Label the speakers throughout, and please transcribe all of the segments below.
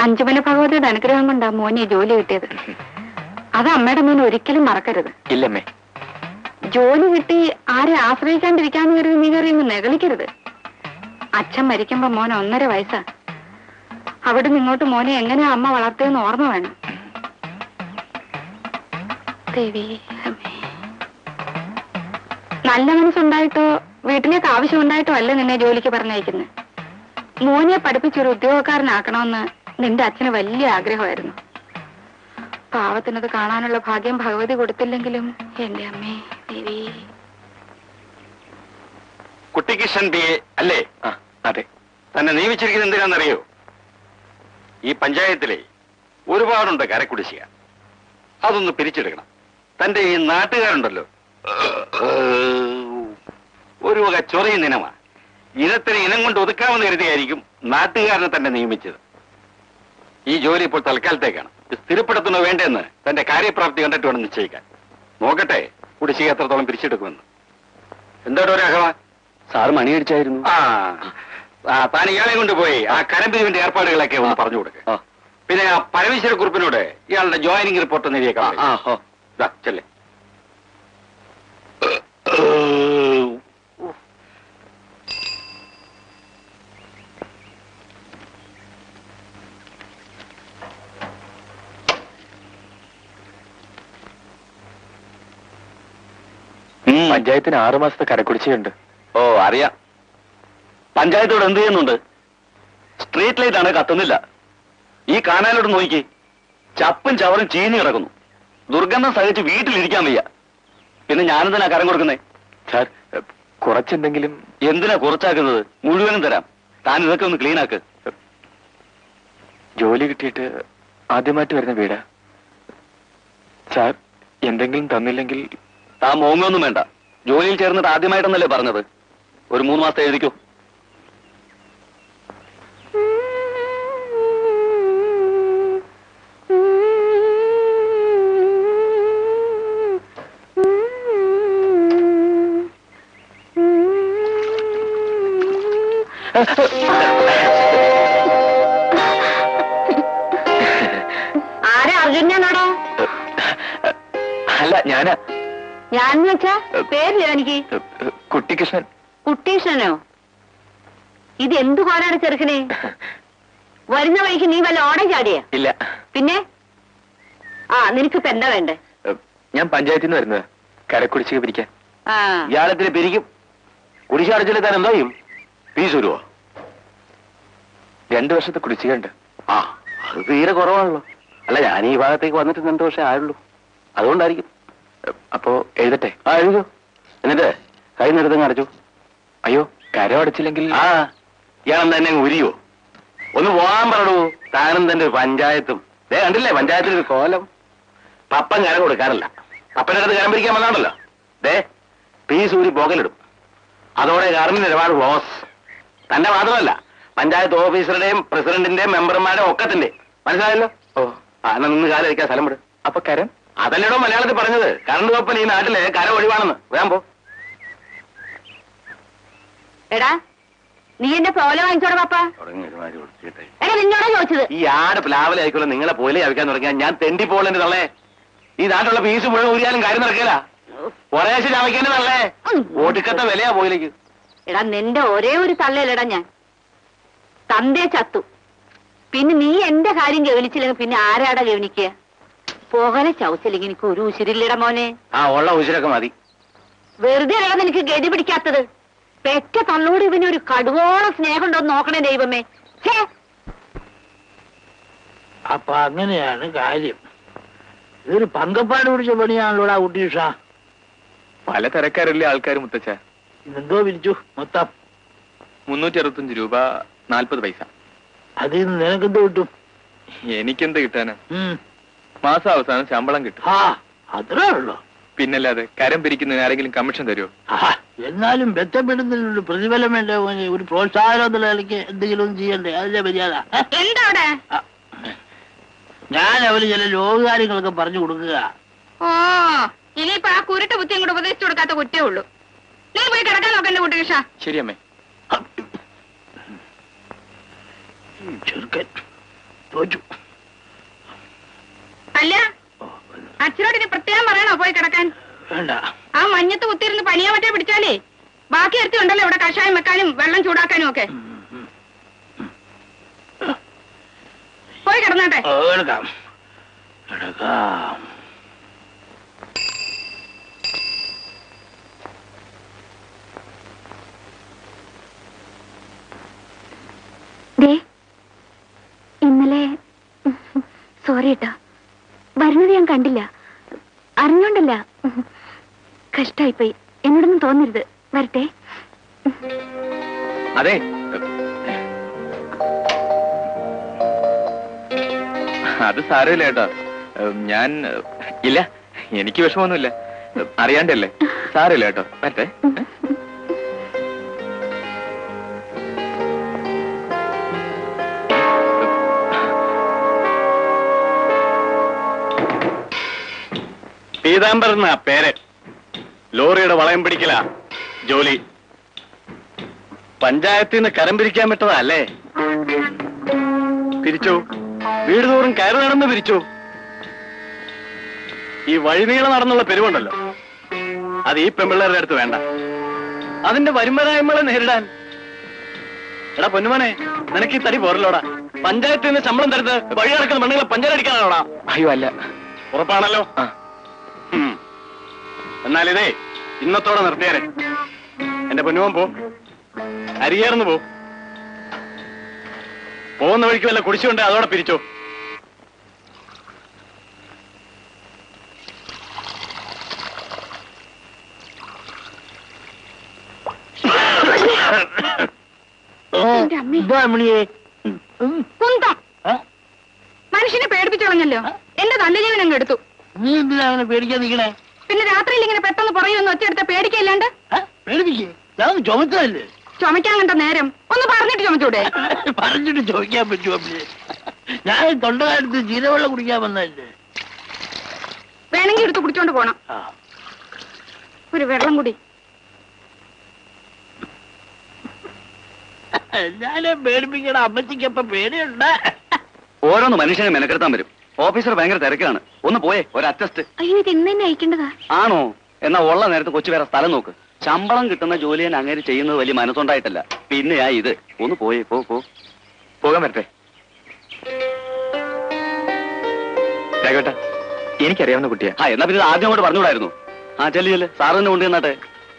Speaker 1: അഞ്ചുമല ഭഗവതിയുടെ അനുഗ്രഹം കൊണ്ടാ മോനെ ജോലി കിട്ടിയത് അത് അമ്മയുടെ മോൻ ഒരിക്കലും മറക്കരുത്
Speaker 2: ഇല്ലമ്മേ
Speaker 1: ജോലി കിട്ടി ആരെ ആശ്രയിക്കാണ്ടിരിക്കാന്ന് കരുതി നീ കയറി ഇങ്ങ് നെകളിക്കരുത് അച്ഛൻ മരിക്കുമ്പോ മോൻ ഒന്നര വയസ്സാ അവിടെ നിങ്ങോട്ട് മോനെ എങ്ങനെയാ അമ്മ വളർത്തിയെന്ന് ഓർമ്മ വേണം ദേവി അമ്മേ. നല്ല മനസ്സുണ്ടായിട്ടോ വീട്ടിലേക്ക് ആവശ്യമുണ്ടായിട്ടോ അല്ല നിന്നെ ജോലിക്ക് പറഞ്ഞയക്കുന്നത് മോനെ പഠിപ്പിച്ചൊരു ഉദ്യോഗക്കാരനാക്കണമെന്ന് നിന്റെ അച്ഛന് വലിയ ആഗ്രഹമായിരുന്നു പാവത്തിനത് കാണാനുള്ള ഭാഗ്യം ഭഗവതി കൊടുത്തില്ലെങ്കിലും എന്റെ അമ്മേ ദേവി
Speaker 3: കുട്ടിക്കിഷൻ ബി എ അല്ലേ
Speaker 2: ആ അതെ
Speaker 3: തന്നെ നിയമിച്ചിരിക്കുന്നത് എന്തിനാണെന്നറിയോ ഈ പഞ്ചായത്തിലെ ഒരുപാടുണ്ട് കരക്കുടിശ്ശിക അതൊന്ന് പിരിച്ചെടുക്കണം തന്റെ ഈ നാട്ടുകാരുണ്ടല്ലോ ഒരു വക ചൊറിയും ഇനമാ ഇനത്തിന് ഇനം കൊണ്ട് ഒതുക്കാമെന്ന് കരുതിയായിരിക്കും നാട്ടുകാരനെ തന്നെ നിയമിച്ചത് ഈ ജോലി ഇപ്പോൾ തൽക്കാലത്തേക്കാണ് ഇത് സ്ഥിരപ്പെടുത്തണോ വേണ്ടെന്ന് തന്റെ കാര്യപ്രാപ്തി കണ്ടിട്ട് വേണം നിശ്ചയിക്കാൻ നോക്കട്ടെ കുടിശ്ശിക എത്രത്തോളം പിരിച്ചെടുക്കുമെന്ന് എന്താടോ രാഘവ
Speaker 2: സാറ് മണിയടിച്ചായിരുന്നു
Speaker 3: ആ ആ, താൻ ഇയാളെ കൊണ്ടുപോയി ആ കരമ്പിരിവിന്റെ ഏർപ്പാടുകളൊക്കെ ഒന്ന് പറഞ്ഞു കൊടുക്ക
Speaker 2: ആ.
Speaker 3: പിന്നെ ആ പരമേശ്വര കുറിപ്പിനോട് ഇയാളുടെ ജോയിനിങ് റിപ്പോർട്ട് ഒന്ന് എഴുതിയേക്കാം
Speaker 2: ആ, ആ, ഓ.
Speaker 3: ചെല്ലേ
Speaker 2: പഞ്ചായത്തിന് ആറു മാസത്തെ കരക്കുടിശ്ശിയുണ്ട്
Speaker 3: ഓ അറിയാം പഞ്ചായത്തോട് എന്ത് ചെയ്യുന്നുണ്ട് സ്ട്രീറ്റ് ലൈറ്റ് ആണ് കത്തുന്നില്ല ഈ കാനാലോട് നോക്കി ചപ്പും ചവറും ചീഞ്ഞു കിടക്കുന്നു ദുർഗന്ധം സഹിച്ച് വീട്ടിലിരിക്കാൻ വയ്യ പിന്നെ ഞാനെന്തിനാ കരം കൊടുക്കുന്നേ
Speaker 2: സാർ കുറച്ചെന്തെങ്കിലും
Speaker 3: എന്തിനാ കുറച്ചാക്കുന്നത് മുഴുവനും തരാം താൻ ഇതൊക്കെ ഒന്ന് ക്ലീൻ ആക്ക്
Speaker 2: ജോലി കിട്ടിയിട്ട് ആദ്യമായിട്ട് വരുന്ന വീടാ സാർ എന്തെങ്കിലും തന്നില്ലെങ്കിൽ
Speaker 3: താൻ മോങ്ങൊന്നും വേണ്ട ജോലിയിൽ ചേർന്നിട്ട് ആദ്യമായിട്ടെന്നല്ലേ പറഞ്ഞത് ഒരു മൂന്ന് മാസത്തെ എഴുതിക്കോ
Speaker 1: ആരാ അർജുനാണോ
Speaker 2: അല്ല ഞാനാ
Speaker 1: ഞാൻ വെച്ചാ പേരില്ല എനിക്ക്
Speaker 2: കുട്ടികൃഷ്ണൻ
Speaker 1: കുട്ടീഷനോ ഇത് എന്തു കോലാണ് ചെറുക്കനെ വരുന്ന വഴിക്ക് നീ വല്ല ഓടം ചാടിയ
Speaker 2: ഇല്ല
Speaker 1: പിന്നെ ആ നിനക്കിപ്പോ എന്താ വേണ്ടേ
Speaker 2: ഞാൻ പഞ്ചായത്തിൽ നിന്ന് വരുന്നത് കരക്കുടിശ്ശിക പിരിക്കാൻ
Speaker 1: ആ
Speaker 3: ഇയാളത്തിന് പിരിക്കും കുടിശ്ശ അടച്ചില്ല താൻ എന്താ ചെയ്യും ഫീസ് വരുവോ
Speaker 2: രണ്ടു വർഷത്തെ കുടിശ്ശിക ഉണ്ട്
Speaker 3: ആ അത് തീരെ കുറവാണല്ലോ അല്ല ഞാൻ ഈ ഭാഗത്തേക്ക് വന്നിട്ട് രണ്ടു വർഷം ആയുള്ളൂ അതുകൊണ്ടായിരിക്കും
Speaker 2: അപ്പോ എഴുതട്ടെ
Speaker 3: ആ എഴുതൂ എന്നിട്ട് കൈ നിരത്തങ്ങ് അടച്ചു
Speaker 2: അയ്യോ കരം അടച്ചില്ലെങ്കിൽ
Speaker 3: ആ ഇയാളെന്താ തന്നെ അങ്ങ് ഉരിയോ ഒന്ന് പോകാൻ പറടൂ താനും തന്റെ പഞ്ചായത്തും ദേ കണ്ടില്ലേ പഞ്ചായത്തിൽ ഒരു കോലം പപ്പൻ കരം കൊടുക്കാറില്ല പപ്പൻ്റെ അടുത്ത് കരം പിരിക്കാൻ വന്നാണല്ലോ ദേ പീസ് ഊരി പോകലിടും അതോടെ ഗവൺമെന്റ് നിലപാട് ക്ലോസ് തന്റെ മാത്രമല്ല പഞ്ചായത്ത് ഓഫീസറുടെയും പ്രസിഡന്റിന്റെയും മെമ്പർമാരുടെയും ഒക്കത്തിന്റെ മനസ്സിലായല്ലോ
Speaker 2: ഓ
Speaker 3: ആ എന്നാ നിന്ന് കാലം വയ്ക്കാൻ സ്ഥലം വിട്
Speaker 2: അപ്പൊ കരം
Speaker 3: അതല്ലേടോ മലയാളത്തിൽ പറഞ്ഞത് കറണ്ട് കപ്പൻ ഈ നാട്ടിലെ കര ഒഴിവാണെന്ന് വേഗം പോ
Speaker 1: എടാ നീ എന്റെ പ്രോല വാങ്ങിച്ചോടാ പാപ്പ
Speaker 3: തുടങ്ങി ഒരുമാതിരി കൊടുത്തിട്ടേ
Speaker 1: എടാ നിന്നോടാ ചോദിച്ചത്
Speaker 3: ഈ ആട് പ്ലാവിലെ ആയിക്കോളെ നിങ്ങളെ പോലെ അയക്കാൻ തുടങ്ങിയാൽ ഞാൻ തെണ്ടി പോകലെന്റെ തള്ളേ ഈ നാട്ടിലുള്ള പീസ് മുഴുവൻ ഊരിയാലും കാര്യം നടക്കില്ല കുറേശ്ശെ ചവയ്ക്കേണ്ട തള്ളേ ഒടുക്കത്തെ വിലയാ പോയിലേക്ക്
Speaker 1: എടാ നിന്റെ ഒരേ ഒരു തള്ളയല്ലടാ ഞാൻ തന്തേ ചത്തു പിന്നെ നീ എന്റെ കാര്യം ഗവനിച്ചില്ലെങ്കിൽ പിന്നെ ആരാടാ ഗവനിക്കുക പോകലെ ചവച്ചില്ലെങ്കിൽ എനിക്ക് ഒരു ഉശിരില്ലടാ മോനെ
Speaker 3: ആ ഉള്ള ഉശിരൊക്കെ മതി
Speaker 1: വെറുതെ അല്ലടാ നിനക്ക് ഗതി പിടിക്കാത്തത് പെറ്റ തള്ളോട് ഇവന് ഒരു കടുവോളം സ്നേഹം ഉണ്ടോ എന്ന് നോക്കണേ ദൈവമേ ഛേ
Speaker 4: അപ്പൊ അങ്ങനെയാണ് കാര്യം ഇതൊരു പങ്കപ്പാട് പിടിച്ച പണിയാണല്ലോടാ കുട്ടീഷ
Speaker 2: പല തരക്കാരല്ലേ ആൾക്കാർ മുത്തച്ഛ
Speaker 4: എന്തോ പിരിച്ചു മൊത്തം
Speaker 2: മുന്നൂറ്റി അറുപത്തഞ്ച് രൂപ നാൽപ്പത് പൈസ
Speaker 4: അതിൽ നിന്ന് നിനക്കെന്തോ കിട്ടും
Speaker 2: എനിക്കെന്ത് കിട്ടാനാ
Speaker 4: ഉം.
Speaker 2: മാസം അവസാനം ശമ്പളം കിട്ടും
Speaker 4: ആ അത്രേ ഉള്ളൂ
Speaker 2: പിന്നല്ലാതെ കരം പിരിക്കുന്നതിന് ആരെങ്കിലും കമ്മീഷൻ തരുമോ
Speaker 4: ആ എന്നാലും ബന്ധപ്പെടുന്നതിനൊരു പ്രതിഫലം വേണ്ട മോനെ. ഒരു പ്രോത്സാഹനം എന്നുള്ള നിലയ്ക്ക് എന്തെങ്കിലും ഒന്ന് ചെയ്യണ്ടേ അതിന്റെ മര്യാദ ഏ?
Speaker 1: എന്താ അവിടെ
Speaker 4: ആ. ഞാൻ അവര് ചില ലോകകാര്യങ്ങളൊക്കെ പറഞ്ഞു കൊടുക്കുക
Speaker 1: ഓ ഇനിയിപ്പോ ആ കുരുട്ട് ബുദ്ധി ഇങ്ങോട്ട് ഉപദേശിച്ചു കൊടുക്കാത്ത കുറ്റേ ഉള്ളൂ നീ പോയി കിടക്കാൻ നോക്കണ്ട കുട്ടികൃഷ
Speaker 2: ശരി അമ്മേ
Speaker 4: ചെറുക്കൻ തോറ്റു
Speaker 1: അല്ല അച്ഛനോട് ഇനി പ്രത്യേകം പറയണോ പോയി കിടക്കാൻ
Speaker 4: വേണ്ട
Speaker 1: ആ മഞ്ഞത്ത് കുത്തിയിരുന്ന് പനിയാ മറ്റേ പിടിച്ചാലേ ബാക്കി എടുത്തി ഉണ്ടല്ലോ ഇവിടെ കഷായം വെക്കാനും വെള്ളം ചൂടാക്കാനും ഒക്കെ പോയി കിടന്നോട്ടെ
Speaker 4: ഓ, എടുക്കാം എടുക്കാം
Speaker 5: ദേ ഇന്നലെ സോറി കേട്ടോ വരുന്നത് ഞാൻ കണ്ടില്ല അറിഞ്ഞോണ്ടല്ല കഷ്ടായിപ്പോയി എന്നോടൊന്നും തോന്നരുത് വരട്ടെ
Speaker 2: അതെ അത് സാരമില്ല കേട്ടോ ഉം, ഞാൻ ഇല്ല എനിക്ക് വിഷമമൊന്നുമില്ല അറിയാണ്ടല്ലേ സാരമില്ല കേട്ടോ പറ്റേ
Speaker 3: പീതാംബരൻ എന്നാ പേര് ലോറിയുടെ വളയം പിടിക്കല ജോലി പഞ്ചായത്തിൽ നിന്ന് കരം പിരിക്കാൻ പറ്റതാ അല്ലേ പിരിച്ചു വീട് തോറും കയറി നടന്ന് പിരിച്ചു ഈ വഴിനീളം നടന്നുള്ള പെരുവുണ്ടല്ലോ അത് ഈ പെമ്പിള്ളേരുടെ അടുത്ത് വേണ്ട അതിന്റെ വരുമാനങ്ങളെ നേരിടാൻ എടാ പൊന്നുമോനെ നിനക്ക് ഈ തടി പോരല്ലോടാ പഞ്ചായത്തിൽ നിന്ന് ശമ്പളം തരുന്നത് വഴി നടക്കുന്ന പെണ്ണുങ്ങളെ പഞ്ചായത്തടിക്കാനാണോടാ
Speaker 2: അയ്യോ അല്ല
Speaker 3: ഉറപ്പാണല്ലോ
Speaker 2: ആ
Speaker 3: ഉം. എന്നാലിതേ ഇന്നത്തോടെ നിർത്തിയാരെ എന്റെ പൊന്നുവൻ പോ അരിയേർന്ന് പോ പോകുന്ന വഴിക്ക് വല്ല കുടിച്ചുകൊണ്ട് അതോടെ പിരിച്ചോ
Speaker 1: എന്റെ അമ്മേ.
Speaker 4: ഇതാ മണിയെ ഉം.
Speaker 1: കുന്തം
Speaker 4: ആ?
Speaker 1: മനുഷ്യനെ പേടിപ്പിച്ചു കളഞ്ഞല്ലോ എന്റെ നല്ല ജീവൻ അങ്ങ് എടുത്തു
Speaker 4: നീ എന്തിനാ അങ്ങനെ പേടിക്കാൻ നിൽക്കണേ
Speaker 1: പിന്നെ രാത്രിയിൽ ഇങ്ങനെ പെട്ടെന്ന് പറയുമെന്ന് ഒറ്റയെടുത്ത പേടിക്കല്ലാണ്ട്
Speaker 4: പേടിപ്പിക്കേ ഞാൻ ചുമത്തതല്ലേ
Speaker 1: ചുമക്കാൻ കണ്ട നേരം ഒന്ന് പറഞ്ഞിട്ട് ചുമച്ചൂടെ
Speaker 4: പറഞ്ഞിട്ട് ചോദിക്കാൻ പറ്റുമോ അമ്മേ ഞാൻ തൊണ്ടകാലത്ത് ജീരവെള്ളം കുടിക്കാൻ വന്നതല്ലേ
Speaker 1: വേണമെങ്കിൽ എടുത്ത് കുടിച്ചോണ്ട് പോണം
Speaker 4: ആ
Speaker 1: ഒരു വെള്ളം കൂടി
Speaker 4: എന്നാലും പേടിപ്പിക്കണ അമ്മച്ചിക്കപ്പ പേടിയുണ്ട്
Speaker 6: ഓരോന്ന് മനുഷ്യനെ മെനക്കെടുത്താൻ വരും ഓഫീസർ ഭയങ്കര തിരക്കാണ് ഒന്ന് പോയേ ഒരു അറ്റസ്റ്റ്
Speaker 5: അയ്യോ ഇത് ഇന്ന് തന്നെ അയക്കേണ്ടതാ
Speaker 6: ആണോ എന്നാ ഉള്ള നേരത്ത് കൊച്ചു വേറെ സ്ഥലം നോക്ക് ശമ്പളം കിട്ടുന്ന ജോലി ഞാൻ അങ്ങനെ ചെയ്യുന്നത് വലിയ മനസ്സുണ്ടായിട്ടല്ല പിന്നെയാ ഇത് ഒന്ന് പോയേ പോ പോ
Speaker 2: പോകാൻ വരട്ടെ രാഘവേട്ട എനിക്കറിയാവുന്ന കുട്ടിയാ
Speaker 6: ആ എന്നാ പിന്നെ ഇത് ആദ്യം അങ്ങോട്ട് പറഞ്ഞുകൂടായിരുന്നു ആ ചെല്ലു ചെല്ല് സാറ് തന്നെ കൊണ്ടു ചെന്നാട്ടെ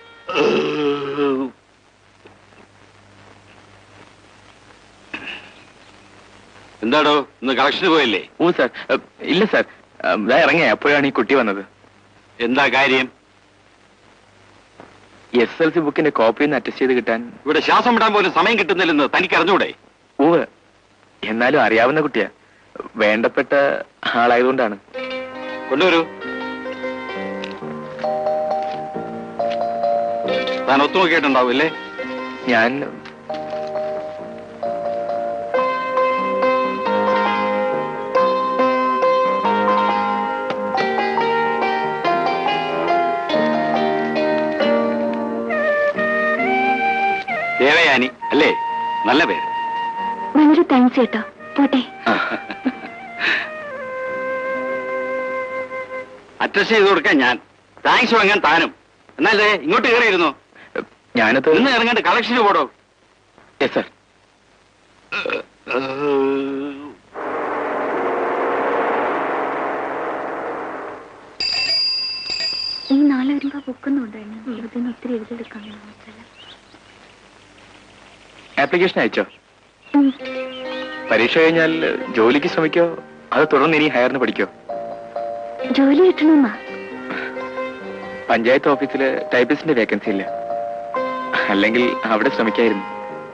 Speaker 3: എന്താടോ ഇന്ന് കളക്ഷന് പോയല്ലേ
Speaker 2: ഓ സാർ ഏ, ഇല്ല സാർ ഏ, ദാ ഇറങ്ങിയ അപ്പോഴാണ് ഈ കുട്ടി വന്നത്
Speaker 3: എന്താ കാര്യം
Speaker 2: എസ് എൽ സി ബുക്കിന്റെ കോപ്പി ഒന്ന് അറ്റസ്റ്റ് ചെയ്ത് കിട്ടാൻ
Speaker 3: ഇവിടെ ശ്വാസം വിടാൻ പോലും സമയം കിട്ടുന്നില്ലെന്ന് തനിക്ക് അറിഞ്ഞൂടെ
Speaker 2: ഉവ് എന്നാലും അറിയാവുന്ന കുട്ടിയാ വേണ്ടപ്പെട്ട ആളായതുകൊണ്ടാണ്
Speaker 3: കൊണ്ടുവരൂ താൻ ഒത്തുനോക്കിയിട്ടുണ്ടാവും അല്ലേ
Speaker 2: ഞാൻ
Speaker 3: ദേവയാനി അല്ലേ നല്ല പേര്
Speaker 5: വളരെ താങ്ക്സ് കേട്ടോ പോട്ടെ
Speaker 3: അറ്റസ്റ്റ് ചെയ്ത് കൊടുക്കാൻ ഞാൻ താങ്ക്സ് വാങ്ങാൻ താനും എന്നാലേ ഇങ്ങോട്ട് കയറിയിരുന്നു
Speaker 2: ഞാനത്
Speaker 3: ഇന്ന് ഇറങ്ങാണ്ട് കളക്ഷന് പോടോ
Speaker 2: യെസ് സാർ
Speaker 5: ഈ നാളെ വരുമ്പോ ബുക്കൊന്നും ഉണ്ടായിരുന്നു ഇതിന് ഒത്തിരി എഴുതെടുക്കാൻ
Speaker 2: ആപ്ലിക്കേഷൻ അയച്ചോ പരീക്ഷ കഴിഞ്ഞാൽ ജോലിക്ക് ശ്രമിക്കോ അത് തുടർന്ന് ഇനി ഹയറിന് പഠിക്കോ
Speaker 5: ജോലി കിട്ടണമെന്നാ
Speaker 2: പഞ്ചായത്ത് ഓഫീസില് ടൈപ്പിസ്റ്റിന്റെ വേക്കൻസി ഇല്ല അല്ലെങ്കിൽ അവിടെ ശ്രമിക്കായിരുന്നു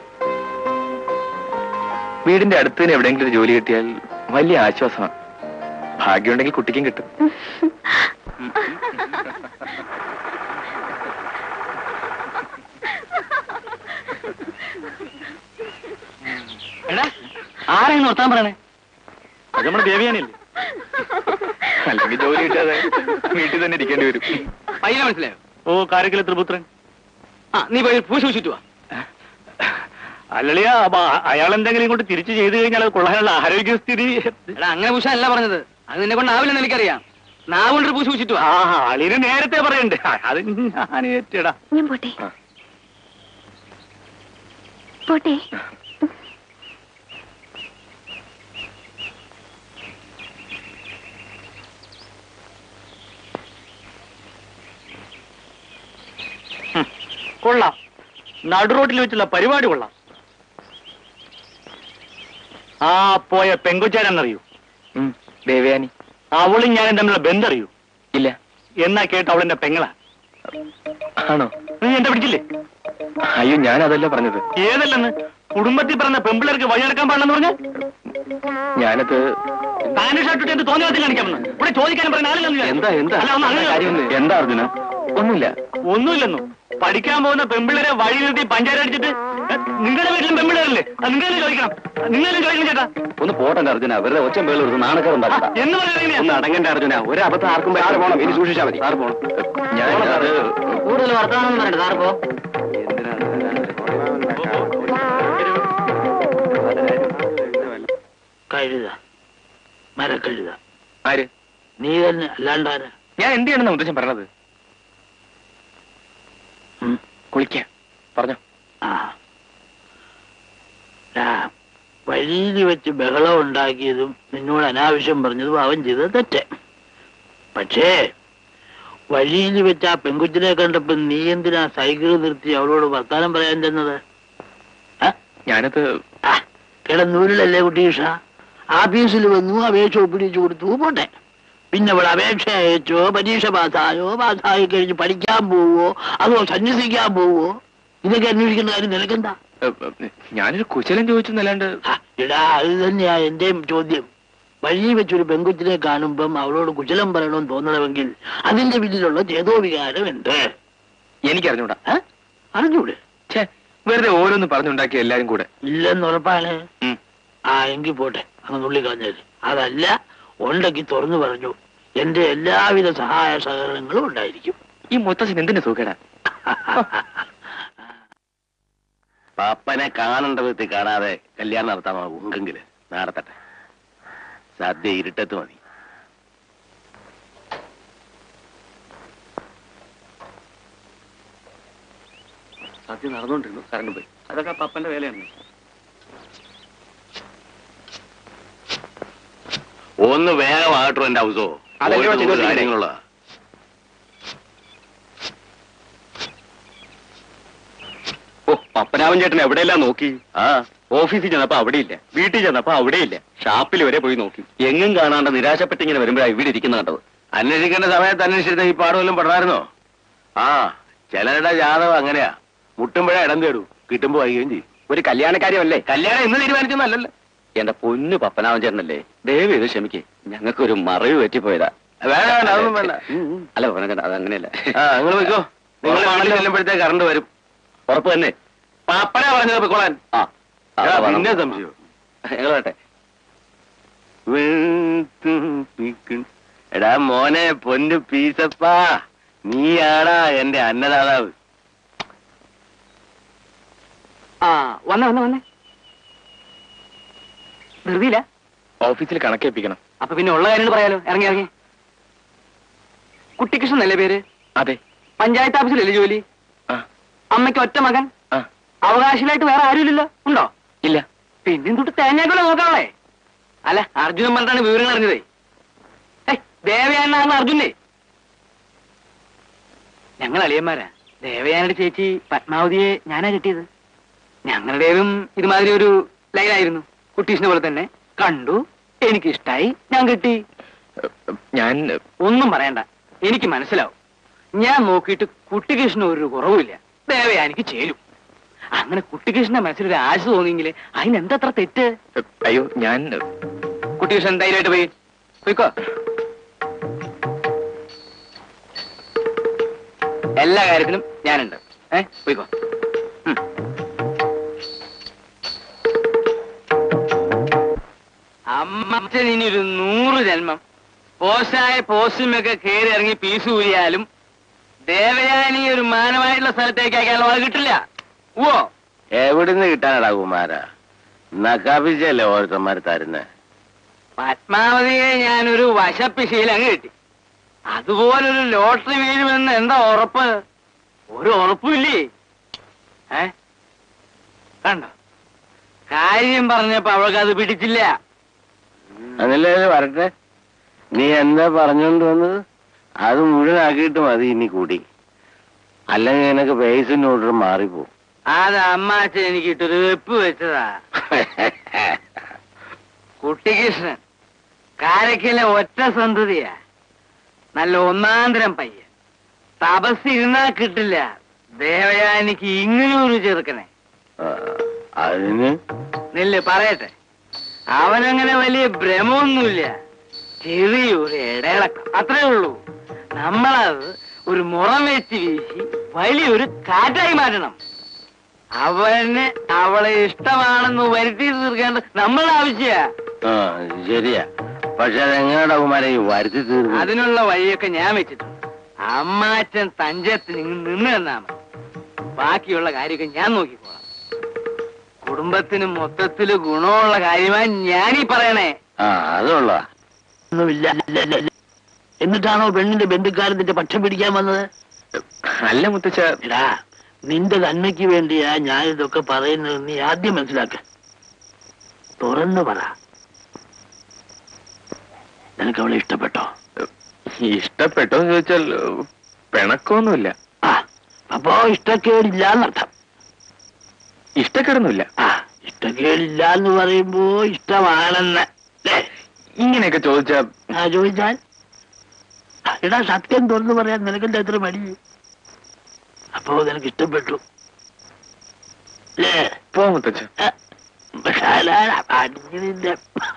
Speaker 2: വീടിന്റെ അടുത്ത് തന്നെ എവിടെയെങ്കിലും ഒരു ജോലി കിട്ടിയാൽ വലിയ ആശ്വാസമാണ് ഭാഗ്യമുണ്ടെങ്കിൽ കുട്ടിക്കും കിട്ടും
Speaker 6: എടാ ആരെയും നിർത്താൻ പറയണേ
Speaker 3: അത് നമ്മുടെ ദേവയാനില്ലേ
Speaker 2: അല്ലെങ്കിൽ ജോലി കിട്ടാതെ വീട്ടിൽ തന്നെ ഇരിക്കേണ്ടി വരും
Speaker 6: പയ്യനെ മനസ്സിലായോ
Speaker 3: ഓ കാരക്കല ത്രിപുത്രൻ
Speaker 6: ആ നീ പോയി പൂശ പൂശിട്ടു വാ
Speaker 7: അല്ലളിയ അയാൾ എന്തെങ്കിലും ഇങ്ങോട്ട് തിരിച്ചു ചെയ്തു കഴിഞ്ഞാൽ അത് കൊള്ളാനുള്ള ആരോഗ്യസ്ഥിതി
Speaker 6: എടാ അങ്ങനെ പൂശാനല്ല പറഞ്ഞത് അത് നിന്നെ കൊണ്ടാവില്ലെന്ന് എനിക്കറിയാം നാവുകൊണ്ടൊരു പൂശി പൂശിട്ടു
Speaker 7: ആ ആളിന് നേരത്തെ പറയണ്ട് അത് ഞാൻ ഏറ്റടാ
Speaker 5: ഞാൻ പോട്ടെ പോട്ടെ
Speaker 7: കൊള്ളാം നടു റോഡിൽ വെച്ചുള്ള പരിപാടി കൊള്ളാം ആ പോയ പെങ്കൊച്ചാരെന്നറിയൂ
Speaker 2: ഉം, ദേവയാനി
Speaker 7: അവളും ഞാനും തമ്മിലുള്ള ബന്ധറിയൂ
Speaker 2: ഇല്ല
Speaker 7: എന്നാ കേട്ട് അവളെന്റെ പെങ്ങളാ
Speaker 2: ആണോ
Speaker 7: നീ എന്റെ പിടിച്ചില്ലേ
Speaker 2: അയ്യോ ഞാൻ അതല്ല പറഞ്ഞത്
Speaker 7: ഏതല്ലെന്ന് കുടുംബത്തിൽ പറഞ്ഞ പെമ്പിള്ളേർക്ക് വഴിയെടുക്കാൻ പാടില്ലെന്ന് പറഞ്ഞ
Speaker 2: ഞാനത്
Speaker 7: പാന്റ് ഷർട്ട് ഇട്ട് എന്ത് തോന്നിയ വിധത്തിൽ കാണിക്കാമെന്ന് ഇവിടെ ചോദിക്കാനും പറയുന്ന ആളില്ലെന്ന്
Speaker 2: എന്താ എന്താ
Speaker 7: അല്ല ഒന്ന് അങ്ങനെ
Speaker 2: കാര്യം എന്താ അർജുന ഒന്നുമില്ല
Speaker 7: ഒന്നുമില്ലെന്നു പഠിക്കാൻ പോകുന്ന പെമ്പിള്ളേരെ വഴി നിർത്തി പഞ്ചായത്ത് അടിച്ചിട്ട് എ, നിങ്ങളുടെ വീട്ടിലും പെമ്പിള്ളേരല്ലേ അത് നിങ്ങളെ ചോദിക്കണം നിങ്ങളെ ചോദിക്കണം ചേട്ടാ
Speaker 6: ഒന്ന് പോട്ടെ അർജുന വെറുതെ ഒച്ചം പേള് കൊടുത്ത് നാണക്കേറുണ്ടാക്കണ്ട
Speaker 7: എന്ന് പറയുന്നത്
Speaker 3: അടങ്ങണ്ട അർജുന ഒരു അബദ്ധം ആർക്കും സാറ് പോണം ഇനി സൂക്ഷിച്ചാൽ മതി സാറ് പോണം
Speaker 2: ഞാൻ അത്
Speaker 6: കൂടുതൽ വർത്തമാനം പറയണ്ട സാറ് പോ
Speaker 4: കഴുത മരക്കഴുത
Speaker 2: ആര്
Speaker 4: നീ തന്നെ അല്ലാണ്ടാരാ
Speaker 2: ഞാൻ എന്ത് ചെയ്യണമെന്ന് മുത്തച്ഛൻ പറഞ്ഞത്
Speaker 4: ഉം.
Speaker 2: കുളിക്കാൻ പറഞ്ഞോ
Speaker 4: ആ ആ, വഴിയിൽ വെച്ച് ബഹളം ഉണ്ടാക്കിയതും നിന്നോട് അനാവശ്യം പറഞ്ഞതും അവൻ ചെയ്തത് തെറ്റ് പക്ഷേ വഴിയിൽ വെച്ച് ആ പെൺകുച്ചിനെ കണ്ടപ്പോ നീ എന്തിനാ സൈക്കിൾ നിർത്തി അവളോട് വർത്താനം പറയാൻ ചെന്നത് ആ?
Speaker 2: ഞാനത്
Speaker 4: ആ, കിടന്നൂരിലല്ലേ കുട്ടീഷ ആഫീസിൽ വന്നു അപേക്ഷ ഒപ്പിടിച്ചു കൊടുത്തു പോട്ടെ പിന്നെ അവൾ അപേക്ഷ അയച്ചോ പരീക്ഷ പാസ്സായോ പാസ്സായി കഴിഞ്ഞ് പഠിക്കാൻ പോവോ അതോ സന്യസിക്കാൻ പോവോ ഇതൊക്കെ അന്വേഷിക്കേണ്ട കാര്യം നിനക്കെന്താ
Speaker 2: ഏ, ഏ, ഞാനൊരു കുശലം ചോദിച്ചു എന്നല്ലാണ്ട്
Speaker 4: ആ, എടാ അത് തന്നെയാ എന്റെയും ചോദ്യം വഴിയിൽ വെച്ചൊരു പെൺകുച്ചിനെ കാണുമ്പം അവളോട് കുശലം പറയണമെന്ന് തോന്നണമെങ്കിൽ അതിന്റെ പിന്നിലുള്ള ചേതോവികാരം എന്ത്
Speaker 2: എനിക്ക് അറിഞ്ഞൂടാ
Speaker 4: ഏ? അറിഞ്ഞൂടെ
Speaker 2: ഛേ വെറുതെ ഓരോന്ന് പറഞ്ഞുണ്ടാക്കിയ എല്ലാരും കൂടെ
Speaker 4: ഇല്ലെന്ന് ഉറപ്പാണ്
Speaker 2: ഉം.
Speaker 4: ആ എങ്കിൽ പോട്ടെ അങ്ങ് നുള്ളി കളഞ്ഞേര് അതല്ല ഉണ്ടെങ്കിൽ തുറന്നു പറഞ്ഞു എന്റെ എല്ലാവിധ സഹായ സഹകരണങ്ങളും ഉണ്ടായിരിക്കും
Speaker 2: ഈ മുത്തച്ഛൻ എന്തിന്റെ സുഖേടാ
Speaker 3: പാപ്പനെ കാണേണ്ട വിധത്തിൽ കാണാതെ കല്യാണം നടത്താൻ ഉണ്ടെങ്കിൽ നടത്തട്ടെ സദ്യ ഇരുട്ടത്ത് മതി
Speaker 6: സത്യം നടന്നുകൊണ്ടിരുന്നു കറണ്ട് പോയി അതൊക്കെ പപ്പന്റെ വേലയാണ്
Speaker 3: ഒന്ന് വേഗമാകട്ടോ എന്റെ ഹൗസോ
Speaker 2: അതല്ലേ
Speaker 3: പോയിട്ട്
Speaker 2: ചെയ്തോണ്ടിരിക്കുന്നെ.
Speaker 3: കാര്യങ്ങളുള്ള
Speaker 6: ഓ പപ്പനാവൻ ചേട്ടൻ എവിടെയെല്ലാം നോക്കി
Speaker 3: ആ
Speaker 6: ഓഫീസിൽ ചെന്നപ്പോ അവിടെയില്ല വീട്ടിൽ ചെന്നപ്പോ അവിടെയില്ല ഷാപ്പിൽ വരെ പോയി നോക്കി എങ്ങും കാണാണ്ട് നിരാശപ്പെട്ടിങ്ങനെ വരുമ്പോഴാണ് ഇവിടെ ഇരിക്കുന്ന കണ്ടത്
Speaker 3: അന്വേഷിക്കേണ്ട സമയത്ത് അന്വേഷിച്ചിരുന്ന ഈ പാടുവല്ലും പെടായിരുന്നോ ആ ചിലരുടെ ജാതകം അങ്ങനെയാ മുട്ടുമ്പോഴേ ഇടം തേടൂ കിട്ടുമ്പോ വൈകുകയും ചെയ്യും
Speaker 6: ഒരു കല്യാണക്കാര്യമല്ലേ
Speaker 3: കല്യാണം ഇന്ന് തീരുമാനിച്ചൊന്നല്ലല്ലോ
Speaker 6: എന്റെ പൊന്നു പപ്പനാവൻ ചേട്ടനല്ലേ ദയവ് ഇത് ക്ഷമിക്കേ ഞങ്ങൾക്കൊരു മറവ് പറ്റിപ്പോയതാ
Speaker 3: വേണ്ട വേണ്ട അതൊന്നും വേണ്ട
Speaker 6: അല്ല പപ്പനാവൻ ചേട്ടാ അതങ്ങനെയല്ല
Speaker 3: ആ നിങ്ങൾ വെക്കോ നിങ്ങൾ
Speaker 6: ഉറപ്പാണല്ലോ.
Speaker 3: ചെല്ലുമ്പോഴത്തേക്ക് കറണ്ട് വരും
Speaker 6: ഉറപ്പ് തന്നെ
Speaker 3: പാപ്പന പറഞ്ഞത് പൊക്കോളാൻ
Speaker 6: ആ ആ,
Speaker 3: എടാ,
Speaker 6: വേണം.
Speaker 3: പിന്നെ സംശയം
Speaker 6: ഞങ്ങൾ വേട്ടെ
Speaker 3: എടാ മോനെ പൊന്നു പീസപ്പാ നീയാടാ എന്റെ അന്നദാതാവ്
Speaker 1: ആ വന്നേ വന്നേ വന്നേ ധൃതിയില്ല
Speaker 2: ഓഫീസിൽ കണക്കേൽപ്പിക്കണം
Speaker 1: അപ്പൊ പിന്നെ ഉള്ള കാര്യങ്ങൾ പറയാലോ ഇറങ്ങി ഇറങ്ങി കുട്ടിക്കൃഷ്ണൻ എന്നല്ലേ പേര്
Speaker 2: അതെ
Speaker 1: പഞ്ചായത്ത് ഓഫീസിലല്ലേ ജോലി
Speaker 2: ആ
Speaker 1: അമ്മയ്ക്ക് ഒറ്റ മകൻ
Speaker 2: ആ
Speaker 1: അവകാശികളായിട്ട് വേറെ ആരുമില്ലല്ലോ ഉണ്ടോ
Speaker 2: ഇല്ല
Speaker 1: പിന്നെ തൊട്ട് തേങ്ങാക്കുള്ള നോക്കാളേ അല്ല അർജുനൻ പറഞ്ഞിട്ടാണ് വിവരങ്ങൾ അറിഞ്ഞതേ ഏയ് ദേവയാനാണ് അർജുനെ ഞങ്ങൾ അളിയന്മാരാ ദേവയാനയുടെ ചേച്ചി പത്മാവതിയെ ഞാനാ കിട്ടിയത് ഞങ്ങളുടേതും ഇതുമാതിരി ഒരു ലൈനായിരുന്നു കുട്ടീഷിനെ പോലെ തന്നെ കണ്ടു എനിക്കിഷ്ടായി ഞാൻ കിട്ടി
Speaker 2: ഞാൻ
Speaker 1: ഒന്നും പറയണ്ട എനിക്ക് മനസ്സിലാവും ഞാൻ നോക്കിയിട്ട് കുട്ടികൃഷ്ണൻ ഒരു കുറവുമില്ല ദേവയാനിക്ക് ചേരും അങ്ങനെ കുട്ടികൃഷ്ണന്റെ മനസ്സിലൊരു ആശ തോന്നിയെങ്കിൽ അതിനെന്തത്ര തെറ്റ്
Speaker 2: അയ്യോ ഞാൻ
Speaker 1: കുട്ടികൃഷ്ണൻ ധൈര്യമായിട്ട് പോയി പോയിക്കോ എല്ലാ കാര്യത്തിനും ഞാനുണ്ട് ഏ പോയിക്കോ ഉം. അമ്മച്ചൻ ഇനി ഒരു നൂറ് ജന്മം പോസ്റ്റായ പോസ്റ്റുമൊക്കെ കയറി ഇറങ്ങി പീസ് ഊരിയാലും ദേവയാനി ഒരു മാനമായിട്ടുള്ള സ്ഥലത്തേക്ക് അയക്കാനുള്ള അത് കിട്ടില്ല ഓ
Speaker 3: എവിടുന്ന് കിട്ടാനടാ കുമാര നക്കാപ്പിച്ചല്ലേ ഓരോരുത്തന്മാർ തരുന്നേ
Speaker 7: പത്മാവതിയെ ഞാനൊരു വശപ്പിശയിൽ അങ്ങ് കിട്ടി അതുപോലൊരു ലോട്ടറി വീഴുമെന്ന് എന്താ ഉറപ്പ് ഒരു ഉറപ്പില്ലേ ഏ കണ്ടോ കാര്യം പറഞ്ഞപ്പോ അവൾക്ക് അത് പിടിച്ചില്ല
Speaker 3: എന്നല്ലേ വരട്ടെ നീ എന്താ പറഞ്ഞോണ്ട് വന്നത് അത് മുഴുവനാക്കിയിട്ട് മതി ഇനി കൂടി അല്ലെങ്കിൽ നിനക്ക് പേസിന് ഓർഡർ മാറിപ്പോ
Speaker 7: അത് അമ്മാച്ചൻ എനിക്ക് ഇട്ടൊരു വെപ്പ് വെച്ചതാ കുട്ടികൃഷ്ണൻ കാരക്കിലെ ഒറ്റ സന്തതിയാ നല്ല ഒന്നാന്തരം പയ്യൻ തപസ് ഇരുന്നാ കിട്ടില്ല ദേവയാനിക്ക് ഇങ്ങനൊരു ചെറുക്കനെ
Speaker 3: ആ, അതിന്
Speaker 7: നെല്ല് പറയട്ടെ അവനങ്ങനെ വലിയ ഭ്രമമൊന്നുമില്ല ചെറിയൊരു ഇടയിളക്കം അത്രേ ഉള്ളൂ നമ്മളത് ഒരു മുറം വെച്ച് വീശി വലിയൊരു കാറ്റായി മാറ്റണം അവന് അവളെ ഇഷ്ടമാണെന്ന് വരുത്തി തീർക്കേണ്ടത് നമ്മളുടെ ആവശ്യ
Speaker 3: ആ ശരിയാ പക്ഷെ അതെങ്ങനെയാടാ കുമാര ഈ വരുത്തി തീർന്നു
Speaker 7: അതിനുള്ള വഴിയൊക്കെ ഞാൻ വെച്ചിട്ടുണ്ട് അമ്മാച്ചൻ തഞ്ചത്തിന് ഇങ്ങ് നിന്ന് തന്നാ മതി ബാക്കിയുള്ള കാര്യമൊക്കെ ഞാൻ നോക്കിക്കോളാം കുടുംബത്തിന് മൊത്തത്തില് ഗുണമുള്ള കാര്യമായി ഞാനീ പറയണേ
Speaker 3: ആ അതുള്ള
Speaker 4: ഒന്നുമില്ല ഇല്ല, ഇല്ല, ഇല്ല. എന്നിട്ടാണോ പെണ്ണിന്റെ ബന്ധുക്കാരൻ നിന്റെ പക്ഷം പിടിക്കാൻ വന്നത്
Speaker 2: അല്ല മുത്തച്ഛ
Speaker 4: എടാ നിന്റെ നന്മയ്ക്ക് വേണ്ടിയാ ഞാൻ ഇതൊക്കെ പറയുന്നത് നീ ആദ്യം മനസ്സിലാക്ക തുറന്നു പറ നിനക്ക് അവളെ ഇഷ്ടപ്പെട്ടോ
Speaker 2: ഇഷ്ടപ്പെട്ടോ എന്ന് ചോദിച്ചാൽ പിണക്കമൊന്നുമില്ല
Speaker 4: ആ അപ്പോ ഇഷ്ടക്കേടില്ല എന്നർത്ഥം
Speaker 2: ഇഷ്ടക്കേടൊന്നുമില്ല
Speaker 4: ആ ഇഷ്ടക്കേടില്ല എന്ന് പറയുമ്പോ ഇഷ്ടമാണെന്ന് ല്ലേ?
Speaker 2: ഇങ്ങനെയൊക്കെ ചോദിച്ചാ
Speaker 4: ആ ചോദിച്ചാൽ ആ, എടാ സത്യം തുറന്നു പറയാൻ നിനക്കെന്താ എത്ര മടി അപ്പോ നിനക്ക് ഇഷ്ടപ്പെട്ടു അല്ലേ
Speaker 2: പോ മുത്തച്ഛ
Speaker 4: പക്ഷേ അല്ല, അടിഞ്ഞതിന്റെ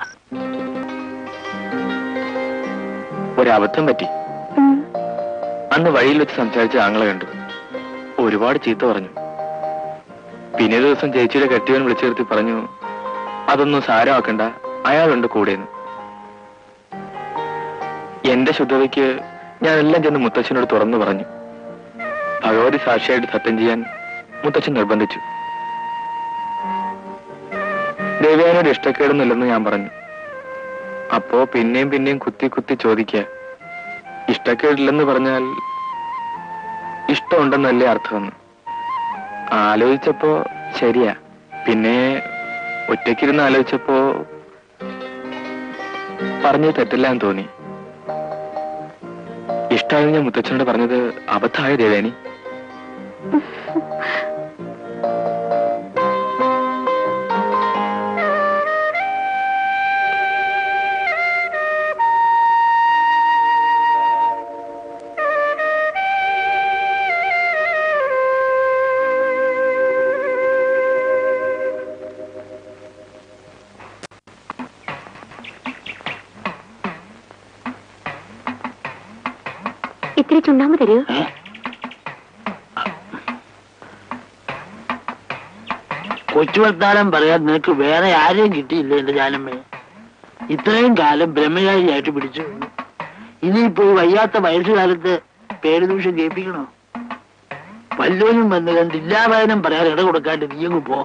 Speaker 2: ഒരബദ്ധം പറ്റി അന്ന് വഴിയിൽ വെച്ച് സംസാരിച്ച ആങ്ങളെ കണ്ടു ഒരുപാട് ചീത്ത പറഞ്ഞു പിന്നെ ഒരു ദിവസം ചേച്ചിയുടെ കെട്ടിയവൻ വിളിച്ചു നിർത്തി പറഞ്ഞു അതൊന്നും സാരമാക്കണ്ട അയാളുണ്ട് കൂടെയെന്ന് എന്റെ ശുദ്ധതയ്ക്ക് ഞാൻ എല്ലാം ചെന്ന് മുത്തച്ഛനോട് തുറന്നു പറഞ്ഞു ഭഗവതി സാക്ഷിയായിട്ട് സത്യം ചെയ്യാൻ മുത്തച്ഛൻ നിർബന്ധിച്ചു ദേവയാനോട് ഇഷ്ടക്കേടൊന്നുമില്ലെന്ന് ഞാൻ പറഞ്ഞു അപ്പോ പിന്നെയും പിന്നെയും കുത്തി കുത്തി ചോദിക്ക ഇഷ്ടക്കേടില്ലെന്ന് പറഞ്ഞാൽ ഇഷ്ടമുണ്ടെന്നല്ലേ അർത്ഥമെന്ന് ആലോചിച്ചപ്പോ ശരിയാ പിന്നെ ഒറ്റയ്ക്കിരുന്ന് ആലോചിച്ചപ്പോ പറഞ്ഞത് തെറ്റില്ല എന്ന് തോന്നി ഇഷ്ടമായത് ഞാൻ മുത്തച്ഛനോട് പറഞ്ഞത് അബദ്ധമായ ദേവേനി
Speaker 5: ഇത്തിരി ചുണ്ടാമ്പ് തരൂ
Speaker 4: കൊച്ചു വർത്താനം പറയാൻ നിനക്ക് വേറെ ആരെയും കിട്ടിയില്ല എന്റെ ജാനമ്മേ ഇത്രയും കാലം ബ്രഹ്മചാരിയായിട്ട് പിടിച്ചു ഇനിയിപ്പോ ഈ വയ്യാത്ത വയസ്സുകാലത്ത് പേരുദൂഷം കേൾപ്പിക്കണോ വല്ലോനും വന്ന് കണ്ടില്ലാ പയനം പറയാൻ ഇട കൊടുക്കാണ്ട് നീയങ്ങ് പോ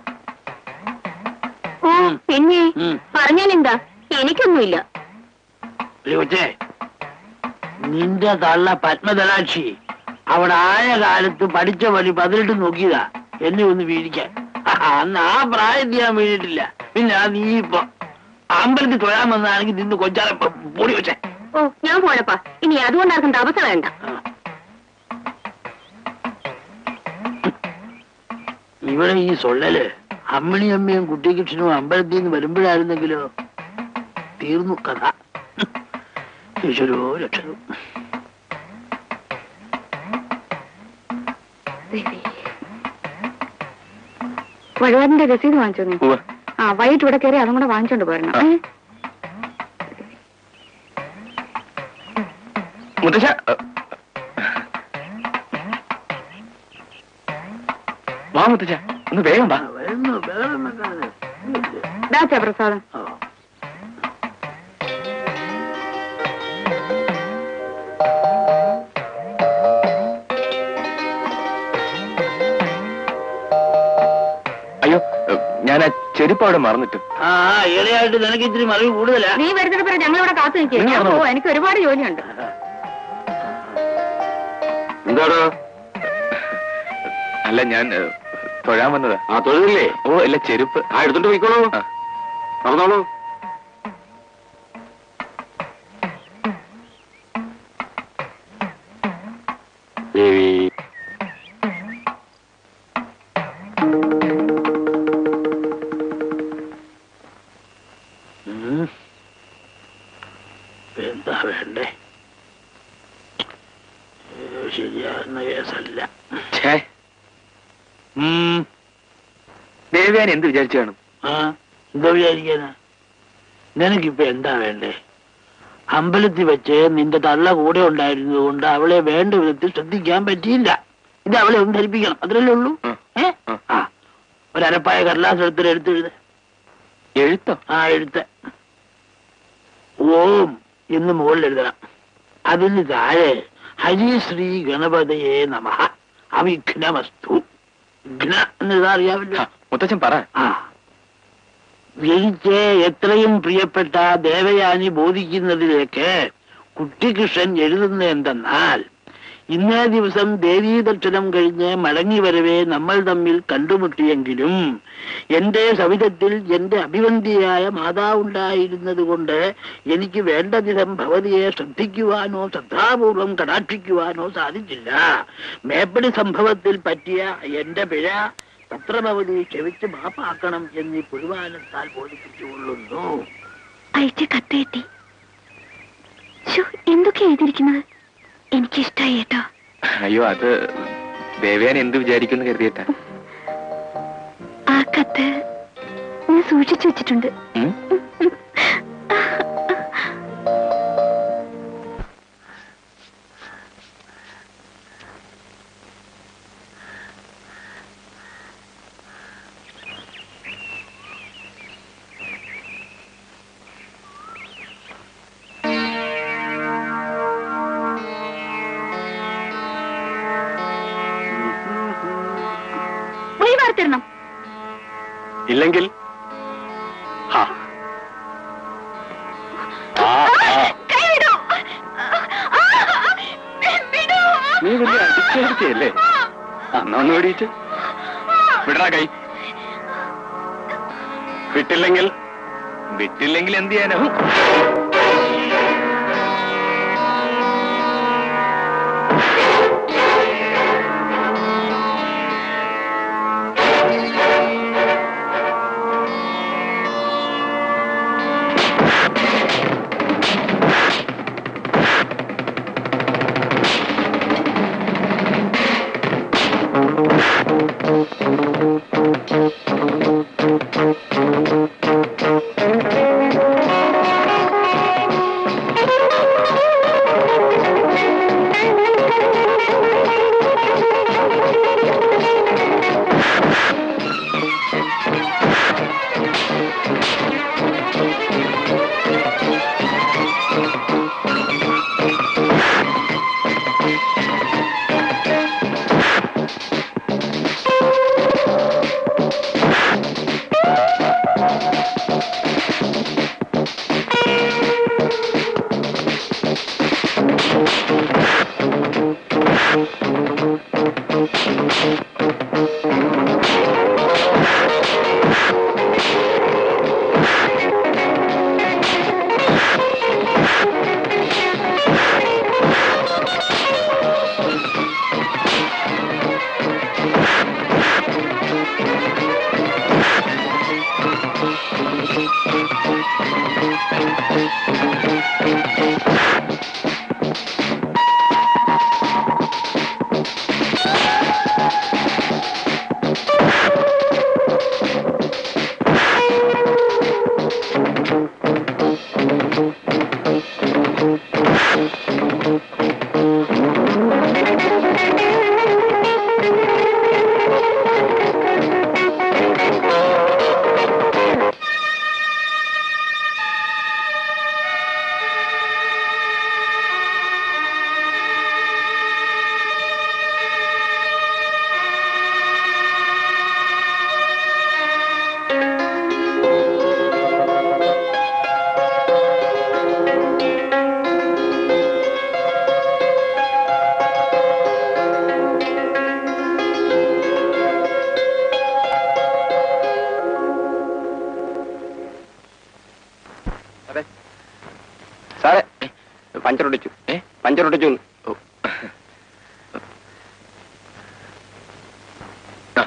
Speaker 5: ഓ പിന്നെ
Speaker 4: ഉം.
Speaker 5: പറഞ്ഞാലെന്താ എനിക്കൊന്നുമില്ല
Speaker 4: ഒരു കൊച്ചേ നിന്റെ തള്ള പത്മതലാക്ഷി അവിടെ ആയ കാലത്ത് പഠിച്ച വഴി പതിനെട്ട് നോക്കിയതാ എന്നെ ഒന്ന് വീഴിക്കാൻ അന്ന് ആ പ്രായത്തിൽ ഞാൻ വീണിട്ടില്ല പിന്നെ ആ നീ ഇപ്പൊ അമ്പലത്തിൽ തൊഴാൻ വന്നാണെങ്കിൽ നിന്ന് കൊച്ചാലെ പൊടി വെച്ചേ
Speaker 5: ഓ ഞാൻ പോണപ്പാ ഇനി അതുകൊണ്ടാർക്കും തപസ വേണ്ട
Speaker 4: ഇവിടെ ഈ സൊള്ളല് അമ്മിണി അമ്മയും കുട്ടികൃഷ്ണനും അമ്പലത്തിൽ നിന്ന് വരുമ്പോഴായിരുന്നെങ്കിലോ തീർന്നു കഥ ഈശ്വരോ രക്ഷകോ
Speaker 1: വഴിപാടിന്റെ രസീത് വാങ്ങിച്ചോ നീ
Speaker 2: ഉവ്വ്.
Speaker 1: ആ വൈകിട്ട് ഇവിടെ കയറി അതും കൂടെ വാങ്ങിച്ചോണ്ട് പോരണം
Speaker 2: ആ.
Speaker 1: ഏ?
Speaker 2: മുത്തശ്ശ വാ മുത്തച്ഛ ഒന്ന് വേഗം വാ
Speaker 4: വരുന്നു ബഹളം വെക്കാതെ.
Speaker 1: ദാച്ചാ പ്രസാദം
Speaker 4: ആ.
Speaker 2: ചെരുപ്പ് അവിടെ മറന്നിട്ട്
Speaker 4: ആ ഇളയായിട്ട് നിനക്ക് ഇത്തിരി മറിവ് കൂടുതലാ
Speaker 1: നീ വരുന്നത് പറയാം ഞങ്ങളിവിടെ കാത്തു നിൽക്കുക
Speaker 2: നീ
Speaker 1: ഞാൻ
Speaker 2: പറഞ്ഞോ.
Speaker 1: പോവാ എനിക്ക് ഒരുപാട് ജോലിയുണ്ട്
Speaker 3: എന്താടോ
Speaker 2: അല്ല ഞാൻ ഏ, തൊഴാൻ വന്നതാ
Speaker 3: ആ തൊഴിലില്ലേ
Speaker 2: ഓ അല്ല ചെരുപ്പ്
Speaker 3: ആ എടുത്തോണ്ട് പോയിക്കോളൂ
Speaker 2: ആ.
Speaker 3: നടന്നോളൂ ദേവി
Speaker 4: ഉം. എന്താ വേണ്ടേ ഏ, ശരിയാകുന്ന കേസല്ല
Speaker 2: ഛേ
Speaker 4: ഉം.
Speaker 2: ദേവയാൻ എന്ത് വിചാരിച്ചു കാണും
Speaker 4: ആ എന്താ വിചാരിക്കാനാ നിനക്കിപ്പോ എന്താ വേണ്ടേ അമ്പലത്തിൽ വെച്ച് നിന്റെ തള്ള കൂടെ ഉണ്ടായിരുന്നത് കൊണ്ട് അവളെ വേണ്ട വിധത്തിൽ ശ്രദ്ധിക്കാൻ പറ്റിയില്ല ഇത് അവളെ ഒന്ന് ധരിപ്പിക്കണം അത്രല്ലേ ഉള്ളൂ
Speaker 2: ഉം.
Speaker 4: ഏ
Speaker 2: ഉം.
Speaker 4: ആ ഒരപ്പായ കടലാസ് എടുത്തിട്ട് എടുത്തെഴുത
Speaker 2: എഴുത്തോ
Speaker 4: ആ എഴുത്ത് ഓം എന്ന് മുകളിൽ എഴുതണം അതിന് താഴെ ഹരിശ്രീ ഗണപതയെ നമ അവിഘ്നമസ്തു ഘ്ന എന്നെഴുതാ അറിയാവില്ല
Speaker 2: ആ, മുത്തച്ഛൻ പറ
Speaker 4: ആ എനിക്ക് എത്രയും പ്രിയപ്പെട്ട ദേവയാനി ബോധിക്കുന്നതിലേക്ക് കുട്ടികൃഷ്ണൻ എഴുതുന്ന എന്തെന്നാൽ ഇന്നേ ദിവസം ദേവീ ദർശനം കഴിഞ്ഞ് മടങ്ങി വരവേ നമ്മൾ തമ്മിൽ കണ്ടുമുട്ടിയെങ്കിലും എന്റെ സവിധത്തിൽ എന്റെ അഭിവന്ധിയായ മാതാവുണ്ടായിരുന്നത് കൊണ്ട് എനിക്ക് വേണ്ട വിധം ഭവതിയെ ശ്രദ്ധിക്കുവാനോ ശ്രദ്ധാപൂർവം കടാക്ഷിക്കുവാനോ സാധിച്ചില്ല മേപ്പടി സംഭവത്തിൽ പറ്റിയ എന്റെ പിഴ പത്രഭവതി ക്ഷമിച്ച് മാപ്പാക്കണം എന്നീ പുരുവാനത്താൽ ബോധിപ്പിച്ചുകൊള്ളുന്നു
Speaker 5: അയച്ച കത്ത് കിട്ടി ശ്ശോ, എന്തൊക്കെയാ എഴുതിയിരിക്കുന്നത് എനിക്കിഷ്ടായി കേട്ടോ
Speaker 2: അയ്യോ അത് ദേവയാൻ എന്ത് വിചാരിക്കുന്നു കരുതിയിട്ടാ
Speaker 5: ആ കത്ത് ഞാൻ സൂക്ഷിച്ചു വെച്ചിട്ടുണ്ട്
Speaker 2: ഉം?
Speaker 1: പോയി വാർത്തിരണം
Speaker 3: ഇല്ലെങ്കിൽ ഹാ. ആ, ആ.
Speaker 1: കൈ വിടൂ വിടൂ
Speaker 3: നീ വലിയ അടിച്ചേർത്തിയല്ലേ അന്നൊന്ന് വേടിയിട്ട് വിടറാ കൈ വിട്ടില്ലെങ്കിൽ
Speaker 2: വിട്ടില്ലെങ്കിൽ എന്ത് ചെയ്യാനോ
Speaker 3: പഞ്ചറൊട്ടിച്ചു
Speaker 2: ഓ. ആ.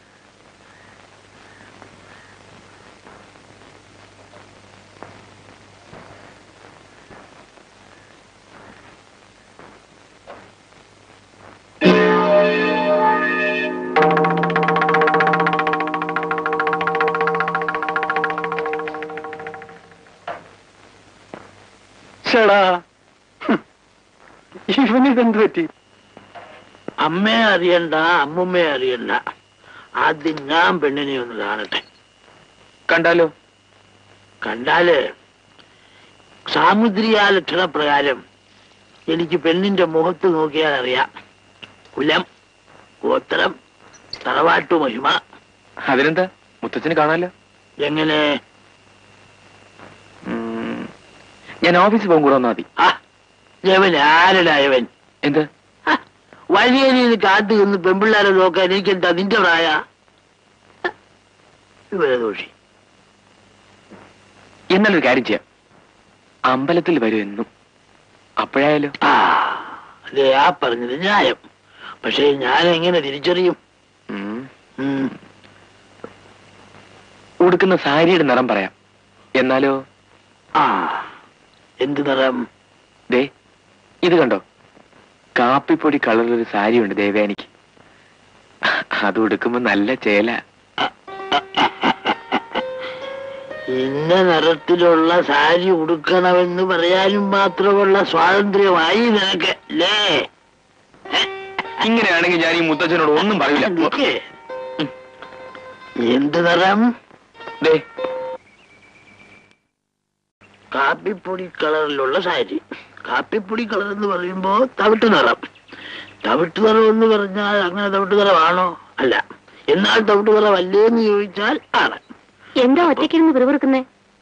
Speaker 3: ചേടാ ഇവനിതെന്ത് പറ്റി
Speaker 4: അമ്മയെ അറിയണ്ട അമ്മുമ്മയെ അറിയണ്ട ആദ്യം ഞാൻ പെണ്ണിനെ ഒന്ന് കാണട്ടെ
Speaker 2: കണ്ടാലോ
Speaker 4: കണ്ടാല് സാമുദ്രിക ലക്ഷണ പ്രകാരം എനിക്ക് പെണ്ണിന്റെ മുഖത്ത് നോക്കിയാൽ അറിയാം കുലം ഗോത്രം തറവാട്ടു മഹിമ
Speaker 2: അതിനെന്താ മുത്തച്ഛന് കാണാലോ
Speaker 4: എങ്ങനെ
Speaker 2: ഉം, ഞാൻ ഓഫീസിൽ പോകും കൂടെ വന്നാൽ മതി
Speaker 4: ആ യവൻ ആരടാ യവൻ
Speaker 2: എന്ത്
Speaker 4: ആ, വഴിയരിയിൽ കാത്തു നിന്ന് പെമ്പിള്ളാരെ നോക്കാൻ എനിക്കെന്താ നിന്റെ പ്രായ ഇവരെ ദോഷി
Speaker 2: എന്നാലൊരു കാര്യം ചെയ്യാം അമ്പലത്തിൽ വരും എന്നും അപ്പോഴായാലോ
Speaker 4: ആ അതെ ആ പറഞ്ഞത് ന്യായം പക്ഷേ ഞാൻ എങ്ങനെ തിരിച്ചറിയും
Speaker 2: ഉം.
Speaker 4: ഉം.
Speaker 2: ഉടുക്കുന്ന സാരിയുടെ നിറം പറയാം എന്നാലോ
Speaker 4: ആ എന്ത് നിറം
Speaker 2: ദേ ഇത് കണ്ടോ കാപ്പിപ്പൊടി കളറിലൊരു സാരി ഉണ്ട് ദേവയാനിക്ക് അത് ഉടുക്കുമ്പോ നല്ല ചേല
Speaker 4: ഇന്ന നിറത്തിലുള്ള സാരി ഉടുക്കണമെന്ന് പറയാനും മാത്രമുള്ള സ്വാതന്ത്ര്യമായി നിനക്ക് അല്ലേ
Speaker 2: ഇങ്ങനെയാണെങ്കിൽ ഞാൻ ഈ മുത്തച്ഛനോട് ഒന്നും പറയില്ല
Speaker 4: നിക്ക്. എന്ത് നിറം
Speaker 2: ദേ
Speaker 4: കാപ്പിപ്പൊടി കളറിലുള്ള സാരി കാപ്പിപ്പൊടി കളർ എന്ന് പറയുമ്പോ തവിട്ട് നിറം തവിട്ട് നിറം എന്ന് പറഞ്ഞാൽ അങ്ങനെ തവിട്ട് നിറമാണോ അല്ല എന്നാൽ തവിട്ട് നിറം അല്ലേ എന്ന് ചോദിച്ചാൽ ആണ്
Speaker 5: എന്താ ഒറ്റയ്ക്കിരുന്ന് പിറുപിറുക്കുന്നേ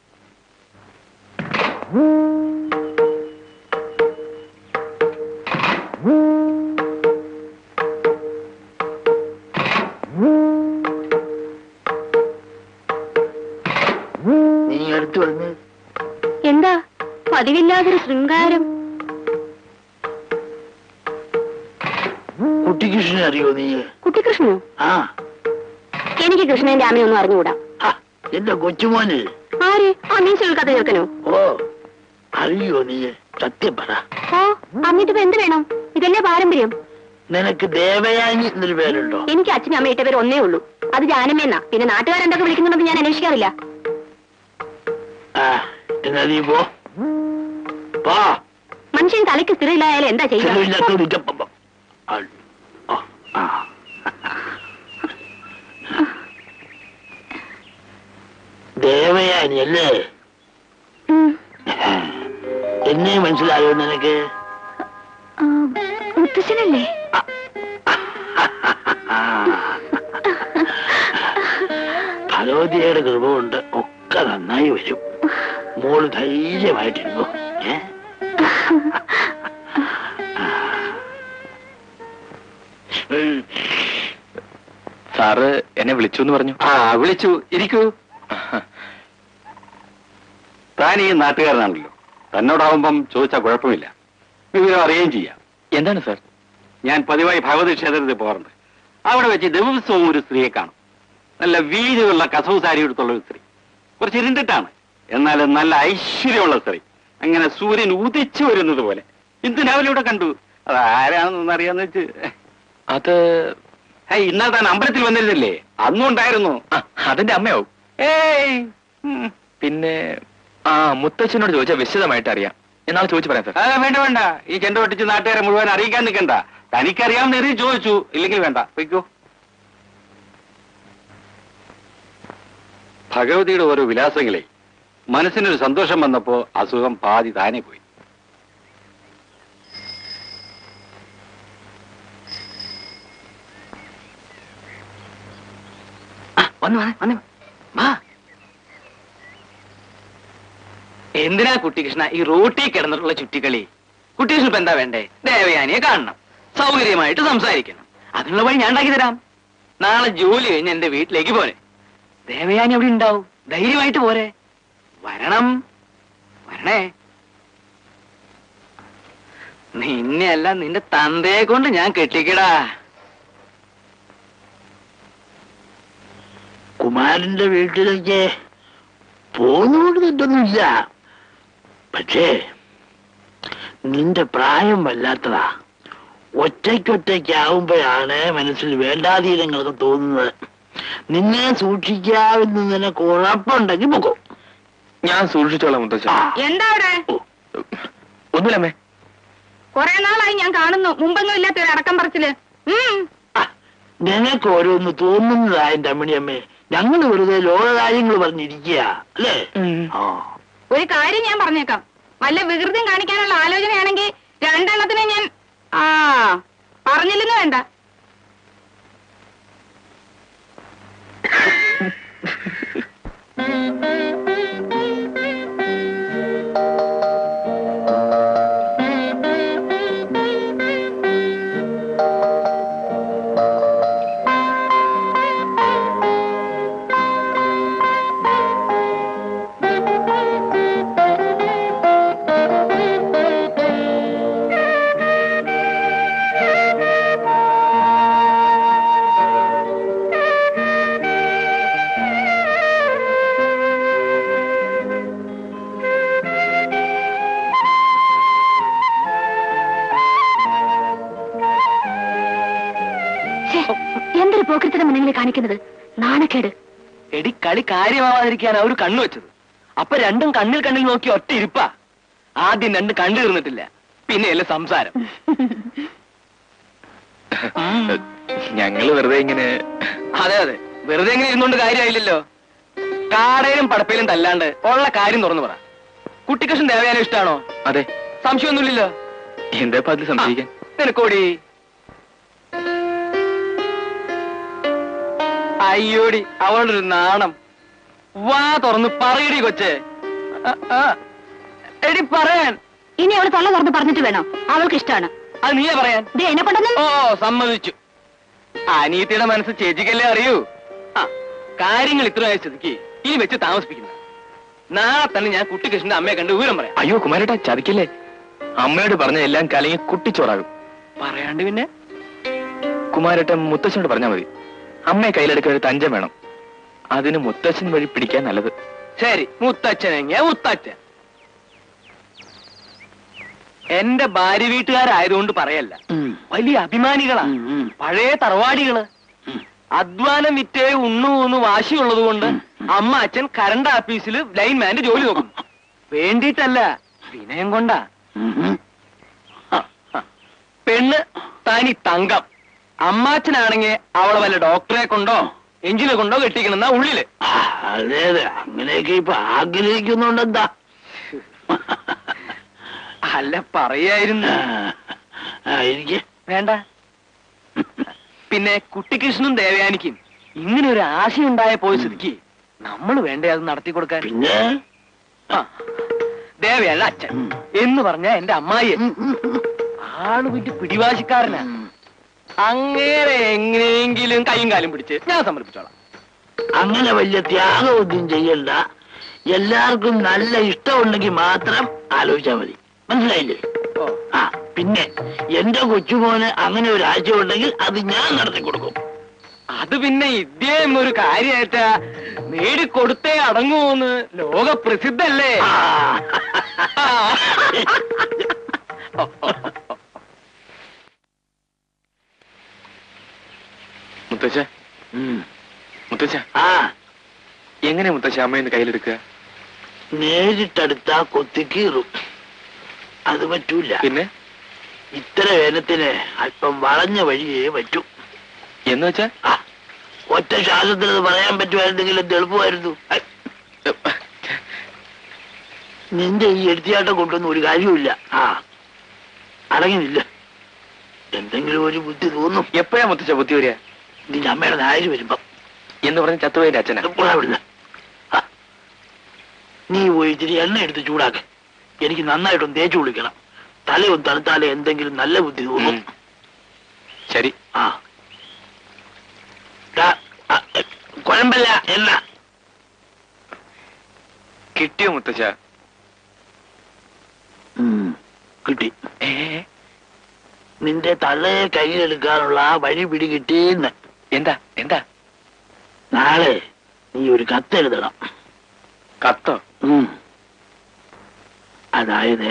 Speaker 4: നീ അടുത്ത് വന്ന്
Speaker 5: എന്താ പതിവില്ലാതൊരു ശൃംഗാരം
Speaker 4: കുട്ടിക്കൃഷ്ണനെ അറിയോ നീ
Speaker 5: കുട്ടിക്കൃഷ്ണനോ
Speaker 4: ആ
Speaker 5: എനിക്ക് കൃഷ്ണന്റെ അമ്മയൊന്നും അറിഞ്ഞുകൂടാ
Speaker 4: ആ, എന്റെ കൊച്ചുമോന്
Speaker 5: ആര് ആ നീ കേൾക്കാത്ത കേൾക്കനോ
Speaker 4: ഓ അറിയോ നീ സത്യം പറ
Speaker 5: ഓ എന്നിട്ട് ഇപ്പൊ എന്ത് വേണം ഇതല്ലേ പാരമ്പര്യം
Speaker 4: നിനക്ക് ദേവയാനി എന്നൊരു പേരുണ്ടോ
Speaker 5: എനിക്ക് അച്ഛനും അമ്മ ഇട്ട പേര് ഒന്നേ ഉള്ളൂ അത് ജാനമ്മയെന്നാ പിന്നെ നാട്ടുകാരെന്തൊക്കെ വിളിക്കുന്നുണ്ടെന്ന് ഞാൻ അന്വേഷിക്കാറില്ല
Speaker 4: ആ എന്നാ നീ പോ പോ
Speaker 5: മനുഷ്യൻ തലയ്ക്ക് സ്ഥിരമില്ലായാലും എന്താ ചെയ്യുക
Speaker 4: ചെലവില്ലാത്തോട് ഇറ്റപ്പം പോ. ആ, ആ, ആ. ദേവയാനി അല്ലേ
Speaker 5: ഉം.
Speaker 4: എന്നെ മനസ്സിലായോ നിനക്ക്
Speaker 5: ആ, മുത്തശ്ശനല്ലേ
Speaker 4: ഭഗവതിയുടെ കൃപ കൊണ്ട് ഒക്കെ നന്നായി വരും മോള് ധൈര്യമായിട്ടിരുന്നു ഏ ഉം.
Speaker 2: സാറ് എന്നെ വിളിച്ചു എന്ന് പറഞ്ഞു
Speaker 3: ആ വിളിച്ചു ഇരിക്കൂ താൻ ഈ നാട്ടുകാരനാണല്ലോ തന്നോടാവുമ്പം ചോദിച്ചാൽ കുഴപ്പമില്ല വിവരം അറിയുകയും ചെയ്യാം
Speaker 2: എന്താണ് സാർ
Speaker 3: ഞാൻ പതിവായി ഭഗവതി ക്ഷേത്രത്തിൽ പോകാറുണ്ട് അവിടെ വെച്ച് ദിവസവും ഒരു സ്ത്രീയെ കാണും നല്ല വീതിയുള്ള കസവ് സാരി എടുത്തുള്ള ഒരു സ്ത്രീ കുറച്ച് ഇരുണ്ടിട്ടാണ് എന്നാൽ നല്ല ഐശ്വര്യമുള്ള സ്ത്രീ അങ്ങനെ സൂര്യൻ ഉദിച്ചു വരുന്നത് പോലെ ഇന്ന് രാവിലെ ഇവിടെ കണ്ടു അത് ആരാണെന്ന് അറിയാന്ന് വെച്ച്
Speaker 2: അത്
Speaker 3: ഹേയ് ഇന്നാൾ താൻ അമ്പലത്തിൽ വന്നിരുന്നില്ലേ അന്നും ഉണ്ടായിരുന്നു
Speaker 2: ആ, അതിന്റെ അമ്മയാവും
Speaker 3: ഏയ് ഉം.
Speaker 2: പിന്നെ ആ മുത്തച്ഛനോട് ചോദിച്ചാൽ വിശദമായിട്ട് അറിയാം എന്നാൾ ചോദിച്ചു പറയാം സാർ
Speaker 3: ആ, വേണ്ട വേണ്ട ഈ ചെണ്ട പൊട്ടിച്ച് നാട്ടുകാരെ മുഴുവൻ അറിയിക്കാൻ നിൽക്കണ്ട തനിക്കറിയാവുന്ന രീതി ചോദിച്ചു ഇല്ലെങ്കിൽ വേണ്ട വയ്ക്കൂ ഭഗവതിയുടെ ഓരോ വിലാസങ്ങളെ മനസ്സിനൊരു സന്തോഷം വന്നപ്പോ അസുഖം പാതി താനെ പോയി
Speaker 7: വന്നു വന്നേ വന്നേ വാ എന്തിനാ കുട്ടികൃഷ്ണ ഈ റോട്ടിൽ കിടന്നിട്ടുള്ള ചുറ്റിക്കളി കുട്ടികൃഷ്ണ ഇപ്പൊ എന്താ വേണ്ടേ ദേവയാനിയെ കാണണം സൗകര്യമായിട്ട് സംസാരിക്കണം അതിനുള്ള വഴി ഞാൻ ഉണ്ടാക്കി തരാം നാളെ ജോലി കഴിഞ്ഞ് എന്റെ വീട്ടിലേക്ക് പോരെ ദേവയാനി അവിടെ ഉണ്ടാവും ധൈര്യമായിട്ട് പോരെ വരണം വരണേ നിന്നെയല്ല നിന്റെ തന്തയെ കൊണ്ട് ഞാൻ കെട്ടിക്കടാ
Speaker 4: കുമാരന്റെ വീട്ടിലേക്ക് പോകുന്നതുകൊണ്ട് തെറ്റൊന്നുമില്ല പക്ഷേ നിന്റെ പ്രായം വല്ലാത്തതാ ഒറ്റയ്ക്കൊറ്റയ്ക്കാവുമ്പോഴാണ് മനസ്സിൽ വേണ്ടാതീരങ്ങളൊക്കെ തോന്നുന്നത് നിന്നെ സൂക്ഷിക്കാവുന്ന നിനക്ക് ഉറപ്പുണ്ടെങ്കിൽ പോകോ
Speaker 2: ഞാൻ സൂക്ഷിച്ചോളാം മുത്തച്ഛ
Speaker 1: എന്താ അവിടെ
Speaker 2: ഒന്നുമില്ലമ്മേ
Speaker 1: കുറെ നാളായി ഞാൻ കാണുന്നു മുമ്പൊന്നും ഇല്ലാത്ത ഒരു അടക്കം പറച്ചില് ഉം.
Speaker 4: നിനക്ക് ഓരോന്ന് തോന്നുന്നതാ എന്റെ അമ്മണിയമ്മേ ഞങ്ങൾ വെറുതെ ലോകകാര്യങ്ങൾ പറഞ്ഞിരിക്കുക അല്ലേ ആ
Speaker 1: ഒരു കാര്യം ഞാൻ പറഞ്ഞേക്കാം വല്ല വികൃതിയും കാണിക്കാനുള്ള ആലോചനയാണെങ്കിൽ രണ്ടെണ്ണത്തിനെ ഞാൻ ആ പറഞ്ഞില്ലെന്ന് വേണ്ട
Speaker 5: എന്തൊരു പോക്കരത്തിന്റെ മുന്നിൽ കാണിക്കുന്നത് നാണക്കേട്
Speaker 7: എടി കളി കാര്യമാവാതിരിക്കാനാ ഒരു കണ്ണു വെച്ചത് അപ്പൊ രണ്ടും കണ്ണിൽ കണ്ണിൽ നോക്കി ഒറ്റ ഇരിപ്പാ ആദ്യം രണ്ട് കണ്ടു തീർന്നിട്ടില്ല പിന്നെയല്ലേ സംസാരം
Speaker 2: ഞങ്ങള് വെറുതെ ഇങ്ങനെ
Speaker 7: അതെ അതെ വെറുതെ ഇങ്ങനെ ഇരുന്നോണ്ട് കാര്യമായില്ലല്ലോ കാടയിലും പടപ്പയിലും തല്ലാണ്ട് ഉള്ള കാര്യം തുറന്നു പറ കുട്ടിക്കൃഷ്ണൻ ദേവയാനം ഇഷ്ടാണോ
Speaker 2: അതെ
Speaker 7: സംശയമൊന്നുമില്ലല്ലോ
Speaker 2: എന്താ ഇപ്പൊ അതിൽ സംശയിക്കാൻ
Speaker 7: നിനക്കോടി അയ്യോടി അവളുടെ ഒരു നാണം വാ തുറന്ന് പറയടി കൊച്ചേ ആ, ആ. എടി പറയാൻ
Speaker 5: ഇനി അവള് തൊള്ള തുറന്ന് പറഞ്ഞിട്ട് വേണോ അവൾക്ക് ഇഷ്ടമാണ്
Speaker 7: അത് നീയെ പറയാൻ
Speaker 5: ദേ എന്നെ കൊണ്ടൊന്നും
Speaker 7: ഓ സമ്മതിച്ചു അനീതിയുടെ മനസ്സ് ചേച്ചിക്കല്ലേ അറിയൂ ആ കാര്യങ്ങൾ ഇത്രയായ സ്ഥിതിക്ക് ഇനി വെച്ച് താമസിപ്പിക്കുന്ന നാളെ തന്നെ ഞാൻ കുട്ടികൃഷ്ണന്റെ അമ്മയെ കണ്ട് വിവരം പറയാം
Speaker 2: അയ്യോ കുമാരേട്ടാ ചതിക്കല്ലേ അമ്മയോട് പറഞ്ഞ എല്ലാം കലങ്ങി കുട്ടിച്ചോറാകും
Speaker 7: പറയാണ്ട് പിന്നെ
Speaker 2: കുമാരേട്ടൻ മുത്തച്ഛനോട് പറഞ്ഞാൽ മതി അമ്മയെ കയ്യിലെടുക്കാൻ ഒരു തഞ്ചം വേണം അതിന് മുത്തച്ഛൻ വഴി പിടിക്കാൻ നല്ലത്
Speaker 7: ശരി മുത്തച്ഛനെങ്ങിയ മുത്തച്ഛൻ എന്റെ ഭാര്യ വീട്ടുകാരായതുകൊണ്ട് പറയല്ല
Speaker 4: ഉം.
Speaker 7: വലിയ അഭിമാനികളാ
Speaker 4: ഉം, ഉം.
Speaker 7: പഴയ തറവാടികള് അധ്വാനം വിറ്റേ ഉണ്ണു എന്ന് വാശിയുള്ളത് കൊണ്ട് അമ്മ അച്ഛൻ കറണ്ട് ഓഫീസിൽ ലൈൻമാന്റെ ജോലി നോക്കും വേണ്ടിയിട്ടല്ല വിനയം കൊണ്ടാ
Speaker 4: ഉം.
Speaker 7: പെണ്ണ് തനി തങ്കം അമ്മാച്ചനാണെങ്കിൽ അവളെ വല്ല ഡോക്ടറെ കൊണ്ടോ എഞ്ചിനെ കൊണ്ടോ കെട്ടിക്കണമെന്നാ ഉള്ളില്
Speaker 4: ആ, അതെ അതെ അങ്ങനെയൊക്കെ ഇപ്പൊ ആഗ്രഹിക്കുന്നുണ്ടെന്താ
Speaker 7: അല്ല പറയായിരുന്നു
Speaker 4: ആ, എനിക്ക്
Speaker 7: വേണ്ട പിന്നെ കുട്ടികൃഷ്ണനും ദേവയാനിക്കും ഇങ്ങനെ ഒരു ആശയുണ്ടായ പോയ സ്ഥിതിക്ക് നമ്മൾ വേണ്ടേ അത് നടത്തി കൊടുക്കാൻ
Speaker 4: പിന്നെ
Speaker 7: ആ, ദേവയാന അച്ഛൻ എന്ന് പറഞ്ഞ എന്റെ അമ്മായി ആള് വലിയ പിടിവാശിക്കാരനാ അങ്ങേരെ എങ്ങനെയെങ്കിലും കൈയും കാലും പിടിച്ച് ഞാൻ സമർപ്പിച്ചോളാം
Speaker 4: അങ്ങനെ വലിയ ത്യാഗമൊന്നും ചെയ്യണ്ട എല്ലാവർക്കും നല്ല ഇഷ്ടമുണ്ടെങ്കിൽ മാത്രം ആലോചിച്ചാൽ മതി മനസ്സിലായില്ലേ
Speaker 7: ഓ
Speaker 4: ആ പിന്നെ എന്റെ കൊച്ചുമോന് അങ്ങനെ ഒരു ആശയം ഉണ്ടെങ്കിൽ അത് ഞാൻ നടത്തി കൊടുക്കും
Speaker 7: അത് പിന്നെ ഇദ്ദേഹം ഒരു കാര്യമായിട്ട് നേടിക്കൊടുത്തേ അടങ്ങുമെന്ന് ലോക പ്രസിദ്ധല്ലേ
Speaker 4: ആ.
Speaker 2: മുത്തച്ഛ
Speaker 4: ഉം.
Speaker 2: മുത്തച്ഛ
Speaker 4: ആ
Speaker 2: എങ്ങനെ മുത്തച്ഛ അമ്മയെന്ന് കയ്യിലെടുക്കുക
Speaker 4: നേരിട്ടെടുത്താ കൊത്തിക്കീറും അത് പറ്റൂല
Speaker 2: പിന്നെ
Speaker 4: ഇത്ര വേനത്തിന് അല്പം വളഞ്ഞ വഴിയേ പറ്റൂ
Speaker 2: എന്ന് വെച്ചാ
Speaker 4: ആ ഒറ്റ ശ്വാസത്തിൽ അത് പറയാൻ പറ്റുമായിരുന്നെങ്കിൽ എന്ത് എളുപ്പമായിരുന്നു ഐ, നിന്റെ ഈ എഴുത്തിയാട്ടം കൊണ്ടൊന്നും ഒരു കാര്യമില്ല ആ അടങ്ങിനില്ല എന്തെങ്കിലും ഒരു ബുദ്ധി തോന്നും
Speaker 2: എപ്പോഴാ മുത്തച്ഛ ബുദ്ധി വരിക
Speaker 4: നിന്റെ അമ്മയുടെ നായര് വരുമ്പം
Speaker 2: എന്ന് പറഞ്ഞ് ചത്തുപോയന്റെ അച്ഛനാ
Speaker 4: പോടാ അവിടുന്ന്. ആ. നീ പോയി ഇച്ചിരി എണ്ണ എടുത്ത് ചൂടാക്ക എനിക്ക് നന്നായിട്ടൊന്ന് തേച്ചു കുളിക്കണം തലയൊന്ന് തണുത്താലേ എന്തെങ്കിലും നല്ല ബുദ്ധി തോന്നും
Speaker 2: ഉം. ശരി
Speaker 4: ആ ദാ, ആ, എ, കുഴമ്പല്ല എണ്ണ
Speaker 2: കിട്ടിയോ മുത്തച്ഛ
Speaker 4: കിട്ടി
Speaker 2: ഏ
Speaker 4: നിന്റെ തള്ളയെ കയ്യിലെടുക്കാനുള്ള ആ വഴി പിടികിട്ടിയെന്ന്
Speaker 2: എന്താ എന്താ
Speaker 4: നാളെ നീ ഒരു കത്തെഴുതണം
Speaker 2: കത്തോ
Speaker 4: ഉം. അതായത്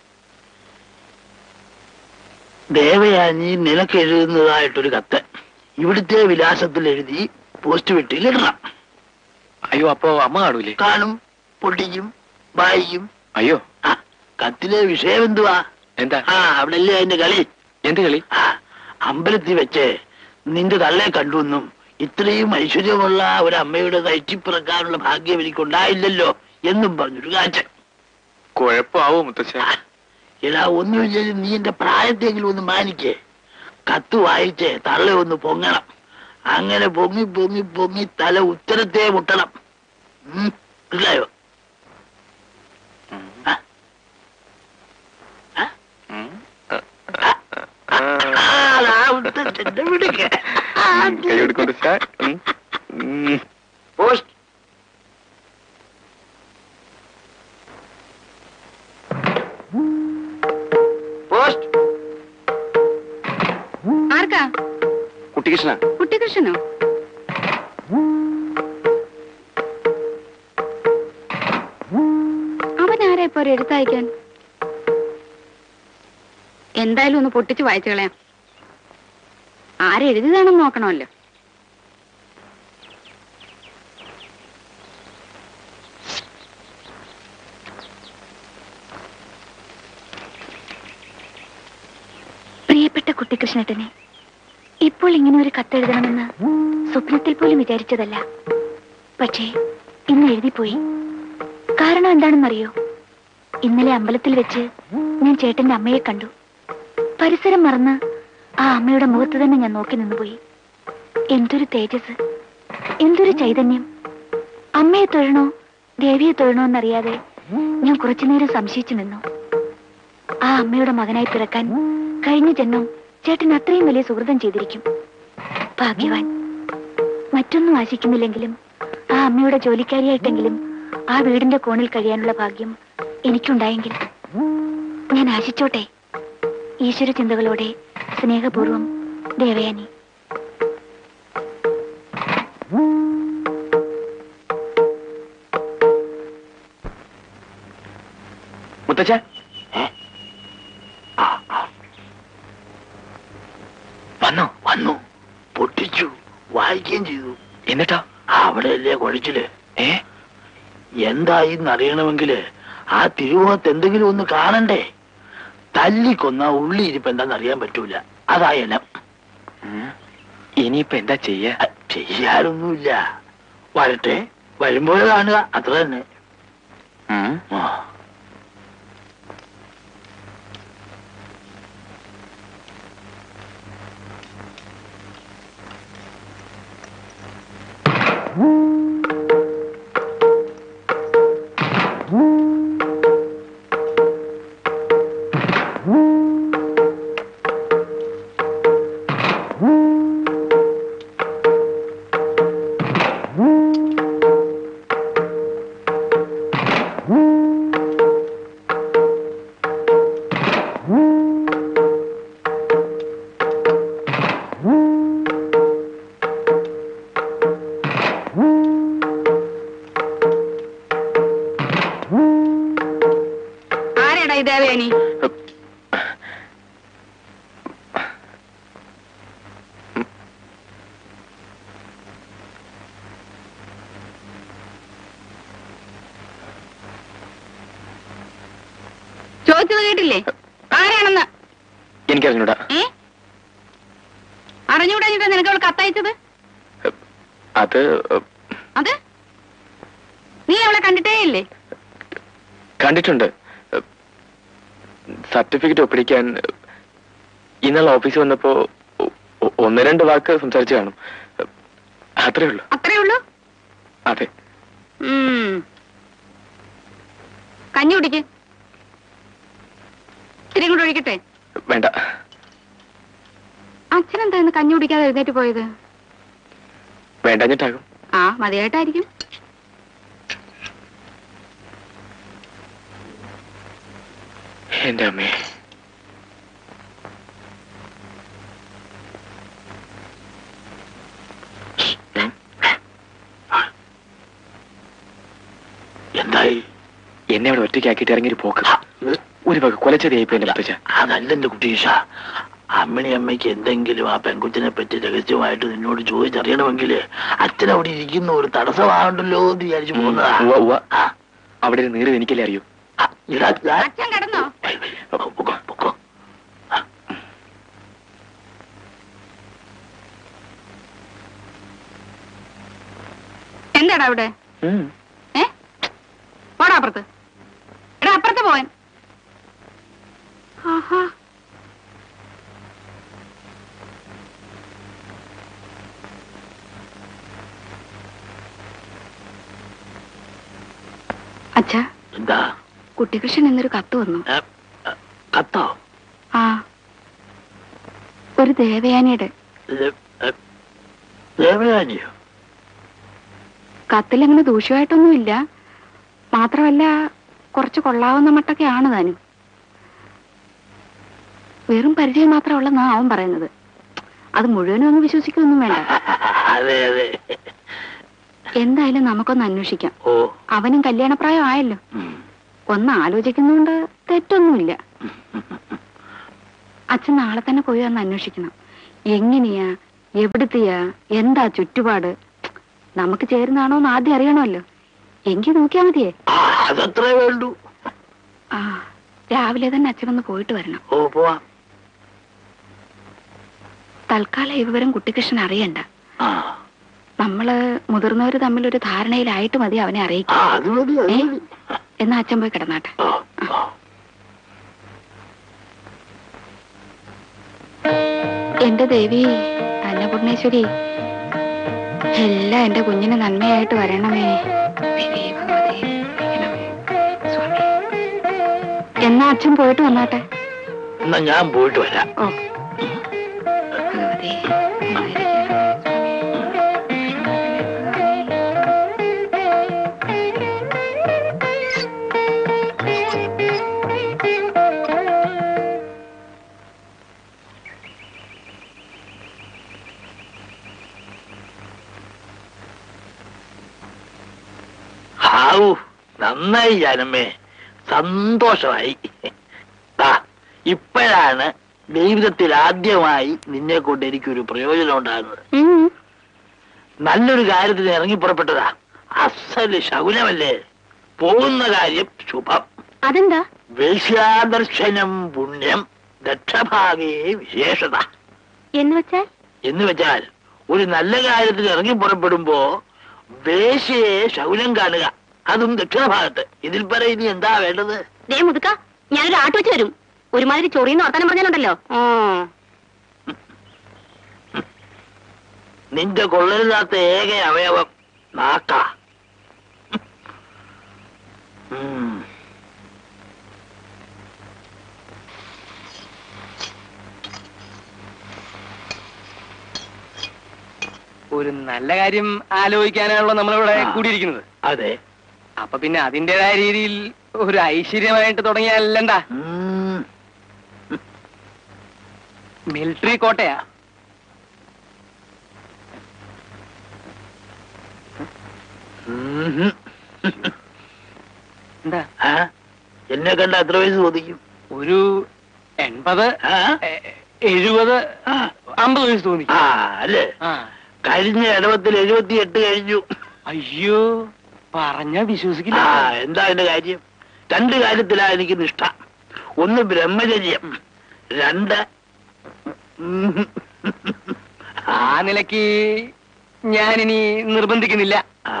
Speaker 4: ദേവയാനി നിനക്ക് എഴുതുന്നതായിട്ടൊരു കത്ത് ഇവിടുത്തെ വിലാസത്തിൽ എഴുതി പോസ്റ്റ് വീട്ടിൽ ഇടണം
Speaker 2: അയ്യോ അപ്പോ അമ്മ കാണൂലേ
Speaker 4: കാണും പൊട്ടിക്കും വായിക്കും
Speaker 2: അയ്യോ
Speaker 4: ആ കത്തിലെ വിഷയം എന്തുവാ
Speaker 2: എന്താ
Speaker 4: ആ അവിടെ അല്ലേ അതിന്റെ കളി
Speaker 2: എന്ത് കളി
Speaker 4: ആ, അമ്പലത്തിൽ വെച്ച് നിന്റെ തള്ളെ കണ്ടുവെന്നും ഇത്രയും ഐശ്വര്യമുള്ള ഒരു അമ്മയുടെ തയ്ച്ചിപ്പിറക്കാനുള്ള ഭാഗ്യം എനിക്കുണ്ടായില്ലല്ലോ എന്നും പറഞ്ഞൊരു കാച്ചൻ
Speaker 2: കുഴപ്പമാവോ മുത്തച്ഛ
Speaker 4: ആ, എടാ ഒന്നുമില്ലെങ്കിൽ നീ എന്റെ പ്രായത്തെങ്കിലും ഒന്ന് മാനിക്കേ കത്ത് വായിച്ചേ തള്ള ഒന്ന് പൊങ്ങണം അങ്ങനെ പൊങ്ങി പൊങ്ങി പൊങ്ങി തല ഉത്തരത്തെ മുട്ടണം ഉം, മനസ്സിലായോ ആ. ആ? ആ, അതാ ഉത്തരത്തിന്റെ മിടുക്ക്. ആ,
Speaker 2: കൈ കൊടുക്കും മുത്തച്ഛ ഉം. ഉം.
Speaker 7: പോസ്റ്റ് പോസ്റ്റ്
Speaker 1: ആർക്കാ
Speaker 6: കുട്ടികൃഷ്ണ
Speaker 1: കുട്ടികൃഷ്ണനോ അവൻ ആരാ ഇപ്പൊ ഒരു എഴുത്തയക്കാൻ എന്തായാലും ഒന്ന് പൊട്ടിച്ച് വായിച്ചു കളയാം ആരെഴുതിയതാണെന്ന് നോക്കണമല്ലോ
Speaker 5: പ്രിയപ്പെട്ട കുട്ടികൃഷ്ണേട്ടനെ ഇപ്പോൾ ഇങ്ങനെ ഒരു കത്തെഴുതണമെന്ന് സ്വപ്നത്തിൽ പോലും വിചാരിച്ചതല്ല പക്ഷേ ഇന്ന് എഴുതിപ്പോയി കാരണം എന്താണെന്നറിയോ ഇന്നലെ അമ്പലത്തിൽ വെച്ച് ഞാൻ ചേട്ടന്റെ അമ്മയെ കണ്ടു പരിസരം മറന്ന് ആ അമ്മയുടെ മുഖത്ത് തന്നെ ഞാൻ നോക്കി നിന്നുപോയി എന്തൊരു തേജസ് എന്തൊരു ചൈതന്യം അമ്മയെ തൊഴണോ ദേവിയെ തൊഴണോ എന്നറിയാതെ ഞാൻ കുറച്ചുനേരം സംശയിച്ചു നിന്നു ആ അമ്മയുടെ മകനായി പിറക്കാൻ കഴിഞ്ഞ ജന്മം ചേട്ടൻ അത്രയും വലിയ സുഹൃതം ചെയ്തിരിക്കും ഭാഗ്യവാൻ മറ്റൊന്നും ആശിക്കുന്നില്ലെങ്കിലും ആ അമ്മയുടെ ജോലിക്കാരിയായിട്ടെങ്കിലും ആ വീടിന്റെ കോണിൽ കഴിയാനുള്ള ഭാഗ്യം എനിക്കുണ്ടായെങ്കിൽ ഞാൻ ആശിച്ചോട്ടെ ഈശ്വര ചിന്തകളോടെ സ്നേഹപൂർവം ദേവയാനി
Speaker 2: മുത്തച്ഛ വന്നോ
Speaker 4: വന്നു പൊട്ടിച്ചു വായിക്കുകയും ചെയ്തു
Speaker 2: എന്നിട്ടോ
Speaker 4: അവിടെയല്ലേ കുഴച്ചില്
Speaker 2: ഏ
Speaker 4: എന്തായി എന്നറിയണമെങ്കില് ആ തിരുവോണത്ത് എന്തെങ്കിലും ഒന്ന് കാണണ്ടേ തല്ലിക്കൊന്ന ഉള്ളി ഇരിപ്പ് എന്താന്ന് അറിയാൻ പറ്റൂല അതായനം
Speaker 2: ഇനിയിപ്പോ എന്താ ചെയ്യാ
Speaker 4: ചെയ്യാനൊന്നുമില്ല വരട്ടെ വരുമ്പോൾ കാണുക അത്ര തന്നെ ആ.
Speaker 1: ആരാടാ ഈ ദേവയാനി ചോദിച്ചത് കേട്ടില്ലേ ആരാണെന്ന്
Speaker 2: എനിക്കറിഞ്ഞൂടാ
Speaker 1: ഏ അറിഞ്ഞുകൂടാഞ്ഞിട്ടാ നിനക്ക് അവൾ കത്തയച്ചത്
Speaker 2: അത്
Speaker 1: അത് നീ അവളെ കണ്ടിട്ടേ ഇല്ലേ
Speaker 2: കണ്ടിട്ടുണ്ട് സർട്ടിഫിക്കറ്റ് ഒപ്പിടിക്കാൻ ഇന്നലെ ഓഫീസിൽ വന്നപ്പോ ഒ- ഒ- ഒന്ന് രണ്ട് വാക്ക് സംസാരിച്ചു കാണും അത്രേ ഉള്ളൂ
Speaker 1: അത്രേ ഉള്ളൂ
Speaker 2: അതെ
Speaker 1: ഉം. കഞ്ഞി കുടിക്ക് ഇത്തിരി കൂടെ ഒഴിക്കട്ടെ
Speaker 2: വേണ്ട
Speaker 1: അച്ഛനെന്താ ഇന്ന് കഞ്ഞി കുടിക്കാതെ എഴുന്നേറ്റ് പോയത്
Speaker 2: വേണ്ടഞ്ഞിട്ടാകും
Speaker 1: ആ മതിയായിട്ടായിരിക്കും
Speaker 2: എന്റെ അമ്മേ എന്നെ അവിടെ ഒറ്റയ്ക്കാക്കിയിട്ട് ഇറങ്ങി ഒരു പോക്ക് ഒരു വക കൊലച്ചതയായിപ്പോ എന്റെ മുത്തച്ഛ
Speaker 4: അതല്ല എന്റെ കുട്ടീഷ അമ്മിണി അമ്മയ്ക്ക് എന്തെങ്കിലും ആ പെൺകുച്ചിനെ പറ്റി രഹസ്യമായിട്ട് നിന്നോട് ചോദിച്ചറിയണമെങ്കിൽ അച്ഛൻ അവിടെ ഇരിക്കുന്ന ഒരു തടസ്സമാകണ്ടല്ലോ എന്ന് വിചാരിച്ചു പോകുന്നതാ
Speaker 2: ഉവ്വ, ഉവ്വ.
Speaker 4: ആ,
Speaker 2: അവിടെ ഒരു നീര് എനിക്കല്ലേ അറിയൂ
Speaker 4: ആ, ഇടാ, ഞാൻ-
Speaker 1: അച്ഛൻ കിടന്നോ
Speaker 4: വൈ, വൈ, പൊക്കോ, പൊക്കോ.
Speaker 1: എന്താടാ അവിടെ ഏ പോടാ അപ്പുറത്ത് എടാ അപ്പുറത്ത് പോവാൻ ആഹാ അച്ഛാ
Speaker 4: എന്താ
Speaker 1: കുട്ടികൃഷ്ണൻ എന്നൊരു കത്ത് വന്നു
Speaker 4: ഏ, ഏ, കത്തോ
Speaker 1: ആ ഒരു ദേവയാനിയുടെ
Speaker 4: ഇത്, ഏ, ദേവയാനിയോ
Speaker 1: കത്തിലങ്ങനെ ദൂഷ്യമായിട്ടൊന്നുമില്ല മാത്രമല്ല കുറച്ച് കൊള്ളാവുന്ന മട്ടൊക്കെയാണ് താനും വെറും പരിചയം മാത്രമുള്ളെന്നാ അവൻ പറയുന്നത് അത് മുഴുവനും അങ്ങ് വിശ്വസിക്കൊന്നും വേണ്ട
Speaker 4: അതെ അതെ
Speaker 1: എന്തായാലും നമുക്കൊന്ന് അന്വേഷിക്കാം
Speaker 4: ഓ
Speaker 1: അവനും കല്യാണപ്രായം ആയല്ലോ
Speaker 4: ഉം.
Speaker 1: ഒന്ന് ആലോചിക്കുന്നോണ്ട് തെറ്റൊന്നുമില്ല അച്ഛൻ നാളെ തന്നെ പോയി ഒന്ന് അന്വേഷിക്കണം എങ്ങനെയാ എവിടുത്തെയാ എന്താ ചുറ്റുപാട് നമുക്ക് ചേരുന്നാണോ എന്ന് ആദ്യം അറിയണമല്ലോ എങ്കിൽ നോക്കിയാ മതിയേ
Speaker 4: ആ അതത്രേ വേണ്ടു
Speaker 1: ആ രാവിലെ തന്നെ അച്ഛനൊന്ന് പോയിട്ട് വരണം
Speaker 4: ഓ പോവാം
Speaker 1: തൽക്കാലം ഈ വിവരം കുട്ടിക്കൃഷ്ണൻ അറിയണ്ട
Speaker 4: ആ
Speaker 1: നമ്മള് മുതിർന്നവര് തമ്മിൽ ഒരു ധാരണയിലായിട്ട് മതി അവനെ
Speaker 4: ആ
Speaker 1: അറിയിക്കും
Speaker 4: അത് മതി അത്
Speaker 1: ഏ?
Speaker 4: മതി
Speaker 1: എന്നാ അച്ഛൻ പോയി കിടന്നാട്ടെ
Speaker 4: ആ, ആ.
Speaker 1: എന്റെ ദേവി അന്നപൂർണേശ്വരി എല്ലാം എന്റെ കുഞ്ഞിന് നന്മയായിട്ട് വരണമേ ദേവി ഭഗവതി, രക്ഷണമേ. സ്വാമി. എന്നാ അച്ഛൻ പോയിട്ട് വന്നാട്ടെ
Speaker 4: എന്നാ ഞാൻ പോയിട്ട് വരാം
Speaker 1: ഓ ഭഗവതി നന്നായിരിക്കണമേ, സ്വാമി.
Speaker 4: ഹാവു നന്നായി ജാനമ്മേ സന്തോഷമായി ആ ഇപ്പോഴാണ് ജീവിതത്തിൽ ആദ്യമായി നിന്നെ കൊണ്ട് എനിക്കൊരു പ്രയോജനം ഉണ്ടാകുന്നത്
Speaker 1: ഉം.
Speaker 4: നല്ലൊരു കാര്യത്തിന് ഇറങ്ങി പുറപ്പെട്ടതാ അസല് ശകുനമല്ലേ പോകുന്ന കാര്യം ശുഭം
Speaker 5: അതെന്താ
Speaker 4: വേശ്യാദർശനം പുണ്യം ദക്ഷഭാഗേ വിശേഷത
Speaker 5: എന്ന് വെച്ചാൽ
Speaker 4: എന്ന് വെച്ചാൽ ഒരു നല്ല കാര്യത്തിന് ഇറങ്ങി പുറപ്പെടുമ്പോ വേശ്യയെ ശകുനം കാണുക അതും ദക്ഷിണഭാഗത്ത് ഇതിൽ പറ ഇനി എന്താ വേണ്ടത്
Speaker 5: ദേ മുതുക്ക ഞാനൊരു ആട്ട് വെച്ച് വരും ഒരുമാതിരി ചൊറിയെന്ന് വർത്താനം പറഞ്ഞാലുണ്ടല്ലോ
Speaker 4: നിന്റെ കൊള്ളരുതാത്ത ഏക അവയവം നാക്ക ഉം.
Speaker 7: ഒരു നല്ല കാര്യം ആലോചിക്കാനാണല്ലോ നമ്മളിവിടെ
Speaker 4: ആ.
Speaker 7: കൂടിയിരിക്കുന്നത്
Speaker 4: അതെ
Speaker 7: അപ്പൊ പിന്നെ അതിന്റേതായ രീതിയിൽ ഒരു ഐശ്വര്യമായിട്ട് തുടങ്ങിയാലെന്താ
Speaker 4: ഉം.
Speaker 7: മിലിറ്ററി കോട്ടയാ
Speaker 4: ഉം.
Speaker 7: എന്താ
Speaker 4: ആ? എന്നെ കണ്ട എത്ര വയസ്സ് ചോദിക്കും
Speaker 7: ഒരു എൺപത്
Speaker 4: ആ?
Speaker 7: എ- എഴുപത്
Speaker 4: ആ.
Speaker 7: അമ്പത് വയസ്സ് തോന്നി
Speaker 4: ആ അല്ലേ
Speaker 7: ആ
Speaker 4: കഴിഞ്ഞ ഇടവത്തിൽ എഴുപത്തി എട്ട് കഴിഞ്ഞു
Speaker 7: അയ്യോ പറഞ്ഞ വിശ്വസിക്കില്ല
Speaker 4: ആ എന്താ എന്റെ കാര്യം രണ്ട് കാര്യത്തിലാ എനിക്ക് നിഷ്ഠ ഒന്ന് ബ്രഹ്മചര്യം രണ്ട് ഉം.
Speaker 7: ആ നിലയ്ക്ക് ഞാനിനി നിർബന്ധിക്കുന്നില്ല
Speaker 4: ആ.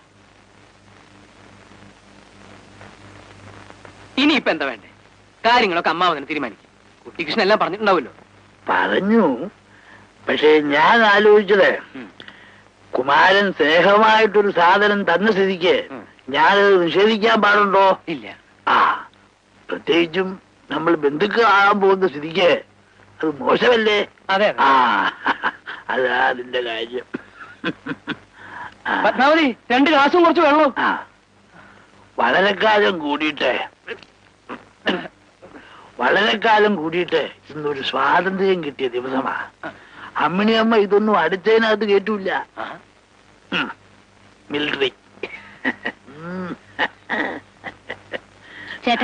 Speaker 7: ഇനിയിപ്പോ എന്താ വേണ്ടേ കാര്യങ്ങളൊക്കെ അമ്മാവനെ തീരുമാനിക്കും കുട്ടികൃഷ്ണൻ എല്ലാം പറഞ്ഞിട്ടുണ്ടാവുമല്ലോ
Speaker 4: പറഞ്ഞു പക്ഷേ ഞാൻ ആലോചിച്ചത്
Speaker 7: ഉം.
Speaker 4: കുമാരൻ സ്നേഹമായിട്ടൊരു സാധനം തന്ന സ്ഥിതിക്ക്
Speaker 7: ഉം.
Speaker 4: ഞാനത് നിഷേധിക്കാൻ പാടുണ്ടോ
Speaker 7: ഇല്ല
Speaker 4: ആ പ്രത്യേകിച്ചും നമ്മൾ ബന്ധുക്കളാകാൻ പോകുന്ന സ്ഥിതിക്ക് അത് മോശമല്ലേ
Speaker 7: അതെ
Speaker 4: ആ അതാ അതിന്റെ കാര്യം ആ.
Speaker 7: പത്മാവതി രണ്ട് ഗ്ലാസും കുറച്ച് വെള്ളവും
Speaker 4: ആ വളരെ കാലം കൂടിയിട്ട് വളരെ കാലം കൂടിയിട്ട് ഇന്നൊരു സ്വാതന്ത്ര്യം കിട്ടിയ ദിവസമാ അമ്മിണിയമ്മ ഇതൊന്നും അടുത്തതിനകത്ത് കേറ്റൂല
Speaker 7: ആ.
Speaker 4: മിലിറ്ററി
Speaker 5: ചേട്ടാ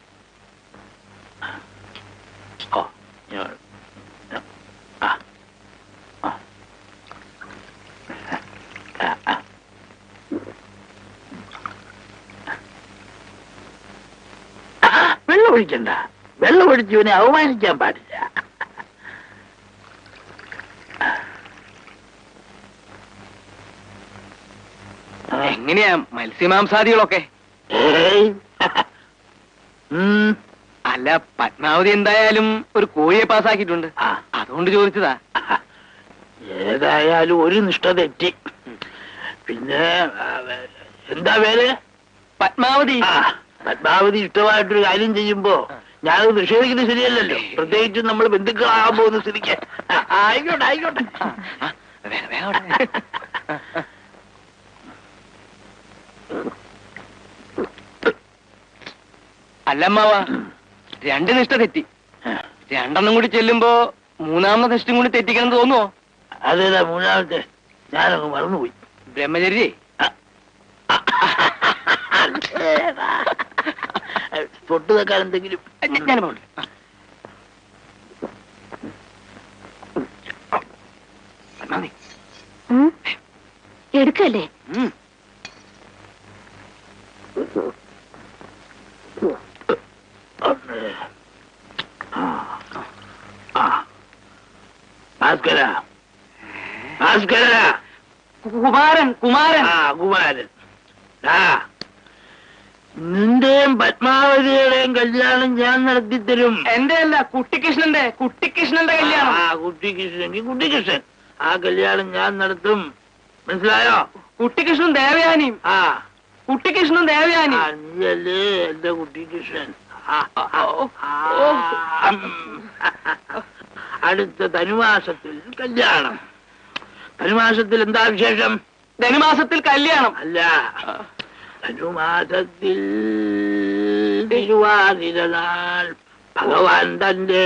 Speaker 4: ഓ ഞാൻ ആ ആ ആ ആ ആ, വെള്ളം ഒഴിക്കണ്ട വെള്ളം ഒഴിച്ചവനെ അവമാനിക്കാൻ പാടില്ല
Speaker 7: എങ്ങനെയാ മത്സ്യമാംസാദികളൊക്കെ
Speaker 4: ഏയ്. ഉം.
Speaker 7: അല്ല പത്മാവതി എന്തായാലും ഒരു കോഴിയെ പാസ്സാക്കിയിട്ടുണ്ട്
Speaker 4: ആ,
Speaker 7: അതുകൊണ്ട് ചോദിച്ചതാ
Speaker 4: ഏതായാലും ഒരു നിഷ്ഠ തെറ്റി പിന്നെ ആ, എന്താ പേര്
Speaker 7: പത്മാവതി
Speaker 4: ആ, പത്മാവതി ഇഷ്ടമായിട്ടൊരു കാര്യം ചെയ്യുമ്പോ ഞാനത് നിഷേധിക്കുന്നത് ശരിയല്ലല്ലോ പ്രത്യേകിച്ച് നമ്മൾ ബന്ധുക്കളാകാൻ പോകുന്ന സ്ഥിതിക്ക് ആ, ആയിക്കോട്ടെ ആയിക്കോട്ടെ
Speaker 7: ആ, വേഗം, വേഗം അവിടെ. അല്ലമ്മാവ രണ്ട് നിഷ്ഠ തെറ്റി രണ്ടെണ്ണം കൂടി ചെല്ലുമ്പോ മൂന്നാമത്തെ നിഷ്ഠയും കൂടി തെറ്റിക്കണം തോന്നുവോ
Speaker 4: അതേതാ മൂന്നാമത്തെ ഞാനങ്ങ് മറന്നുപോയി
Speaker 7: ബ്രഹ്മചര്യ
Speaker 4: തൊട്ട് വെക്കാൻ എന്തെങ്കിലും
Speaker 7: ഞാൻ പോകട്ടെ. പത്മാവതി
Speaker 5: ഉം. എടുക്കല്ലേ
Speaker 7: ഉം.
Speaker 4: ഭാസ്കര ഭാസ്കര
Speaker 7: കുമാരൻ കുമാരൻ
Speaker 4: ആ കുമാരൻ ആ നിന്റെയും പത്മാവതിയുടെയും കല്യാണം ഞാൻ നടത്തിത്തരും
Speaker 7: എന്റെ അല്ല കുട്ടിക്കൃഷ്ണന്റെ കുട്ടിക്കൃഷ്ണന്റെ കല്യാണം
Speaker 4: ആ കുട്ടിക്കൃഷ്ണൻ കുട്ടിക്കൃഷ്ണൻ ആ കല്യാണം ഞാൻ നടത്തും മനസ്സിലായോ
Speaker 7: കുട്ടിക്കൃഷ്ണൻ ദേവയാനിയും
Speaker 4: ആ
Speaker 7: കുട്ടിക്കൃഷ്ണൻ ദേവയാനി
Speaker 4: ആ, നീയല്ലേ എന്റെ കുട്ടിക്കൃഷ്ണൻ ആ, ആ, ആ, ഉം. അടുത്ത ധനുമാസത്തിൽ കല്യാണം ധനുമാസത്തിൽ എന്താ വിശേഷം
Speaker 7: ധനുമാസത്തിൽ കല്യാണം
Speaker 4: അല്ല ധനുമാസത്തിൽ തിരുവാതിര നാൾ ഭഗവാൻ തന്റെ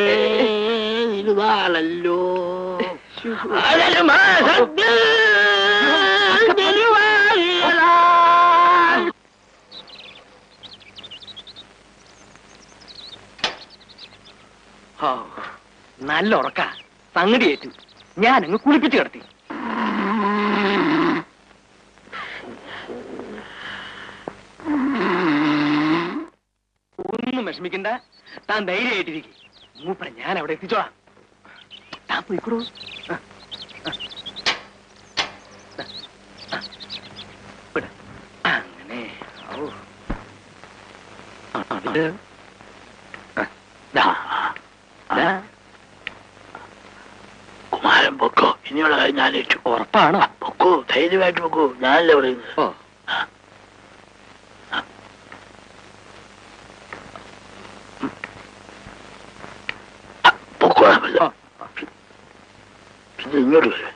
Speaker 4: തിരുവാളല്ലോ ആ ധനുമാസത്തിൽ തിരുവാതിര നാൾ
Speaker 7: ഹോ, നല്ല ഉറക്ക സംഗതി ഏറ്റു ഞാൻ അങ്ങ് കുളിപ്പിച്ചു കിടത്തി ഒന്നും വിഷമിക്കണ്ട താൻ ധൈര്യമായിട്ടിരിക്കും മൂപ്പര ഞാൻ അവിടെ എത്തിച്ചോളാം താൻ പോയിക്കോളൂ ആ, ആ. ആ, വിട്. അങ്ങനെ ഔ. ആ, ആ, ഇത്. ആ, ദാ. ദാ.
Speaker 4: കുമാരൻ പൊക്കോ ഇനിയുള്ള കാര്യം ഞാൻ ഏറ്റു
Speaker 7: ഉറപ്പാണോ
Speaker 4: പൊക്കോ ധൈര്യമായിട്ട് പൊക്കോ ഞാനല്ലേ പറയുന്നത്
Speaker 7: ഓ
Speaker 4: ആ, പൊക്കോ
Speaker 7: ഓ.
Speaker 4: പിന്നെ ഇങ്ങോട്ട് വരും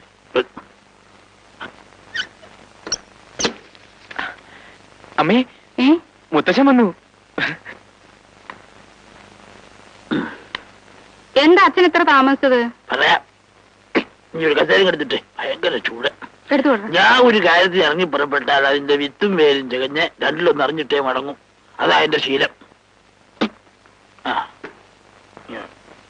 Speaker 2: അമ്മേ
Speaker 1: ഏ
Speaker 2: മുത്തശ്ശൻ വന്നു
Speaker 1: എന്താ അച്ഛൻ ഇത്ര താമസിച്ചത്
Speaker 4: പറയാം ഇനി ഒരു കസേരം എടുത്തിട്ട് ഭയങ്കര ചൂട്
Speaker 1: എടുത്തു കൊടുക്കണം
Speaker 4: ഞാൻ ഒരു കാര്യത്തിൽ ഇറങ്ങി പുറപ്പെട്ടാൽ അതിന്റെ വിത്തും വേരും ചകഞ്ഞ് രണ്ടിലൊന്ന് അറിഞ്ഞിട്ടേ മടങ്ങും അതാ എന്റെ ശീലം ആ ഞാൻ-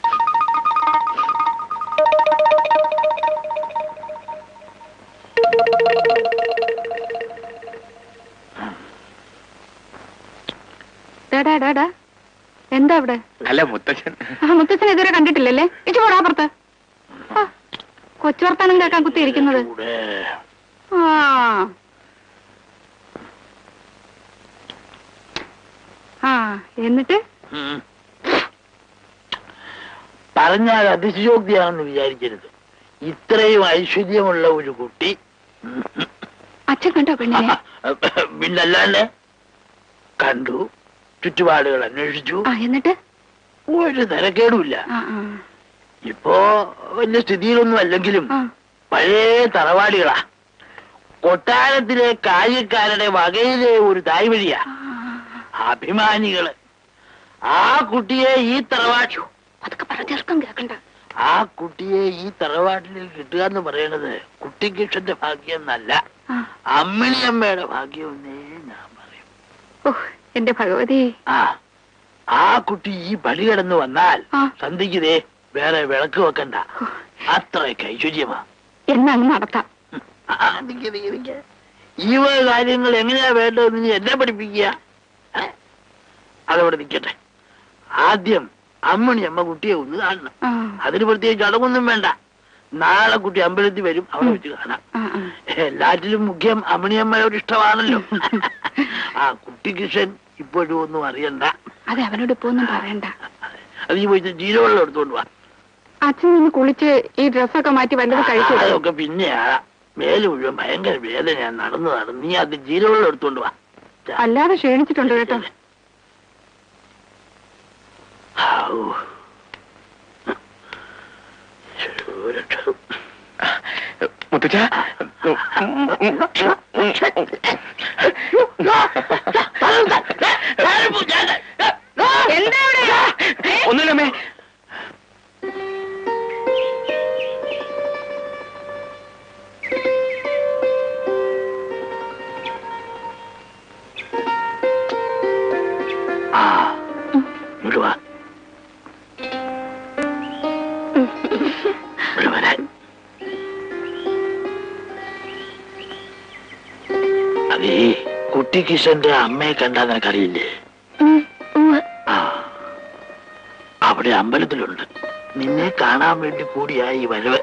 Speaker 1: ഡാ ഡാ ഡാ എന്താ അവിടെ
Speaker 2: അല്ല മുത്തശ്ശൻ
Speaker 1: ആ മുത്തച്ഛൻ ഇതുവരെ കണ്ടിട്ടില്ലല്ലേ ഇച്ചു പോടാ പുറത്ത് ആ, കൊച്ചു വർത്താനം കേൾക്കാൻ കുത്തിയിരിക്കുന്നത്
Speaker 4: ചൂട്
Speaker 1: ആ ആ എന്നിട്ട്
Speaker 4: ഉം. പറഞ്ഞാൽ അതിശയോക്തിയാണെന്ന് വിചാരിക്കരുത് ഇത്രയും ഐശ്വര്യമുള്ള ഒരു കുട്ടി ഉം.
Speaker 1: അച്ഛൻ കണ്ടോ പെണ്ണിനെ
Speaker 4: പിന്നല്ലാണ്ട് കണ്ടു ചുറ്റുപാടുകൾ അന്വേഷിച്ചു
Speaker 1: ആ എന്നിട്ട്
Speaker 4: ഒരു തരക്കേടുമില്ല
Speaker 1: ആ ആ
Speaker 4: ഇപ്പോ വലിയ സ്ഥിതിയിലൊന്നും അല്ലെങ്കിലും
Speaker 1: ആ
Speaker 4: പഴയ തറവാടികളാ കൊട്ടാരത്തിലെ കാര്യക്കാരുടെ വകയിലെ ഒരു തായ്വഴിയാ അഭിമാനികള് ആ കുട്ടിയെ ഈ തറവാട്ടി
Speaker 1: അതൊക്കെ പറ ചെറുക്കം കേൾക്കണ്ട
Speaker 4: ആ കുട്ടിയെ ഈ തറവാട്ടിൽ കിട്ടുക എന്ന് പറയണത് കുട്ടിക്കിഷന്റെ ഭാഗ്യം എന്നല്ല
Speaker 1: ആ
Speaker 4: അമ്മിണിയമ്മയുടെ ഭാഗ്യം എന്നേ ഞാൻ പറയും
Speaker 1: ഓ എന്റെ ഭഗവതി
Speaker 4: ആ ആ കുട്ടി ഈ പടി കിടന്ന് വന്നാൽ
Speaker 1: ആ.
Speaker 4: സന്ധിക്ക് ദേ വേറെ വിളക്ക് വെക്കണ്ട അത്രയൊക്കെ ഐശ്വര്യമാ
Speaker 1: എന്നാ അങ്ങ് നടത്താം
Speaker 4: ആ, ആ, നിക്ക്, നിക്ക്, നിക്ക്. ഈ വക കാര്യങ്ങൾ എങ്ങനെയാ വേണ്ടതെന്ന് നീ എന്നെ പഠിപ്പിക്കുക ഏ? അതവിടെ നിൽക്കട്ടെ ആദ്യം അമ്മണി അമ്മ കുട്ടിയെ ഒന്ന് കാണണം
Speaker 1: ആ,
Speaker 4: അതിന് പ്രത്യേകിച്ച് ചടങ്ങൊന്നും വേണ്ട നാളെ കുട്ടി അമ്പലത്തിൽ വരും അവിടെ വെച്ച് കാണാം
Speaker 1: ആ, ആ.
Speaker 4: എല്ലാറ്റിലും മുഖ്യം അമ്മണിയമ്മയോട് ഇഷ്ടമാണല്ലോ ആ കുട്ടി കിഷൻ ഇപ്പോഴും ഒന്നും അറിയണ്ട
Speaker 1: അതെ അവനോട് ഇപ്പൊ ഒന്നും പറയണ്ട
Speaker 4: അത് ഈ പോയി ജീരവെള്ളം എടുത്തോണ്ട് വാ
Speaker 1: അച്ഛൻ നിന്ന് കുളിച്ച് ഈ ഡ്രസ്സൊക്കെ മാറ്റി വല്ലതും കഴിച്ചു
Speaker 4: അതൊക്കെ പിന്നെയാ മേല് മുഴുവൻ ഭയങ്കര വേദനയാ നടന്നു നടന്നു നീ അത് ജീരവെള്ളം എടുത്തോണ്ട് വാ ചാ.
Speaker 1: അല്ലാതെ ക്ഷീണിച്ചിട്ടുണ്ട് കേട്ടോ
Speaker 4: ഔ. ശൂരക്ഷരം.
Speaker 2: മുത്തച്ഛ
Speaker 1: എന്താ ഇവിടെ?
Speaker 2: ഒന്നുമില്ലമ്മേ
Speaker 4: ആ ഇങ്ങോട്ട് വാ ഇവിടെ വരാൻ അതേ കുട്ടി കിഷന്റെ അമ്മയെ കണ്ടാ നിനക്കറിയില്ലേ
Speaker 1: ഉം, ഉവ്വ്.
Speaker 4: ആ അവിടെ അമ്പലത്തിലുണ്ട് നിന്നെ കാണാൻ വേണ്ടി കൂടിയാ ഈ വരവ്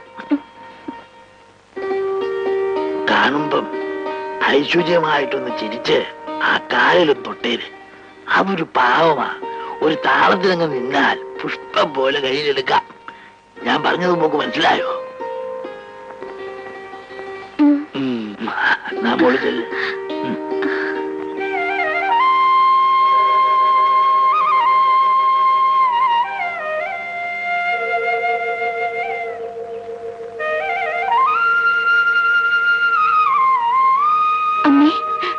Speaker 4: കാണുമ്പം ഐശ്വര്യമായിട്ടൊന്ന് ചിരിച്ച് ആ കാലിലും തൊട്ടേര് അതൊരു പാവമാ ഒരു താളത്തിലങ്ങ് നിന്നാൽ പുഷ്പം പോലെ കയ്യിലെടുക്കാം ഞാൻ പറഞ്ഞത് നമുക്ക് മനസ്സിലായോ ഉം. എന്നാ മോള് ചെല്ല്. ഉം.
Speaker 5: അമ്മേ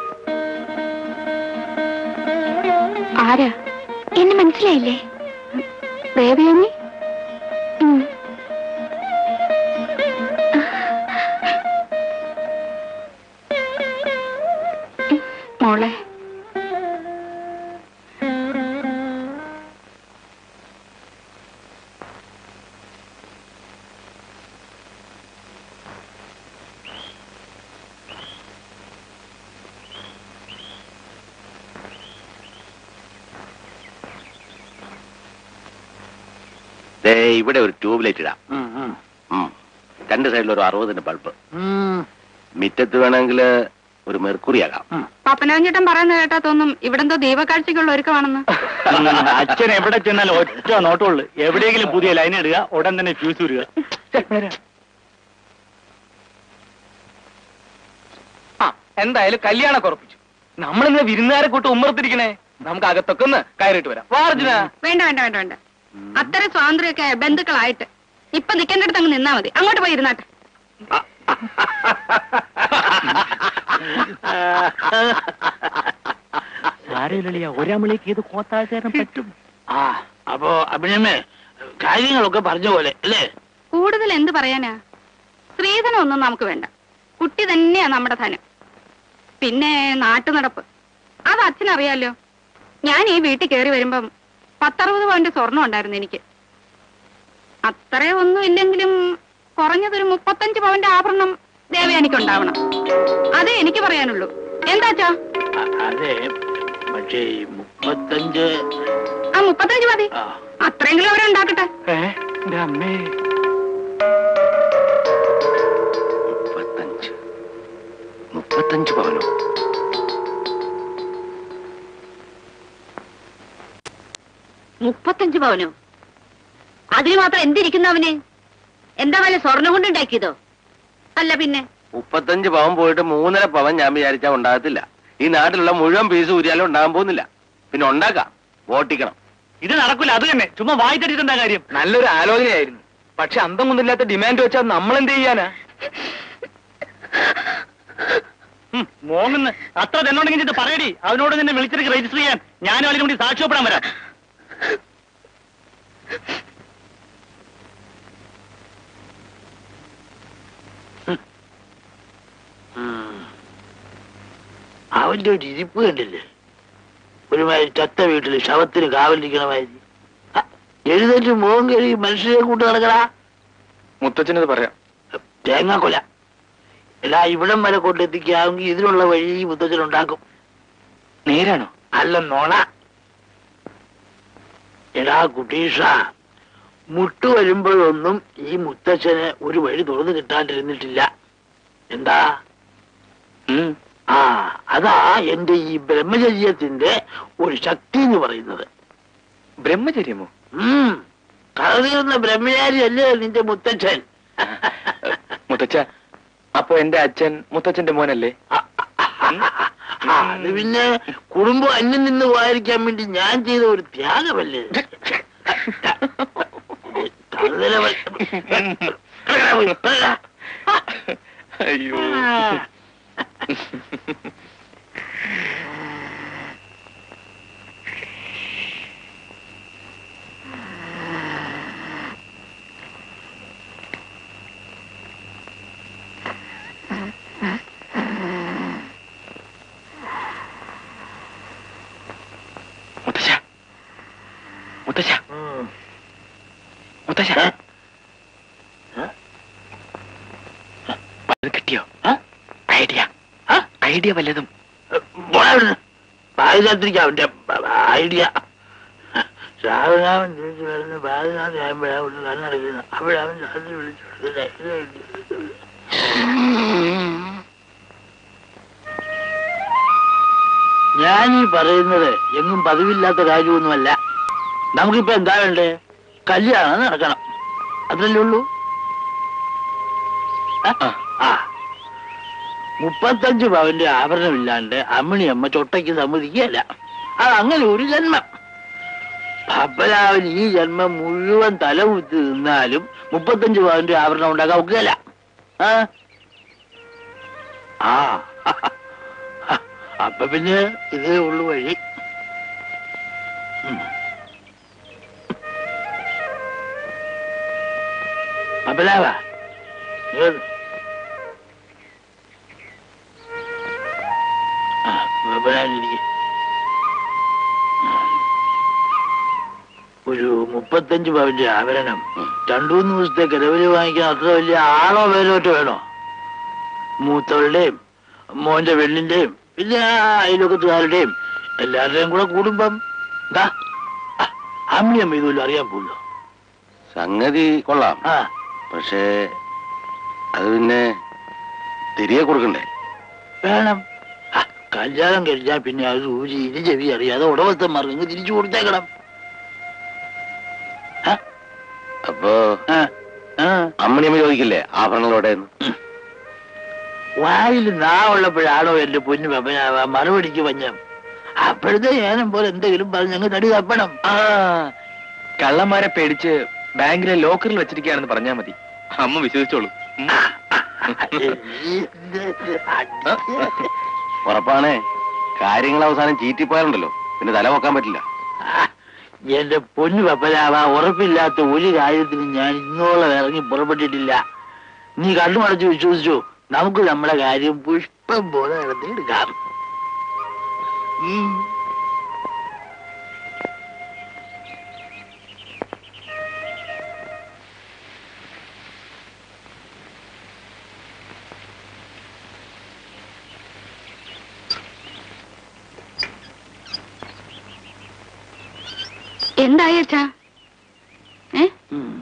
Speaker 1: ആരാ
Speaker 5: എന്നെ മനസ്സിലായില്ലേ
Speaker 1: ദേവയാനി
Speaker 5: ഉം.
Speaker 1: മോളെ
Speaker 3: ദേ ഇവിടെ ഒരു ട്യൂബ് ലൈറ്റ് ഇടാം
Speaker 4: ഉം, ഉം.
Speaker 3: ഉം. രണ്ട് സൈഡിൽ ഒരു അറുപതിന്റെ ബൾബ്
Speaker 4: ഉം,
Speaker 3: മിറ്റത്ത് വേണമെങ്കിൽ ഒരു മെർക്കുറി ആകാം
Speaker 4: ഉം.
Speaker 1: പപ്പനാഞ്ചേട്ടൻ പറയുന്ന കേട്ടാ തോന്നും ഇവിടെന്തോ ദീപക്കാഴ്ചക്കുള്ള ഒരുക്കമാണെന്ന്
Speaker 2: അച്ഛൻ എവിടെ ചെന്നാലും ഒറ്റ നോട്ടമുള്ളു എവിടെയെങ്കിലും പുതിയ ലൈൻ ഇടുക ഉടൻ തന്നെ ഫ്യൂസ് ഉരുക
Speaker 7: ആ എന്തായാലും കല്യാണം ഉറപ്പിച്ചു നമ്മളിന്ന് വിരുന്നുകാരെ കൂട്ട് ഉമ്മർത്തിരിക്കണേ നമുക്ക് അകത്തൊക്കെ ഒന്ന് കയറിയിട്ട് വരാം വാ അർജുന
Speaker 1: വേണ്ട വേണ്ട വേണ്ട വേണ്ട അത്ര സ്വാതന്ത്ര്യമൊക്കെ ബന്ധുക്കളായിട്ട് ഇപ്പൊ നിൽക്കേണ്ടടുത്ത് അങ്ങ് നിന്നാ മതി അങ്ങോട്ട് പോയി ഇരുന്നാട്ടെ
Speaker 2: ഒരാമലേക്ക് ഇത് കോത്താഴ്ച പറ്റും
Speaker 4: ആ അപ്പോ അഭിനയമേ കാര്യങ്ങളൊക്കെ പറഞ്ഞ പോലെ അല്ലേ
Speaker 1: കൂടുതൽ എന്ത് പറയാനാ സ്ത്രീധനം ഒന്നും നമുക്ക് വേണ്ട കുട്ടി തന്നെയാ നമ്മുടെ ധനം പിന്നെ നാട്ടു നടപ്പ് അത് അച്ഛനറിയാലോ ഞാൻ ഈ വീട്ടിൽ കയറി വരുമ്പം പത്തറുപത് പവന്റെ സ്വർണം ഉണ്ടായിരുന്നു എനിക്ക് അത്രയൊന്നും ഇല്ലെങ്കിലും കുറഞ്ഞതൊരു മുപ്പത്തഞ്ച് പവന്റെ ആഭരണം ദേവയാനിക്ക് ഉണ്ടാവണം അതേ എനിക്ക് പറയാനുള്ളൂ എന്താച്ചാ
Speaker 4: അ- അതെ പക്ഷേ ഈ മുപ്പത്തഞ്ച്
Speaker 1: ആ മുപ്പത്തഞ്ച് മതി
Speaker 4: ആ
Speaker 1: അത്രയെങ്കിലും അവരുണ്ടാക്കട്ടെ
Speaker 2: അമ്മേ
Speaker 3: മുപ്പത്തഞ്ച് മുപ്പത്തഞ്ച് പവനോ
Speaker 5: മുപ്പത്തഞ്ച് പവനോ അതിന് മാത്രം എന്തിരിക്കുന്നു അവന് എന്താ വല്ല സ്വർണം കൊണ്ടുണ്ടാക്കിയതോ
Speaker 1: അല്ല പിന്നെ
Speaker 3: മുപ്പത്തഞ്ച് പവൻ പോയിട്ട് മൂന്നര പവൻ ഞാൻ വിചാരിച്ചാ ഉണ്ടാകത്തില്ല ഈ നാട്ടിലുള്ള മുഴുവൻ പീസ് ഊരിയാലും ഉണ്ടാകാൻ പോകുന്നില്ല പിന്നെ ഉണ്ടാക്കാം വോട്ടിക്കണം
Speaker 2: ഇത് നടക്കില്ല അത് തന്നെ ചുമ്മാ വായിച്ചിട്ട് എന്താ കാര്യം
Speaker 7: നല്ലൊരു ആലോചനയായിരുന്നു പക്ഷെ അന്തം കൊണ്ടില്ലാത്ത ഡിമാൻഡ് വെച്ചാൽ നമ്മൾ എന്ത് ചെയ്യാനാ
Speaker 2: ഉം, മോങ്ങുന്ന് അത്ര തന്നോടെങ്കിൽ ഇത് പറയടി അവനോട് നിന്നെ വിളിച്ചിട്ട് രജിസ്റ്റർ ചെയ്യാൻ ഞാനും അതിനും കൂടി സാക്ഷ്യപ്പെടാൻ വരാം
Speaker 4: ഉം. അവന്റെ ഒരു ഇരിപ്പ് കണ്ടില്ലേ ഒരുമാതിരി ചത്ത വീട്ടിൽ ശവത്തിന് കാവലിരിക്കണ മാതിരി ആ, എഴുന്നേറ്റ് മുഖം കഴുകി മനുഷ്യരെ കൂട്ട് നടക്കടാ
Speaker 2: മുത്തച്ഛനത് പറയാം
Speaker 4: തേങ്ങാക്കൊല എടാ ഇവിടം വരെ കൊണ്ടെത്തിക്കാമെങ്കിൽ ഇതിനുള്ള വഴി ഈ മുത്തച്ഛനുണ്ടാക്കും
Speaker 2: നേരാണോ
Speaker 4: അല്ല നോണ എടാ കുട്ടീഷ മുട്ടു വരുമ്പോഴൊന്നും ഈ മുത്തച്ഛന് ഒരു വഴി തുറന്നു കിട്ടാണ്ടിരുന്നിട്ടില്ല എന്താ
Speaker 2: ഉം.
Speaker 4: ആ അതാ എന്റെ ഈ ബ്രഹ്മചര്യത്തിന്റെ ഒരു ശക്തി എന്ന് പറയുന്നത്
Speaker 2: ബ്രഹ്മചര്യമോ
Speaker 4: ഉം കളറിയുന്ന ബ്രഹ്മചാരി അല്ലേ നിന്റെ മുത്തച്ഛൻ
Speaker 2: മുത്തച്ഛ അപ്പൊ എന്റെ അച്ഛൻ മുത്തച്ഛന്റെ മോനല്ലേ
Speaker 4: ആ, അത് പിന്നെ കുടുംബം അന്യം നിന്ന് പോയിരിക്കാൻ വേണ്ടി ഞാൻ ചെയ്ത ഒരു ത്യാഗമല്ലേ തറുതല വ-
Speaker 2: അയ്യോ മുത്തശ്ശ മുത്തശ്ശ
Speaker 4: ഉം.
Speaker 2: മുത്തശ്ശ
Speaker 4: ഏ?
Speaker 2: അത് കിട്ടിയോ
Speaker 4: ആ?
Speaker 2: ഐഡിയ
Speaker 4: ആ?
Speaker 2: ഐഡിയ വല്ലതും
Speaker 4: പാതിരാത്രിക്ക് അവന്റെ ഐഡിയ ശ്രാവണാവൻ തിരിച്ചു വരുന്ന പാതിരാത്രി ആകുമ്പോഴാണ് കണ്ണടക്കുന്നത് അപ്പോഴവൻ രാത്രി വിളിച്ചു ഞാൻ ഈ പറയുന്നത് എങ്ങും പതിവില്ലാത്ത കാര്യമൊന്നുമല്ല നമുക്കിപ്പോ എന്താ വേണ്ടേ കല്യാണം നടക്കണം അതല്ലേ ഉള്ളൂ ആ?
Speaker 2: ആ.
Speaker 4: ആ മുപ്പത്തഞ്ച് പവന്റെ ആഭരണമില്ലാണ്ട് അമ്മിണി അമ്മ ചൊട്ടയ്ക്ക് സമ്മതിക്കുകയല്ല അത് അങ്ങനെ ഒരു ജന്മം പപ്പലാവൻ ഈ ജന്മം മുഴുവൻ തലകുത്തി നിന്നാലും മുപ്പത്തഞ്ച് പവന്റെ ആഭരണം ഉണ്ടാക്കാൻ ഒക്കുകയല്ല ആ ആ അപ്പൊ പിന്നെ ഇതേ ഉള്ളു വഴി ഉം. പപ്പലാവാ ഏത് ആ, പപ്പലാവിനിരിക്ക്. ഒരു മുപ്പത്തഞ്ച് പവന്റെ ആഭരണം രണ്ടു മൂന്ന് ദിവസത്തെ കിടവില് വാങ്ങിക്കാൻ അത്ര വലിയ ആളോ പേരോട്ടോ വേണോ മൂത്തവളുടെയും മോന്റെ വെള്ളിന്റെയും പിന്നെ ആ അയൽവക്കത്തുകാരുടെയും എല്ലാവരുടെയും കൂടെ കൂടുമ്പം എന്താ അമ്മിയമ്മ ഇതുമല്ലോ അറിയാൻ പോലോ
Speaker 3: സംഗതി കൊള്ളാം
Speaker 4: ആ
Speaker 3: പക്ഷേ അത് പിന്നെ തിരികെ കൊടുക്കണ്ടേ
Speaker 4: വേണം ആ, കല്യാണം കഴിഞ്ഞാൽ പിന്നെ അത് ഊരി ഇനി ചെവി അറിയാതെ ഉടമസ്ഥന്മാർക്ക് ഇങ്ങ് തിരിച്ചു കൊടുത്തേക്കണം ആ,
Speaker 3: അപ്പോ
Speaker 4: ആ, ആ.
Speaker 3: അമ്മണിയമ്മ ചോദിക്കില്ലേ ആഭരണങ്ങളോടെ
Speaker 4: വായിൽ നാ ഉള്ളപ്പോഴാണോ എന്റെ പൊന്നു പപ്പനാവാ മറുപടിക്ക് പഞ്ഞം അപ്പോഴത്തെ ഏനം പോലെ എന്തെങ്കിലും പറഞ്ഞ് ഞങ്ങൾ തടി തപ്പണം
Speaker 2: ആ കള്ളന്മാരെ പേടിച്ച് ബാങ്കിലെ ലോക്കറിൽ വെച്ചിരിക്കുകയാണെന്ന് പറഞ്ഞാ മതി അമ്മ വിശ്വസിച്ചോളൂ ഉം.
Speaker 3: ഉറപ്പാണേ കാര്യങ്ങൾ അവസാനം ചീറ്റിപ്പോയാലുണ്ടല്ലോ പിന്നെ തല വെക്കാൻ പറ്റില്ല
Speaker 4: ആ, എന്റെ പൊന്നു പപ്പനാവ ഉറപ്പില്ലാത്ത ഒരു കാര്യത്തിനും ഞാൻ ഇന്നോളം ഇറങ്ങി പുറപ്പെട്ടിട്ടില്ല നീ കണ്ണുമടച്ച് വിശ്വസിച്ചു നമുക്ക് നമ്മുടെ കാര്യം പുഷ്പം പോലെ നടത്തിയെടുക്കാം ഉം.
Speaker 1: എന്തായി അച്ഛാ ഏ
Speaker 4: ഉം.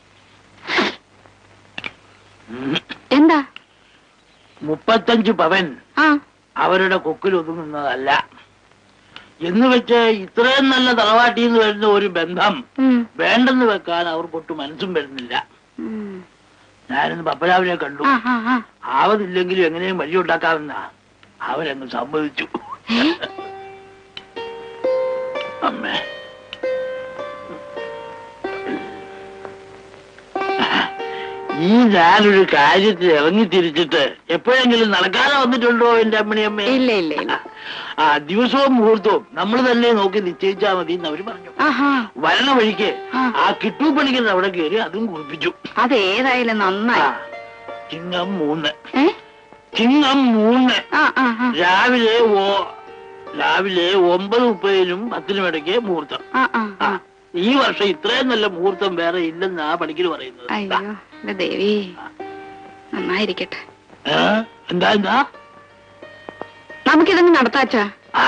Speaker 4: ഉം.
Speaker 1: എന്താ
Speaker 4: മുപ്പത്തഞ്ച് പവൻ
Speaker 1: ആ
Speaker 4: അവരുടെ കൊക്കിൽ ഒതുങ്ങുന്നതല്ല എന്ന് വെച്ച് ഇത്രയും നല്ല തറവാട്ടിൽ നിന്ന് വരുന്ന ഒരു ബന്ധം
Speaker 1: ഉം,
Speaker 4: വേണ്ടെന്ന് വെക്കാൻ അവർക്കൊട്ട് മനസ്സും വരുന്നില്ല
Speaker 1: ഉം.
Speaker 4: ഞാനിന്ന് പപ്പരാവിനെ കണ്ടു
Speaker 1: ആ ആ ആ
Speaker 4: ആവതില്ലെങ്കിലും എങ്ങനെയും വഴിയുണ്ടാക്കാമെന്ന അവരങ്ങ് സമ്മതിച്ചു
Speaker 1: ഏ?
Speaker 4: അമ്മേ ഈ ഞാനൊരു കാര്യത്തിൽ ഇറങ്ങി തിരിച്ചിട്ട് എപ്പോഴെങ്കിലും നടക്കാതെ വന്നിട്ടുണ്ടോ എന്റെ അമ്മണിയമ്മേ
Speaker 1: ഇല്ല ഇല്ല ഇല്ല
Speaker 4: ആ ദിവസവും മുഹൂർത്തവും നമ്മൾ തന്നെ നോക്കി നിശ്ചയിച്ചാ മതി എന്ന് അവര് പറഞ്ഞു
Speaker 1: ആഹാ
Speaker 4: വരണ വഴിക്ക്
Speaker 1: ആ.
Speaker 4: ആ കിട്ടു പണിക്കുന്ന അവിടെ കയറി അതും കുറിപ്പിച്ചു
Speaker 1: അതേതായാലും നന്നായി
Speaker 4: ആ, ചിങ്ങം മൂന്ന്
Speaker 1: ഏ
Speaker 4: ചിങ്ങം മൂന്ന്
Speaker 1: ആ ആ ആ
Speaker 4: രാവിലെ ഓ രാവിലെ ഒമ്പത് മുപ്പതിനും പത്തിനും ഇടയ്ക്ക് മുഹൂർത്തം
Speaker 1: ആ ആ
Speaker 4: ആ
Speaker 1: ആ.
Speaker 4: ഈ വർഷം ഇത്രയും നല്ല മുഹൂർത്തം വേറെ ഇല്ലെന്നാ പണിക്കര് പറയുന്നത്
Speaker 1: അയ്യോ എന്റെ ദേവി നന്നായിരിക്കട്ടെ
Speaker 4: ഏ? എന്താ എന്താ
Speaker 1: നമുക്കിതൊന്ന് നടത്താച്ചാ
Speaker 4: ആ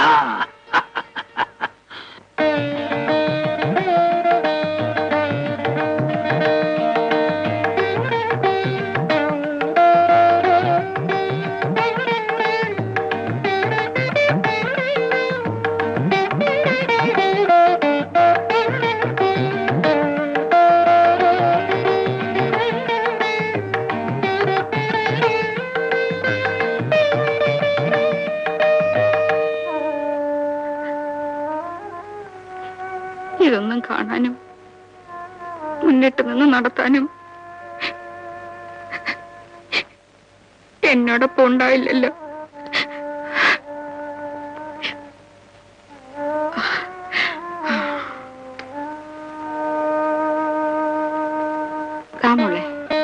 Speaker 1: ഇതൊന്നും കാണാനും മുന്നിട്ട് നിന്ന് നടത്താനും എന്നോടൊപ്പം ഉണ്ടായില്ലല്ലോ കാമോളെ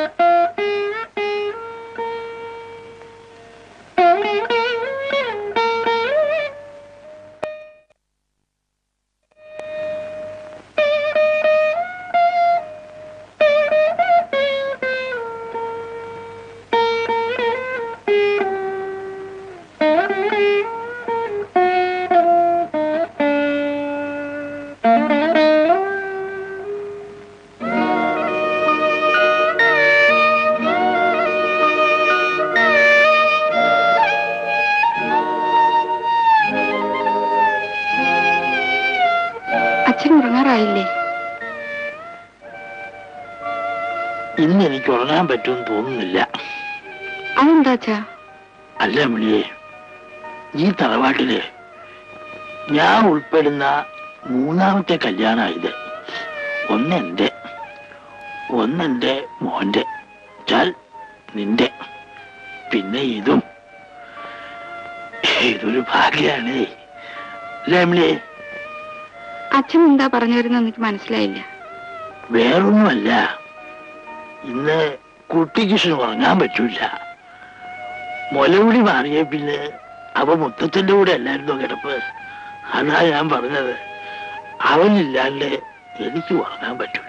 Speaker 1: അച്ഛൻ ഉറങ്ങാറായില്ലേ
Speaker 4: ഇന്ന് എനിക്ക് ഉറങ്ങാൻ പറ്റുമെന്ന് തോന്നുന്നില്ല
Speaker 1: അതെന്താ അച്ഛാ
Speaker 4: അല്ല മിളിയെ ഈ തറവാട്ടില് ഞാൻ ഉൾപ്പെടുന്ന മൂന്നാമത്തെ കല്യാണം ഇത് ഒന്നെന്റെ ഒന്നെന്റെ മോന്റെ ചാൽ നിന്റെ പിന്നെ ഇതും ഇതൊരു ഭാഗ്യാണേ ലേമിളിയെ
Speaker 1: അച്ഛൻ എന്താ പറഞ്ഞു വരുന്നത് എനിക്ക് മനസ്സിലായില്ല
Speaker 4: വേറൊന്നുമല്ല ഇന്ന് കുട്ടിക്കൃഷ്ണൻ ഉറങ്ങാൻ പറ്റൂല മുലവിളി മാറിയ പിന്നെ അവ മുത്തച്ഛന്റെ കൂടെ അല്ലായിരുന്നോ കിടപ്പ് അതാ ഞാൻ പറഞ്ഞത് അവനില്ലാണ്ട് എനിക്ക് ഉറങ്ങാൻ പറ്റൂല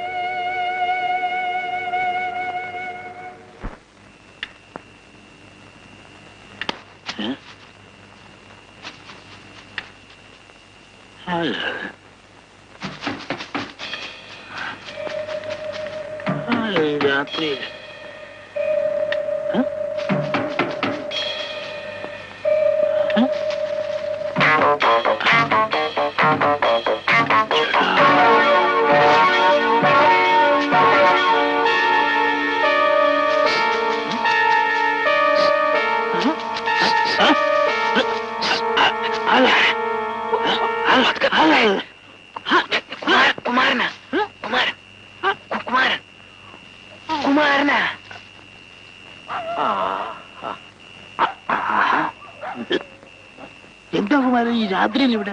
Speaker 4: ഏ? അല്ല. ആ, ഈ രാത്രിയിൽ ഏ? ഏ?
Speaker 7: കുമാരനാ കുമാരൻ കുമാരൻ കുമാരനാ
Speaker 4: എന്താ കുമാരൻ ഈ രാത്രിയിൽ ഇവിടെ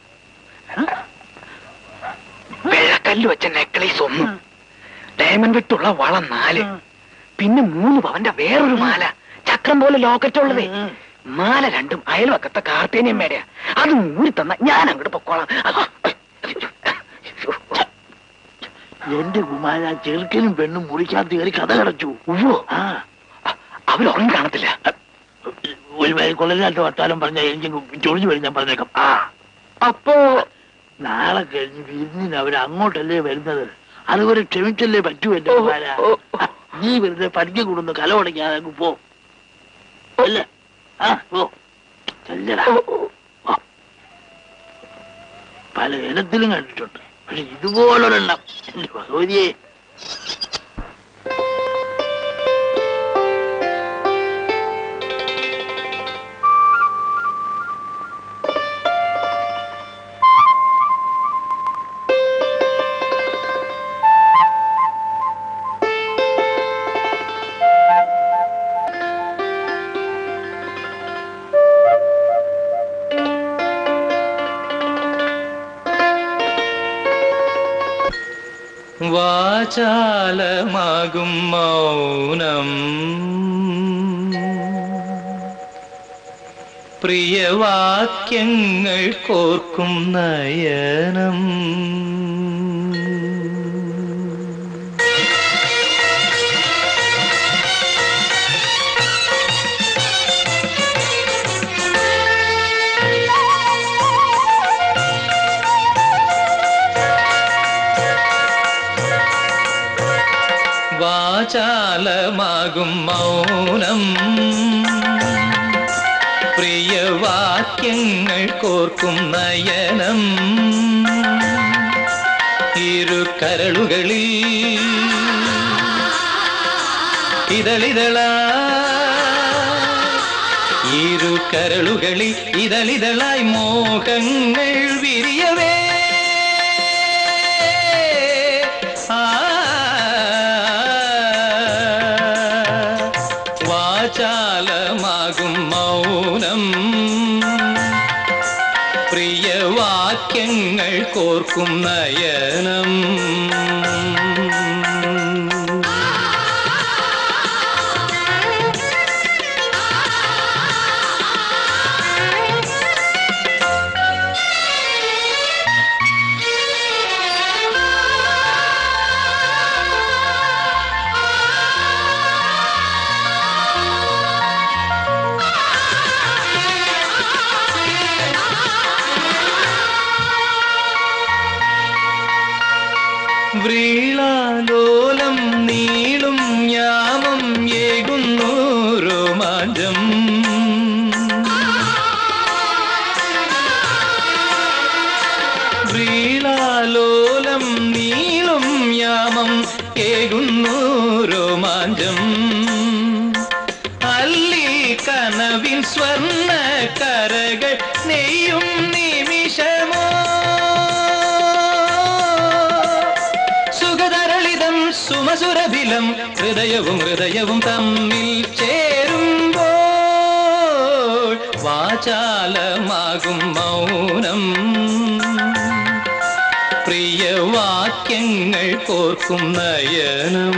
Speaker 7: വെള്ളക്കല്ല് വെച്ച നെക്ലേസ് ഒന്ന് ഡയമണ്ട് വിട്ടുള്ള വളം നാല് പിന്നെ മൂന്ന് പവന്റെ വേറൊരു മാല ചക്രം പോലെ ലോക്കറ്റ് ഉള്ളതേ മാല രണ്ടും അയൽവക്കത്തെ കാർത്തേനിയമ്മയുടെയാ അത് ഊരി തന്ന ഞാൻ അങ്ങോട്ട് പൊക്കോളാം അത്
Speaker 4: എന്റെ കുമാര ചെറുക്കനും പെണ്ണും മുറിക്കകത്ത് കയറി കഥ കടച്ചു
Speaker 7: ഉവ്വോ
Speaker 4: ആ
Speaker 7: അവരുറങ്ങി കാണത്തില്ല
Speaker 4: ഒരു പേര് കൊള്ളരാട്ട് വർത്താനം പറഞ്ഞ എനിക്ക് ചൊറിഞ്ഞു വരും ഞാൻ പറഞ്ഞേക്കാം ആ
Speaker 7: അപ്പോ
Speaker 4: നാളെ കഴിഞ്ഞ് വിരുന്നിന് അവർ അങ്ങോട്ടല്ലേ വരുന്നത് അതുവരെ ക്ഷമിച്ചല്ലേ പറ്റൂ എന്റെ
Speaker 7: ഓ,
Speaker 4: കുമാര
Speaker 7: ഓ,
Speaker 4: ആ, നീ വെറുതെ പഠിക്ക കൂടുന്നു കല ഉടയ്ക്കാതെ അങ്ങ് പോ അല്ലേ ആ പോ ചെല്ലടാ ആ. പല ഇനത്തിലും കണ്ടിട്ടുണ്ട് പക്ഷെ ഇതുപോലൊരെണ്ണം എന്റെ ഭഗവതിയെ
Speaker 8: വാചാലമാകും മൗനം പ്രിയവാക്യങ്ങൾ കോർക്കും നയനം വാചാലമാകും മൗനം പ്രിയവാക്യങ്ങൾ കോർക്കും നയനം ഇരു കരളുകളിൽ ഇതളിതള ഇരു കരളുകളിൽ ഇതളിതളായി മോഹങ്ങൾ വിരിയവേ ആ വാചാലമാകും മൗനം പ്രിയവാക്യങ്ങൾ കോർക്കും നയനം വ്രീളാലോലം നീളും യാമം ഏകുന്നു രോമാഞ്ചം വ്രീളാലോലം നീളും യാമം ഏകുന്നു രോമാഞ്ചം അല്ലി കനവിൻ സ്വർണ്ണ കരകൾ നെയ്യും നിമിഷമോ സുഖതരളിതം സുമസുരഭിലം ഹൃദയവും ഹൃദയവും തമ്മിൽ ചേരുമ്പോൾ വാചാലമാകും മൗനം പ്രിയവാക്യങ്ങൾ കോർക്കും നയനം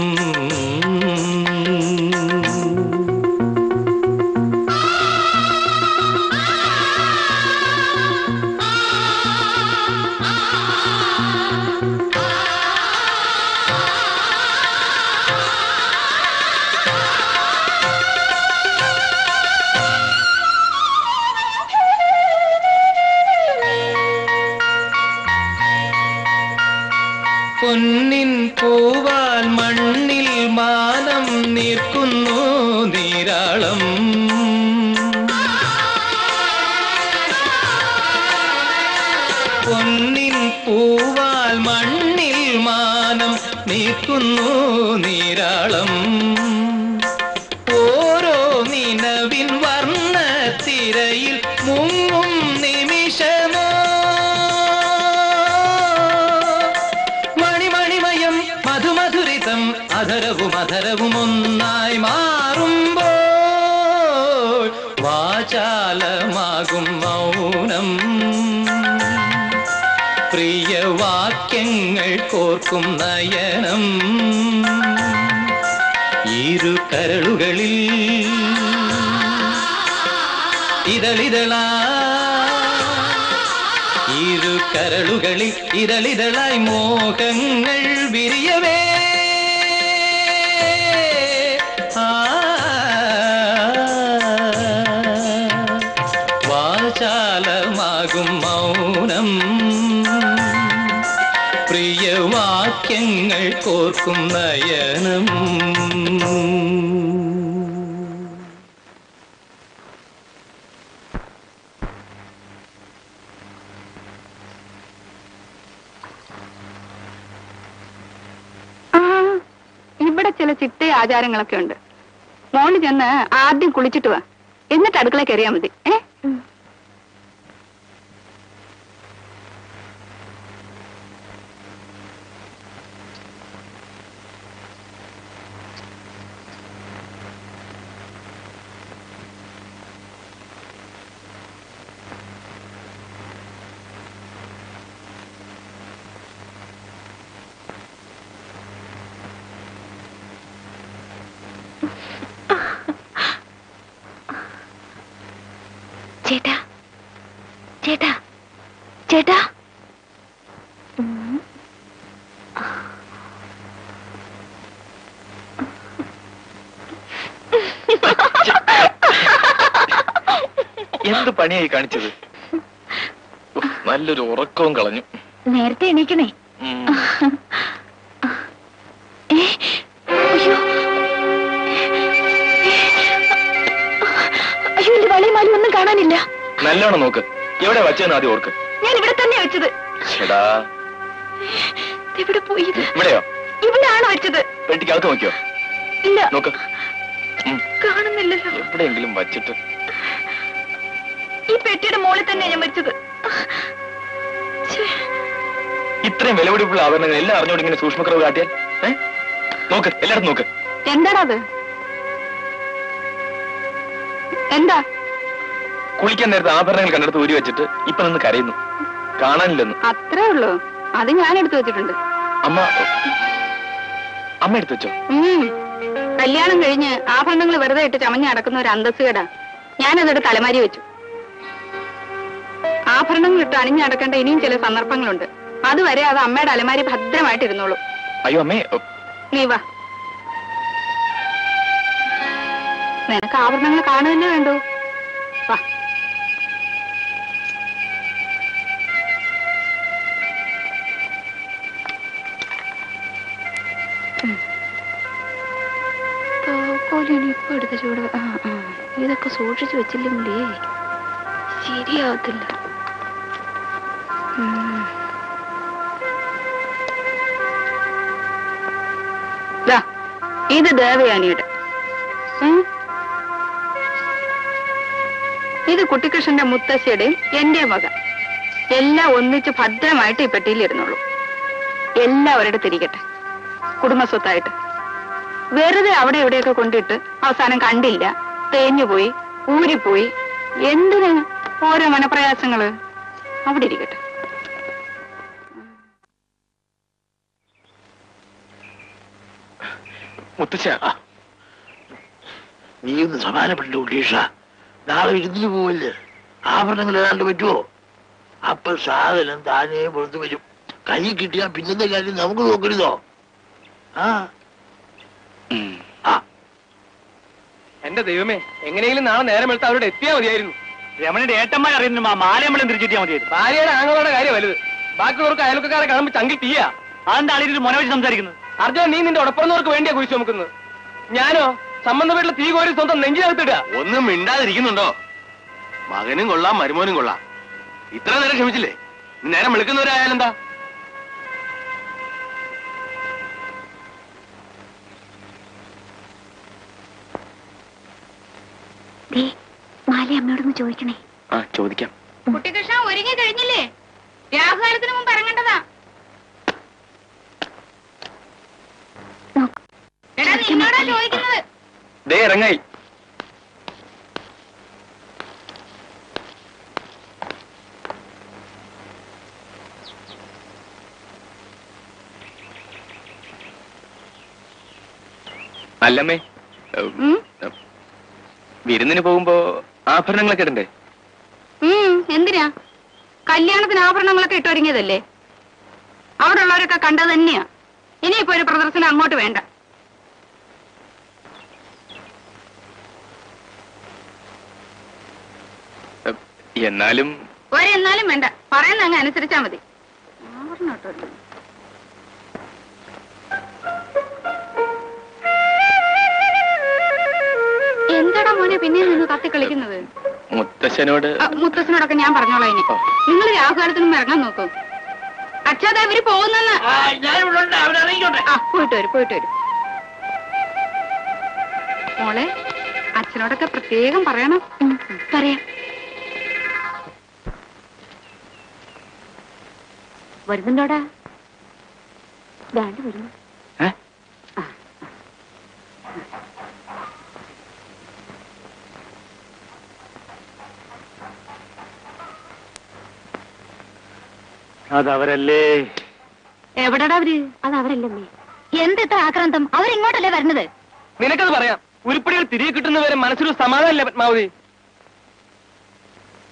Speaker 8: പൊന്നിൻ പൂവാൽ മണ്ണിൽ മാനം നീർക്കുന്നു നീരാളം പൊന്നിൻ പൂവാൽ മണ്ണിൽ മാനം നീക്കുന്നു നീരാളം ഓരോ നിലവിൻ വർണ്ണ തിരയിൽ മുങ്ങും നിമിഷമോ മണിമണിമയം മധുമധുരിതം അധരവും അധരവും ഒന്നായി മാറുമ്പോൾ വാചാലമാകും മൗനം പ്രിയവാക്യങ്ങൾ കോർക്കും നയനം ഇരു കരളുകളിൽ ഇതളിതളാ ഇരു കരളുകളിൽ ഇതളിതളായി മോഹങ്ങൾ വിരിയവേ ആ വാചാലമാകും മൗനം പ്രിയവാക്യങ്ങൾ കോർക്കും നയനം
Speaker 1: ആ ഇവിടെ ചില ചിട്ട ആചാരങ്ങളൊക്കെ ഉണ്ട് മോള് ചെന്ന് ആദ്യം കുളിച്ചിട്ട് വാ എന്നിട്ട് അടുക്കള കയറിയാ മതി ഏ ചേട്ടാ ചേട്ടാ ചേട്ടാ ഉം.
Speaker 2: എന്ത് പണിയായി കാണിച്ചത് ഉഫ്, നല്ലൊരു ഉറക്കവും കളഞ്ഞു
Speaker 1: നേരത്തെ എണീക്കണേ
Speaker 2: ഉം.
Speaker 1: ഏ, അയ്യോ അയ്യോ എന്റെ വളയും മാലും ഒന്നും കാണാനില്ല
Speaker 2: നല്ലോണം നോക്ക് എവിടെ വച്ചതെന്ന് ആദ്യം ഓർക്ക്
Speaker 1: ഞാൻ ഇവിടെ തന്നെ വെച്ചത്
Speaker 2: ചേടാ
Speaker 1: എവിടെ പോയി ഇത്
Speaker 2: ഇവിടെയോ
Speaker 1: ഇവിടാണ് വെച്ചത്
Speaker 2: പെട്ടിക്കകത്ത് നോക്കിയോ
Speaker 1: ഇല്ല
Speaker 2: നോക്ക് ഉം,
Speaker 1: കാണുന്നില്ലല്ലോ
Speaker 2: എവിടെയെങ്കിലും വച്ചിട്ട്
Speaker 1: ഈ പെട്ടിയുടെ മുകളിൽ തന്നെ ഞാൻ വെച്ചത് ഛേ,
Speaker 2: ഇത്രയും വിലപിടിപ്പുള്ള ആഭരണങ്ങൾ എല്ലാം അറിഞ്ഞോണ്ട് ഇങ്ങനെ സൂക്ഷ്മക്കുറവ് കാട്ടിയാൽ ഏ നോക്ക് എല്ലായിടത്തും നോക്ക്
Speaker 1: എന്താണത് എന്താ
Speaker 2: കുളിക്കാൻ നേരത്തെ ആഭരണങ്ങൾ കണ്ടെടുത്ത് ഊരി വെച്ചിട്ട് ഇപ്പൊ നിന്ന് കരയുന്നു കാണാനില്ലെന്ന്
Speaker 1: അത്രേ ഉള്ളൂ അത് ഞാൻ എടുത്തു വെച്ചിട്ടുണ്ട്
Speaker 2: അമ്മ അമ്മ എടുത്തു വെച്ചോ
Speaker 1: ഉം. കല്യാണം കഴിഞ്ഞ് ആഭരണങ്ങൾ വെറുതെ ഇട്ട് ചമഞ്ഞ് നടക്കുന്ന ഒരു അന്തസ്സുകേടാ ഞാനതെടുത്ത് തലമാരി വെച്ചു ആഭരണങ്ങൾ ഇട്ട് അണിഞ്ഞ് നടക്കേണ്ട ഇനിയും ചില സന്ദർഭങ്ങളുണ്ട് അതുവരെ അത് അമ്മയുടെ അലമാരി ഭദ്രമായിട്ട് ഇരുന്നോളൂ
Speaker 2: അയ്യോ അമ്മേ ഓ,
Speaker 1: നീ വാ നിനക്ക് ആഭരണങ്ങൾ കാണുകയല്ലേ വേണ്ടു വാ താക്കോലാണ് ഇപ്പൊ എടുത്ത ചൂട് ആ ആ ഇതൊക്കെ സൂക്ഷിച്ചു വെച്ചില്ലെങ്കിലേ ശരിയാവത്തില്ല ഉം. ദാ, ഇത് ദേവയാനിയുടെ ഉം. ഇത് കുട്ടിക്കൃഷ്ണന്റെ മുത്തശ്ശിയുടെയും എന്റെ വക എല്ലാം ഒന്നിച്ച് ഭദ്രമായിട്ട് ഈ പെട്ടിയിലിരുന്നുള്ളൂ എല്ലാവരുടെ തിരികട്ടെ കുടുംബസ്വത്തായിട്ട് വെറുതെ അവിടെ ഇവിടെയൊക്കെ കൊണ്ടിട്ട് അവസാനം കണ്ടില്ല തേഞ്ഞുപോയി ഊരിപ്പോയി എന്തിന് ഓരോ മനപ്രയാസങ്ങള് അവിടെ ഇരിക്കട്ടെ
Speaker 2: മുത്തച്ഛ
Speaker 4: നീ ഒന്ന് സമാനപ്പെട്ടു ഉണ്ണീഷ നാളെ വിരുന്നിന് പോവല്ലേ ആഭരണങ്ങൾ ഏതാണ്ട് പറ്റുമോ അപ്പൊ സാധനം താനേ പുറത്തു വരും കൈ കിട്ടിയാൽ പിന്നത്തെ കാര്യം നമുക്ക് നോക്കരുതോ ആ ആ
Speaker 7: എന്റെ ദൈവമേ എങ്ങനെയെങ്കിലും നാളെ നേരം എടുത്ത് അവരോട് എത്തിയാ മതിയായിരുന്നു
Speaker 6: രമണിയുടെ ഏട്ടന്മാർ അറിയുന്നു മാലയമ്പലം തിരിച്ചിട്ടിയാൽ മതിയായിരുന്നു
Speaker 7: ഭാര്യയുടെ ആങ്ങളുടെ കാര്യം വലുത് ബാക്കിയുള്ളവർക്ക് അയൽക്കാരെ കാണുമ്പോൾ ചങ്കിൽ തീയാ
Speaker 6: അതെന്താ അളിയൊരു മൊന വെച്ച് സംസാരിക്കുന്നത്
Speaker 7: അർജുന നീ നിന്റെ ഉടപ്പുറന്നവർക്ക് വേണ്ടിയാ കുഴിച്ചു നോക്കുന്നത് ഞാനോ സംബന്ധ വീട്ടിൽ തീ കോരി സ്വന്തം നെഞ്ചിനകത്തിടുക
Speaker 3: ഒന്നും മിണ്ടാതിരിക്കുന്നുണ്ടോ മകനും കൊള്ളാം മരുമോനും കൊള്ളാം ഇത്ര നേരം ക്ഷമിച്ചില്ലേ ഇനി നേരം വിളിക്കുന്നവരായാലെന്താ
Speaker 1: മാലി അമ്മയോടൊന്ന് ചോദിക്കണേ
Speaker 2: ആ ചോദിക്കാം
Speaker 1: കുട്ടികൃഷ്ണ ഒരുങ്ങി കഴിഞ്ഞില്ലേ രാഹുകാലത്തിന് മുമ്പ് ഇറങ്ങേണ്ടതാ എടാ നിന്നോടാ ചോദിക്കുന്നത്
Speaker 2: ദേ ഇറങ്ങായി അല്ലമ്മേ ഏഹ്,
Speaker 1: ഉം?
Speaker 2: വിരുന്നിന് പോകുമ്പോ ആഭരണങ്ങളൊക്കെ ഇടണ്ടേ
Speaker 1: ഉം, എന്തിനാ കല്യാണത്തിന് ആഭരണങ്ങളൊക്കെ ഇട്ടൊരുങ്ങിയതല്ലേ അവിടെ ഉള്ളവരൊക്കെ കണ്ടത് തന്നെയാ ഇനിയിപ്പോ ഒരു പ്രദർശനം അങ്ങോട്ട് വേണ്ട
Speaker 2: ഏഹ്, എന്നാലും
Speaker 1: ഒരെന്നാലും വേണ്ട പറയുന്ന അങ്ങ് അനുസരിച്ചാ മതി ആഭരണം ഇട്ടൊരുങ്ങി. എന്താടാ മോനെ പിന്നെ നിന്ന് കത്തി കളിക്കുന്നത്
Speaker 2: മുത്തശ്ശനോട്
Speaker 1: ആ, മുത്തച്ഛനോടൊക്കെ ഞാൻ പറഞ്ഞോളാം ഇനി നിങ്ങൾ രാഹുകാലത്തിന് മുമ്പ് ഇറങ്ങാൻ നോക്കൂ അച്ഛാതെ ഇവര് പോകുന്നെന്ന്
Speaker 4: ആ, ഞാനിവിടെ ഉണ്ട് അവരിറങ്ങിക്കോട്ടെ
Speaker 1: ആ പോയിട്ട് വരും പോയിട്ട് വരും മോളെ അച്ഛനോടൊക്കെ പ്രത്യേകം പറയണം പറയാം വരുന്നുണ്ടോടാ ദാണ്ട് വരുന്നു
Speaker 2: ഏ?
Speaker 6: അതവരല്ലേ
Speaker 1: എവിടെടാ അവര് അത് അവരല്ലെന്നേ എന്തിത്ര ആക്രാന്തം അവരിങ്ങോട്ടല്ലേ വരുന്നത്
Speaker 7: നിനക്കത് പറയാം ഉരുപ്പടികൾ തിരികെ കിട്ടുന്നവരെ മനസ്സിലൊരു സമാധാനമില്ല പത്മാവതി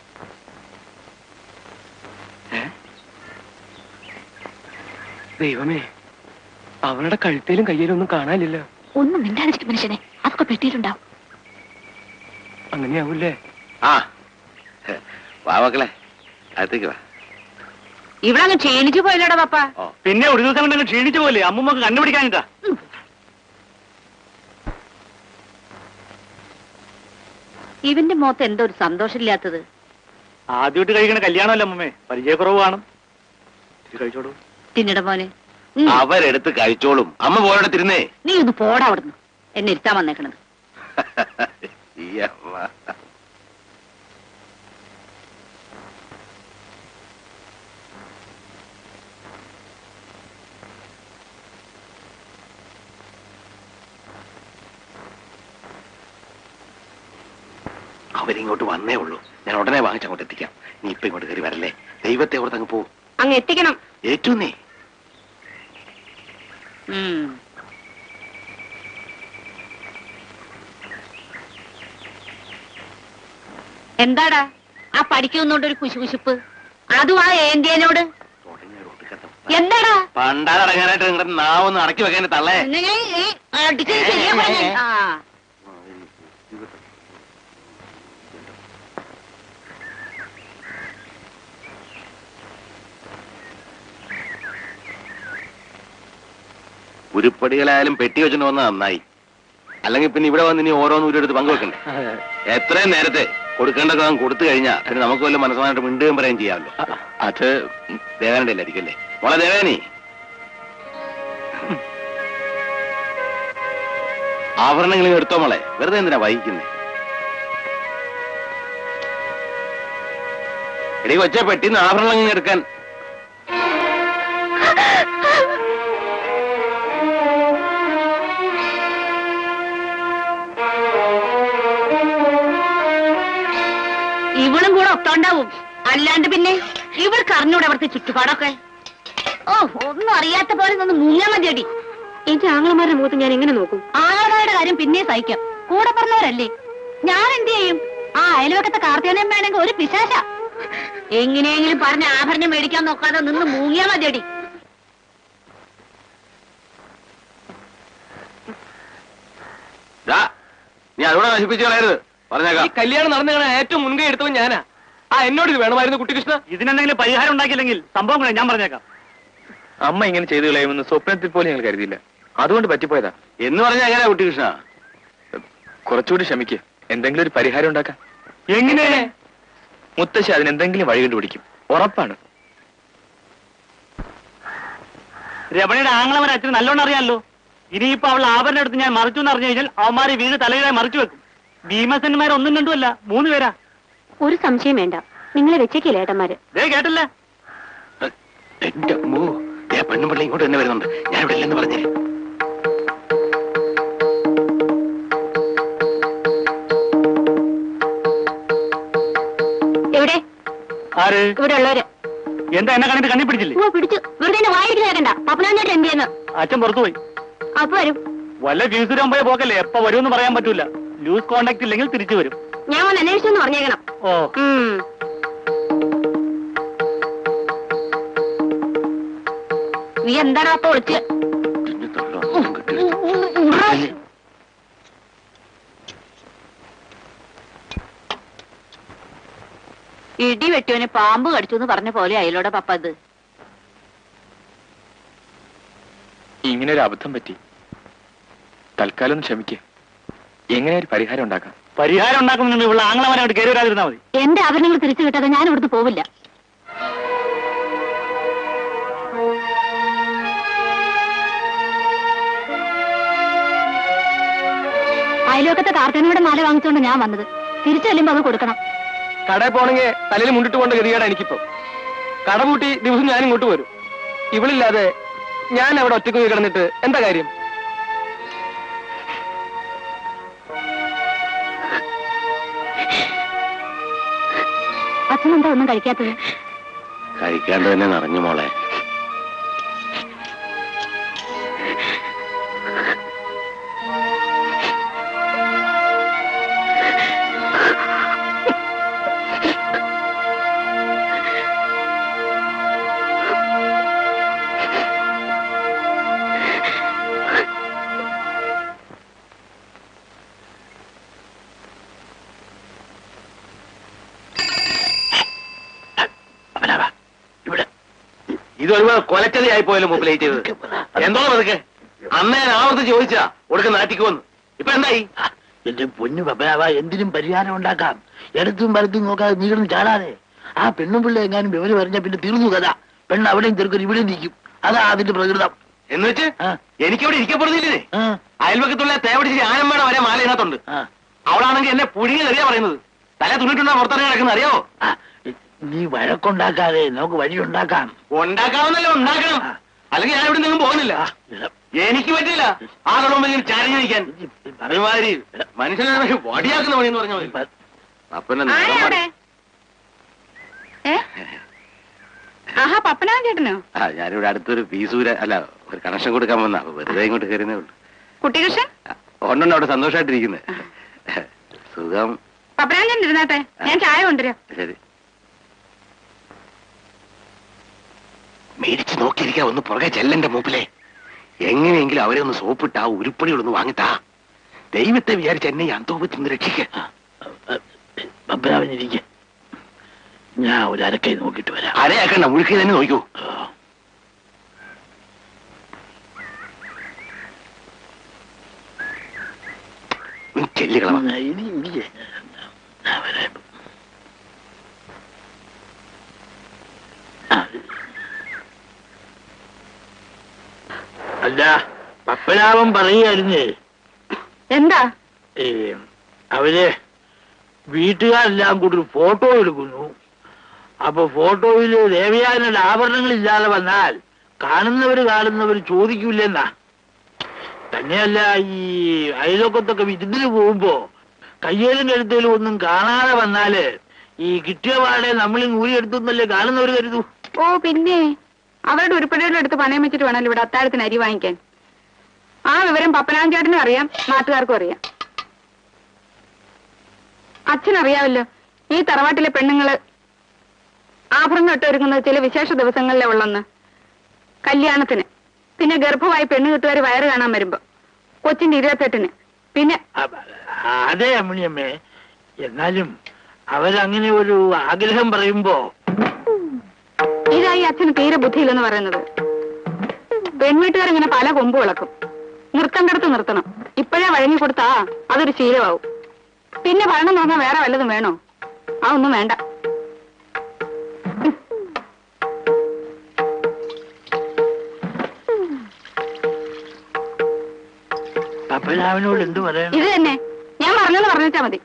Speaker 2: ദൈവമേ അവളുടെ കഴുത്തേലും കയ്യിലും ഒന്നും കാണാനില്ല
Speaker 1: ഒന്നും മിണ്ടാതിരിക്കും മനുഷ്യനെ അതൊക്കെ പെട്ടിയിട്ടുണ്ടാവും
Speaker 2: അങ്ങനെയാവൂലേ
Speaker 3: ആ വാ മക്കളെ അകത്തേക്ക് വാ
Speaker 5: ഇവിടെ അങ്ങ് ക്ഷീണിച്ചു പോയില്ലടാ പപ്പ
Speaker 4: പിന്നെ ഒരു ദിവസം കൊണ്ട് ക്ഷീണിച്ചു പോലെ അമ്മമ്മക്ക് കണ്ടുപിടിക്കാനിട്ടാ
Speaker 5: ഇവന്റെ മുഖത്ത് എന്തോ ഒരു സന്തോഷമില്ലാത്തത്
Speaker 4: ആദ്യമായിട്ട് കഴിക്കണ കല്യാണമല്ല അമ്മമ്മേ പരിചയക്കുറവ് കാണും ഇത് കഴിച്ചോളൂ
Speaker 5: തിന്നിട മോനെ ഉം.
Speaker 3: അവരെടുത്ത് കഴിച്ചോളും അമ്മ പോയിടത്തിരുന്നേ
Speaker 5: നീ ഒന്ന് പോടാ അവിടുന്ന് എന്നെ ഇരുത്താൻ വന്നേക്കണത്
Speaker 3: ഈ അമ്മ അവരിങ്ങോട്ട് വന്നേ ഉള്ളൂ ഞാൻ ഉടനെ വാങ്ങിച്ച് അങ്ങോട്ട് എത്തിക്കാം നീ ഇപ്പൊ ഇങ്ങോട്ട് കയറി വരല്ലേ ദൈവത്തെ ഓർത്ത് അങ്ങ് പോ
Speaker 1: അങ്ങ് എത്തിക്കണം
Speaker 3: ഏറ്റവും നീ
Speaker 5: ഉം. എന്താടാ ആ പഠിക്കുന്നോണ്ട് ഒരു കുശുകുശുപ്പ് അതും ആ ഏന്ത്യനോട് എന്താടാ
Speaker 3: പണ്ടാടങ്ങാനായിട്ട് നിങ്ങളുടെ നാവൊന്ന് അടക്കി വെക്കാൻ തള്ളേ
Speaker 5: നിന്നെ ഈ അടിച്ച് ശരിയാക്കാൻ ഞാൻ- ആ
Speaker 3: ഉരുപ്പടികളായാലും പെട്ടി വെച്ചിട്ട് വന്ന നന്നായി അല്ലെങ്കിൽ പിന്നെ ഇവിടെ വന്ന് ഇനി ഓരോന്നും ഊരെടുത്ത് പങ്കുവെക്കണ്ടേ എത്രയും നേരത്തെ കൊടുക്കേണ്ടത് നാം കൊടുത്തു കഴിഞ്ഞാൽ പിന്നെ നമുക്ക് വല്ല മനസ്സമായിട്ട് മിണ്ടുകയും പറയുകയും ചെയ്യാമല്ലോ
Speaker 2: അത്
Speaker 3: ദേവാനന്റെ അല്ലായിരിക്കും അല്ലേ മോളെ ദേവാനി ആഭരണങ്ങൾ ഇങ്ങ് എടുത്തോ മോളെ വെറുതെ എന്തിനാ വഹിക്കുന്നേ എടീ കൊച്ചെ പെട്ടിന്ന് ആഭരണങ്ങൾ ഇങ്ങ് എടുക്കാൻ
Speaker 5: ഇവളും കൂടെ ഒത്തോണ്ടാവും അല്ലാണ്ട് പിന്നെ ഇവൾക്ക് അറിഞ്ഞൂടെ അവിടുത്തെ ചുറ്റുപാടൊക്കെ ഓ ഒന്നും അറിയാത്ത പോലെ നിന്ന് മുങ്ങാൻ മതിയടി
Speaker 1: എനിക്ക് ആങ്ങളമാരുടെ മുഖത്ത് ഞാൻ എങ്ങനെ നോക്കും
Speaker 5: ആളുടെ കാര്യം പിന്നെ സഹിക്കാം കൂടെ പറഞ്ഞവരല്ലേ ഞാൻ എന്ത് ചെയ്യും ആ അയൽവക്കത്തെ കാർത്തികനം വേണമെങ്കിൽ ഒരു പിശാശ എങ്ങനെയെങ്കിലും പറഞ്ഞ ആഭരണം മേടിക്കാൻ നോക്കാതെ നിന്ന് മൂങ്ങിയാ മതിയടി
Speaker 3: ദാ, നീ അതുകൂടെ നശിപ്പിച്ചു കളയരുത് പറഞ്ഞേക്കാം
Speaker 2: കല്യാണം നടന്നു ഏറ്റവും മുൻകൈ എടുത്തവൻ ഞാനാ ആ എന്നോട് ഇത് വേണമായിരുന്നു കുട്ടികൃഷ്ണ
Speaker 4: ഇതിനെന്തെങ്കിലും പരിഹാരം ഉണ്ടാക്കിയില്ലെങ്കിൽ സംഭവം കൂടെ ഞാൻ പറഞ്ഞേക്കാം
Speaker 2: അമ്മ ഇങ്ങനെ ചെയ്തു കളയുമെന്ന് സ്വപ്നത്തിൽ പോലും ഞങ്ങൾ കരുതിയില്ല അതുകൊണ്ട് പറ്റിപ്പോയതാ
Speaker 3: എന്ന് പറഞ്ഞാൽ എങ്ങനെയാ കുട്ടികൃഷ്ണ
Speaker 2: കുറച്ചുകൂടി ക്ഷമിക്ക് എന്തെങ്കിലും ഒരു പരിഹാരം ഉണ്ടാക്കാം
Speaker 4: എങ്ങനെ
Speaker 2: മുത്തശ്ശി അതിനെന്തെങ്കിലും വഴി കണ്ടുപിടിക്കും ഉറപ്പാണ്
Speaker 4: രമണിയുടെ ആങ്ങളവരെ അച്ഛന് നല്ലോണം അറിയാമല്ലോ ഇനിയിപ്പോ അവൾ ആഭരണം എടുത്ത് ഞാൻ മറിച്ചു എന്ന് അറിഞ്ഞു കഴിഞ്ഞാൽ അവന്മാര് വീട് തലയിലായി മറിച്ചു വെക്കും ഭീമസന്മാർ ഒന്നും രണ്ടുമല്ല മൂന്ന് പേരാ
Speaker 1: ഒരു സംശയം വേണ്ട നിങ്ങളെ വെച്ചേക്കില്ല ഏട്ടന്മാര്
Speaker 4: ദേ കേട്ടല്ല
Speaker 3: എന്റെ അമ്മോ ദേ പെണ്ണും പിള്ളി ഇങ്ങോട്ട് തന്നെ വരുന്നുണ്ട് ഞാൻ ഇവിടെ ഇല്ലെന്ന് പറഞ്ഞേ
Speaker 1: എവിടെ
Speaker 4: ആര്
Speaker 1: ഇവിടെ ഉള്ളവര്
Speaker 4: എന്താ എന്നെ കണ്ടിട്ട് കണ്ണി പിടിച്ചില്ലേ
Speaker 1: ഓ പിടിച്ചു വെറുതെ എന്നെ വായിരിക്കുന്ന കേൾക്കണ്ട പപ്പനാഞ്ഞോട്ട് എന്ത് ചെയ്യുന്നു
Speaker 4: അച്ഛൻ പുറത്തു പോയി
Speaker 1: അപ്പൊ വരും
Speaker 4: വല്ല ഫ്യൂസിലും പോയ പോക്കല്ലേ എപ്പോ വരുമെന്ന് പറയാൻ പറ്റൂല ലൂസ് കോണ്ടാക്ട് ഇല്ലെങ്കിൽ തിരിച്ചു വരും
Speaker 1: ഞാൻ വന്ന് അന്വേഷിച്ചെന്ന് പറഞ്ഞേക്കണം
Speaker 4: ഓ
Speaker 1: ഉം.
Speaker 5: നീ എന്താടാ അപ്പൊ ഒളിച്ച്
Speaker 3: തിന്നു തള്ളു, അങ്ങോട്ടും കെട്ടിയെടുത്ത്.
Speaker 5: ഇടി വെട്ടിയോനെ പാമ്പ് കടിച്ചു എന്ന് പറഞ്ഞ പോലെ അയലോടെ പപ്പ അത്
Speaker 2: ഇങ്ങനെ ഒരു അബദ്ധം പറ്റി തൽക്കാലം ഒന്ന് ക്ഷമിക്ക് എങ്ങനെ ഒരു പരിഹാരം ഉണ്ടാക്കാം
Speaker 4: പരിഹാരം ഉണ്ടാക്കുന്നുണ്ട് ഇവിടെ ആങ്ങളവനെ അവിടെ കയറി വരാതിരുന്നാ മതി
Speaker 1: എന്റെ ആഭരണങ്ങൾ തിരിച്ചു കിട്ടാതെ ഞാൻ ഇവിടുന്ന് പോവില്ല അയൽവക്കത്തെ കാർത്തേനോടെ മാല വാങ്ങിച്ചുകൊണ്ട് ഞാൻ വന്നത് തിരിച്ചു ചെല്ലുമ്പോ അത് കൊടുക്കണം
Speaker 2: കടയിൽ പോണെങ്കിൽ തലയിൽ മുണ്ടിട്ട് പോകേണ്ട ഗതികേടാ എനിക്കിപ്പോ കട പൂട്ടി ദിവസം ഞാൻ ഇങ്ങോട്ട് വരും ഇവളില്ലാതെ ഞാൻ അവിടെ ഒറ്റയ്ക്ക് പോയി കിടന്നിട്ട് എന്താ കാര്യം
Speaker 1: അച്ഛനെന്താ ഒന്നും കഴിക്കാത്തത്
Speaker 3: കഴിക്കാണ്ട് തന്നെ നിറഞ്ഞു മോളെ ഇതൊരുപാട് കൊലച്ചതയായി പോയാലും മൂപ്പിലേ ചെയ്തത് എന്തോ അതൊക്കെ അന്ന് ഞാൻ ആവർത്തിച്ച് ചോദിച്ചാ ഒടുക്ക നാട്ടിക്കുവന്ന് ഇപ്പൊ എന്തായി
Speaker 4: എന്റെ പൊന്നു പപ്പയാവ എന്തിനും പരിഹാരം ഉണ്ടാക്കാം ഇടത്തും വലത്തും നോക്കാതെ നീ കിടന്ന് ചാടാതെ ആ പെണ്ണും പിള്ളേ എങ്ങാനും വിവരം പറഞ്ഞാൽ പിന്നെ തീർന്നു കഥ പെണ്ണ് അവിടെയും ചെറുക്കൻ ഇവിടെയും നിൽക്കും അതാ അതിന്റെ പ്രകൃതം
Speaker 3: എന്ന് വെച്ച്
Speaker 4: ആ,
Speaker 3: എനിക്കിവിടെ ഇരിക്കപ്പെടുന്നില്ലേ
Speaker 4: ആ,
Speaker 3: അയൽവക്കത്തുള്ള തേവടിച്ച് ആനമ്മയുടെ വരെ മാല ഇതിനകത്തുണ്ട്
Speaker 4: ആ,
Speaker 3: അവളാണെങ്കിൽ എന്നെ പുഴുങ്ങി അറിയാ പറയുന്നത് തല തുണിട്ടുണ്ടാ പുറത്തിറങ്ങി കിടക്കുന്നത് അറിയാവോ
Speaker 4: ആ. നീ വഴക്കുണ്ടാക്കാതെ നമുക്ക് വഴി ഉണ്ടാക്കാം
Speaker 3: ഉണ്ടാക്കാവുന്നല്ലോ ഉണ്ടാക്കണം അല്ലെങ്കിൽ ഞാൻ ഇവിടെ നിന്നും പോകുന്നില്ല എനിക്ക് പറ്റില്ല ആ കുടുംബം ഇങ്ങനെ ചാരിഞ്ഞു നിൽക്കാൻ ഒരുമാതിരി മനുഷ്യനെ വടിയാക്കുന്ന പണി എന്ന് പറഞ്ഞാൽ മതി അപ്പനെ
Speaker 1: ആരാ അവിടെ ഏ ആഹാ പപ്പനാൻ ചേട്ടനോ
Speaker 3: ആ ഞാനിവിടെ അടുത്തൊരു പീസൂര അല്ല ഒരു കണക്ഷൻ കൊടുക്കാൻ വന്ന അപ്പൊ വെറുതെ ഇങ്ങോട്ട് കയറുന്നേ ഉള്ളൂ
Speaker 1: കുട്ടികൃഷ്ണൻ
Speaker 3: ഉണ്ടുണ്ട് അവിടെ സന്തോഷമായിട്ടിരിക്കുന്നത് സുഖം
Speaker 1: പപ്പനാൻ ചേട്ടൻ ഇരുന്നാട്ടെ ഞാൻ ചായ കൊണ്ടുവരാം
Speaker 3: ശരി മേടിച്ച് നോക്കിയിരിക്കാൻ ഒന്ന് പുറകെ ചെല്ലന്റെ മൂപ്പിലെ എങ്ങനെയെങ്കിലും അവരെ ഒന്ന് സോപ്പിട്ട് ആ ഉരുപ്പടികളൊന്ന് വാങ്ങിത്താ ദൈവത്തെ വിചാരിച്ച് എന്നെ ഈ അന്തോപത്തിൽ നിന്ന് രക്ഷിക്ക
Speaker 4: പപ്പനാവനിരിക്കെ ഞാൻ ഒരു അരക്കൈ നോക്കിയിട്ട് വരാം
Speaker 3: അരയാക്കണ്ട മുഴുക്കി തന്നെ നോക്കൂ ചെല്ലിക്കളവാ
Speaker 4: ആ, ഇരി, ഇരിക്ക്. ഞാൻ വരാം. ആ. അല്ല പപ്പനാവൻ പറയുകയായിരുന്നേ
Speaker 1: എന്താ
Speaker 4: ഏ, അവര് വീട്ടുകാരെല്ലാം കൂടി ഒരു ഫോട്ടോ എടുക്കുന്നു അപ്പൊ ഫോട്ടോയില് ദേവയാനയുടെ ആഭരണങ്ങൾ ഇല്ലാതെ വന്നാൽ കാണുന്നവര് കാണുന്നവര് ചോദിക്കൂലെന്നാ തന്നെയല്ല ഈ അയലോക്കത്തൊക്കെ വിരുന്നിന് പോകുമ്പോ കയ്യേലും കഴുത്തേലും ഒന്നും കാണാതെ വന്നാല് ഈ കിട്ടിയ പാടെ നമ്മളിൽ ഊരിയെടുത്തുന്നല്ലേ കാണുന്നവര് കരുതൂ
Speaker 1: ഓ പിന്നെ അവരുടെ ഉരുപ്പടിയുടെ അടുത്ത് പണയം വെച്ചിട്ട് വേണമല്ലോ ഇവിടെ അത്താഴത്തിന് അരി വാങ്ങിക്കാൻ ആ വിവരം പപ്പനാൻ ചേട്ടനും അറിയാം നാട്ടുകാർക്കും അറിയാം അച്ഛനറിയാമല്ലോ ഈ തറവാട്ടിലെ പെണ്ണുങ്ങള് ആഭരണം ഇട്ടൊരുങ്ങുന്നത് ചില വിശേഷ ദിവസങ്ങളിലെ ഉള്ളെന്ന് കല്യാണത്തിന് പിന്നെ ഗർഭമായി പെണ്ണ് കിട്ടുകാർ വയറ് കാണാൻ വരുമ്പോ കൊച്ചിന്റെ ഇരുപത്തെട്ടിന് പിന്നെ
Speaker 4: അ- അതെ അമ്മിണിയമ്മേ എന്നാലും അവരങ്ങനെ ഒരു ആഗ്രഹം പറയുമ്പോ
Speaker 1: ഇതായി അച്ഛന് തീരെ ബുദ്ധിയില്ലെന്ന് പറയുന്നത് പെൺവീട്ടുകാരിങ്ങനെ പല കൊമ്പ് വിളക്കും നിർത്തേണ്ടടുത്ത് നിർത്തണം ഇപ്പോഴേ വഴങ്ങി കൊടുത്താ അതൊരു ശീലമാവും പിന്നെ ഭരണം നോക്കാൻ വേറെ വല്ലതും വേണോ അതൊന്നും വേണ്ട
Speaker 4: പപ്പനാവിനോട് എന്ത് പറയണം
Speaker 1: ഇത് തന്നെ ഞാൻ പറഞ്ഞെന്ന് പറഞ്ഞിട്ടാ മതി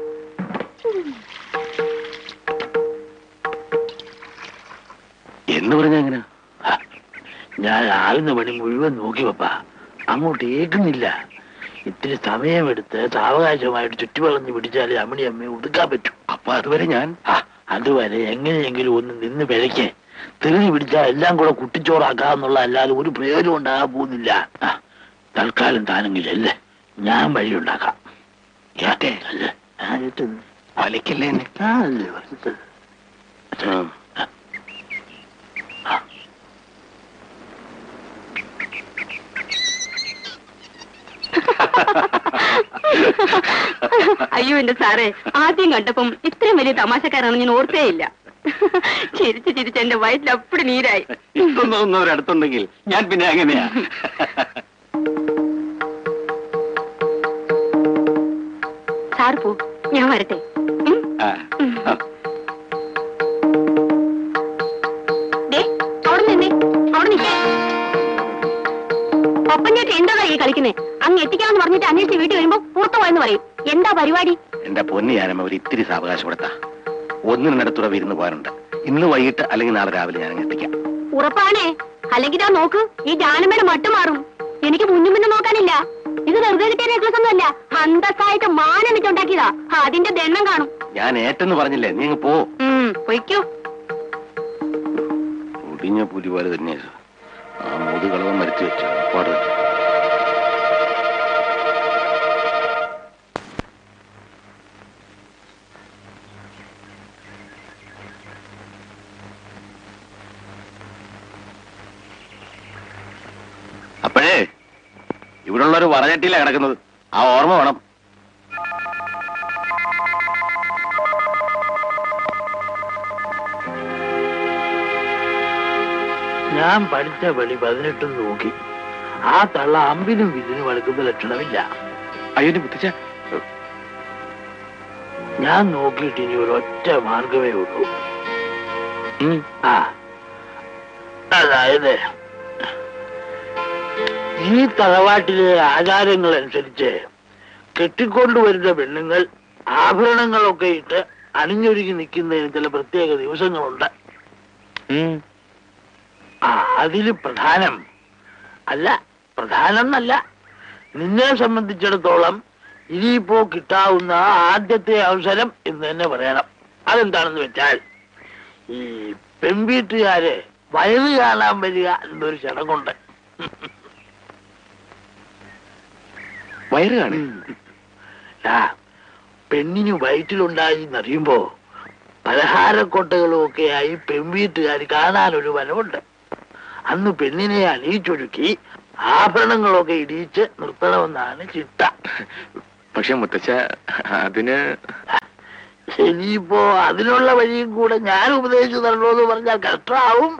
Speaker 3: എന്ന് പറഞ്ഞാ എങ്ങനെ
Speaker 4: ഹ, ഞാൻ ആകുന്ന പണി മുഴുവൻ നോക്കി പപ്പ അങ്ങോട്ട് ഏക്കുന്നില്ല ഇത്തിരി സമയമെടുത്ത് സാവകാശമായിട്ട് ചുറ്റുവളഞ്ഞ് പിടിച്ചാലേ അമ്മണി അമ്മയെ ഒതുക്കാൻ പറ്റൂ
Speaker 3: അപ്പൊ അതുവരെ ഞാൻ
Speaker 4: ആ, അതുവരെ എങ്ങനെയെങ്കിലും ഒന്ന് നിന്ന് പിഴയ്ക്ക് തെളിഞ്ഞു പിടിച്ചാൽ എല്ലാം കൂടെ കുട്ടിച്ചോറാക്കാന്നുള്ള അല്ലാതെ ഒരു പ്രയോജനം ഉണ്ടാകാൻ പോകുന്നില്ല ആ, തൽക്കാലം താനെങ്കിലും അല്ലേ ഞാൻ വഴിയുണ്ടാക്കാം
Speaker 3: ഏട്ടെ
Speaker 4: അല്ലേ ആ, ഏറ്റ്.
Speaker 3: വലിക്കല്ലേ എന്നെ
Speaker 4: ആ, അല്ലേ പറഞ്ഞത്.
Speaker 1: അയ്യോ എന്റെ സാറേ ആദ്യം കണ്ടപ്പം ഇത്രയും വലിയ തമാശക്കാരാണ് ഞാൻ ഓർത്തേ ഇല്ല ചിരിച്ച് ചിരിച്ച് എന്റെ വയറ്റിൽ അപ്പടി നീരായി
Speaker 3: ഇഷ്ടം ഒരടുത്തുണ്ടെങ്കിൽ ഞാൻ പിന്നെ എങ്ങനെയാ
Speaker 1: സാർ പോ ഞാൻ വരട്ടെ ഉം?
Speaker 3: ആ, ആ.
Speaker 1: ദേ, അവിടെ നിന്നേ അവിടെ നിൽക്കേ ഒപ്പം ചേട്ടൻ എന്താ ഈ കളിക്കുന്നേ അങ്ങ് എത്തിക്കാന്ന് പറഞ്ഞിട്ട് അന്വേഷിച്ച് വീട്ടിൽ വരുമ്പോ പുറത്തു പോയെന്ന് പറയും എന്താ പരിപാടി
Speaker 3: എന്റെ പൊന്നി ഞാനമ്മ ഒരു ഇത്തിരി സാവകാശം കൊടുത്താ ഒന്നിനടുത്തുറ വിരുന്ന് പോകാനുണ്ട് ഇന്ന് വൈകിട്ട് അല്ലെങ്കിൽ നാളെ രാവിലെ ഞാൻ അങ്ങ് എത്തിക്കാം
Speaker 1: ഉറപ്പാണേ അല്ലെങ്കിൽ ഞാൻ നോക്ക് ഈ ജാനമ്മയുടെ മട്ട് മാറും എനിക്ക് മുന്നും മുന്നും നോക്കാനില്ല ഇത് വെറുതെ കിട്ടിയ നെക്ലസ് ഒന്നുമല്ല അന്തസ്സായിട്ട് മാനം വെച്ചുണ്ടാക്കിയതാ അതിന്റെ ദണ്ണം കാണും
Speaker 3: ഞാൻ ഏറ്റെന്ന് പറഞ്ഞില്ലേ നീ അങ്ങ് പോ
Speaker 1: ഉം, പൊയ്ക്കോ
Speaker 3: ഒടിഞ്ഞ പുലി പോലെ തന്നെ ആ മുതുകളവൻ മരിച്ചു വെച്ചു പാട് അപ്പോഴേ ഇവിടുള്ള ഒരു വറചട്ടിയിലാ കിടക്കുന്നത് ആ ഓർമ്മ വേണം
Speaker 4: ഞാൻ പഠിച്ച പടി പതിനെട്ടും നോക്കി ആ തള്ള അമ്പിനും വിതിനും അടുക്കുന്ന ലക്ഷണമില്ല
Speaker 2: അയ്യോ എന്റെ മുത്തച്ഛ
Speaker 4: ഞാൻ നോക്കിയിട്ട് ഇനി ഒരൊറ്റ മാർഗമേ ഉള്ളൂ
Speaker 2: ഉം.
Speaker 4: ആ അതായത് ഈ തറവാട്ടിലെ ആചാരങ്ങൾ അനുസരിച്ച് കെട്ടിക്കൊണ്ടുവരുന്ന പെണ്ണുങ്ങൾ ആഭരണങ്ങളൊക്കെ ഇട്ട് അണിഞ്ഞൊരുങ്ങി നിൽക്കുന്നതിന് ചില പ്രത്യേക ദിവസങ്ങളുണ്ട്
Speaker 2: ഉം.
Speaker 4: ആ അതില് പ്രധാനം അല്ല പ്രധാനം എന്നല്ല നിന്നെ സംബന്ധിച്ചിടത്തോളം ഇനിയിപ്പോ കിട്ടാവുന്ന ആദ്യത്തെ അവസരം എന്ന് തന്നെ പറയണം അതെന്താണെന്ന് വെച്ചാൽ ഈ പെൺവീട്ടുകാര് വയറ് കാണാൻ വരിക എന്നൊരു ചടങ്ങുണ്ട്
Speaker 2: വയറ് കാണേ
Speaker 4: ആ, പെണ്ണിന് വയറ്റിലുണ്ടായി എന്നറിയുമ്പോ പലഹാരക്കൊട്ടകളും ഒക്കെയായി പെൺവീട്ടുകാർ കാണാനൊരു വനമുണ്ട് അന്ന് പെണ്ണിനെ അണിയിച്ചൊരുക്കി ആഭരണങ്ങളൊക്കെ ഇടിയിച്ച് നിർത്തണമെന്നാണ് ചിട്ട
Speaker 2: പക്ഷെ മുത്തച്ഛ അതിന്
Speaker 4: ഇനിയിപ്പോ അതിനുള്ള വഴിയും കൂടെ ഞാൻ ഉപദേശിച്ചു തരണോ എന്ന് പറഞ്ഞാൽ കഷ്ടമാവും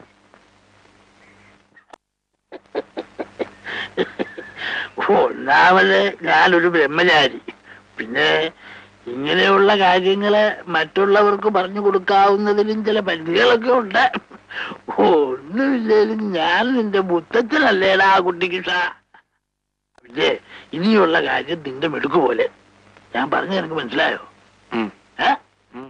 Speaker 4: ഒന്നാമത് ഞാനൊരു ബ്രഹ്മചാരി പിന്നെ ഇങ്ങനെയുള്ള കാര്യങ്ങള് മറ്റുള്ളവർക്ക് പറഞ്ഞു കൊടുക്കാവുന്നതിലും ചില പരിധികളൊക്കെ ഉണ്ട് ഒന്നുമില്ലേലും ഞാൻ നിന്റെ മുത്തച്ഛനല്ലേടാ ആ കുട്ടിക്ക് ഷാ പിന്നെ ഇനിയുള്ള കാര്യം നിന്റെ മെടുക്ക് പോലെ ഞാൻ പറഞ്ഞു നിനക്ക് മനസ്സിലായോ
Speaker 2: ഉം.
Speaker 4: ഏ
Speaker 2: ഉം.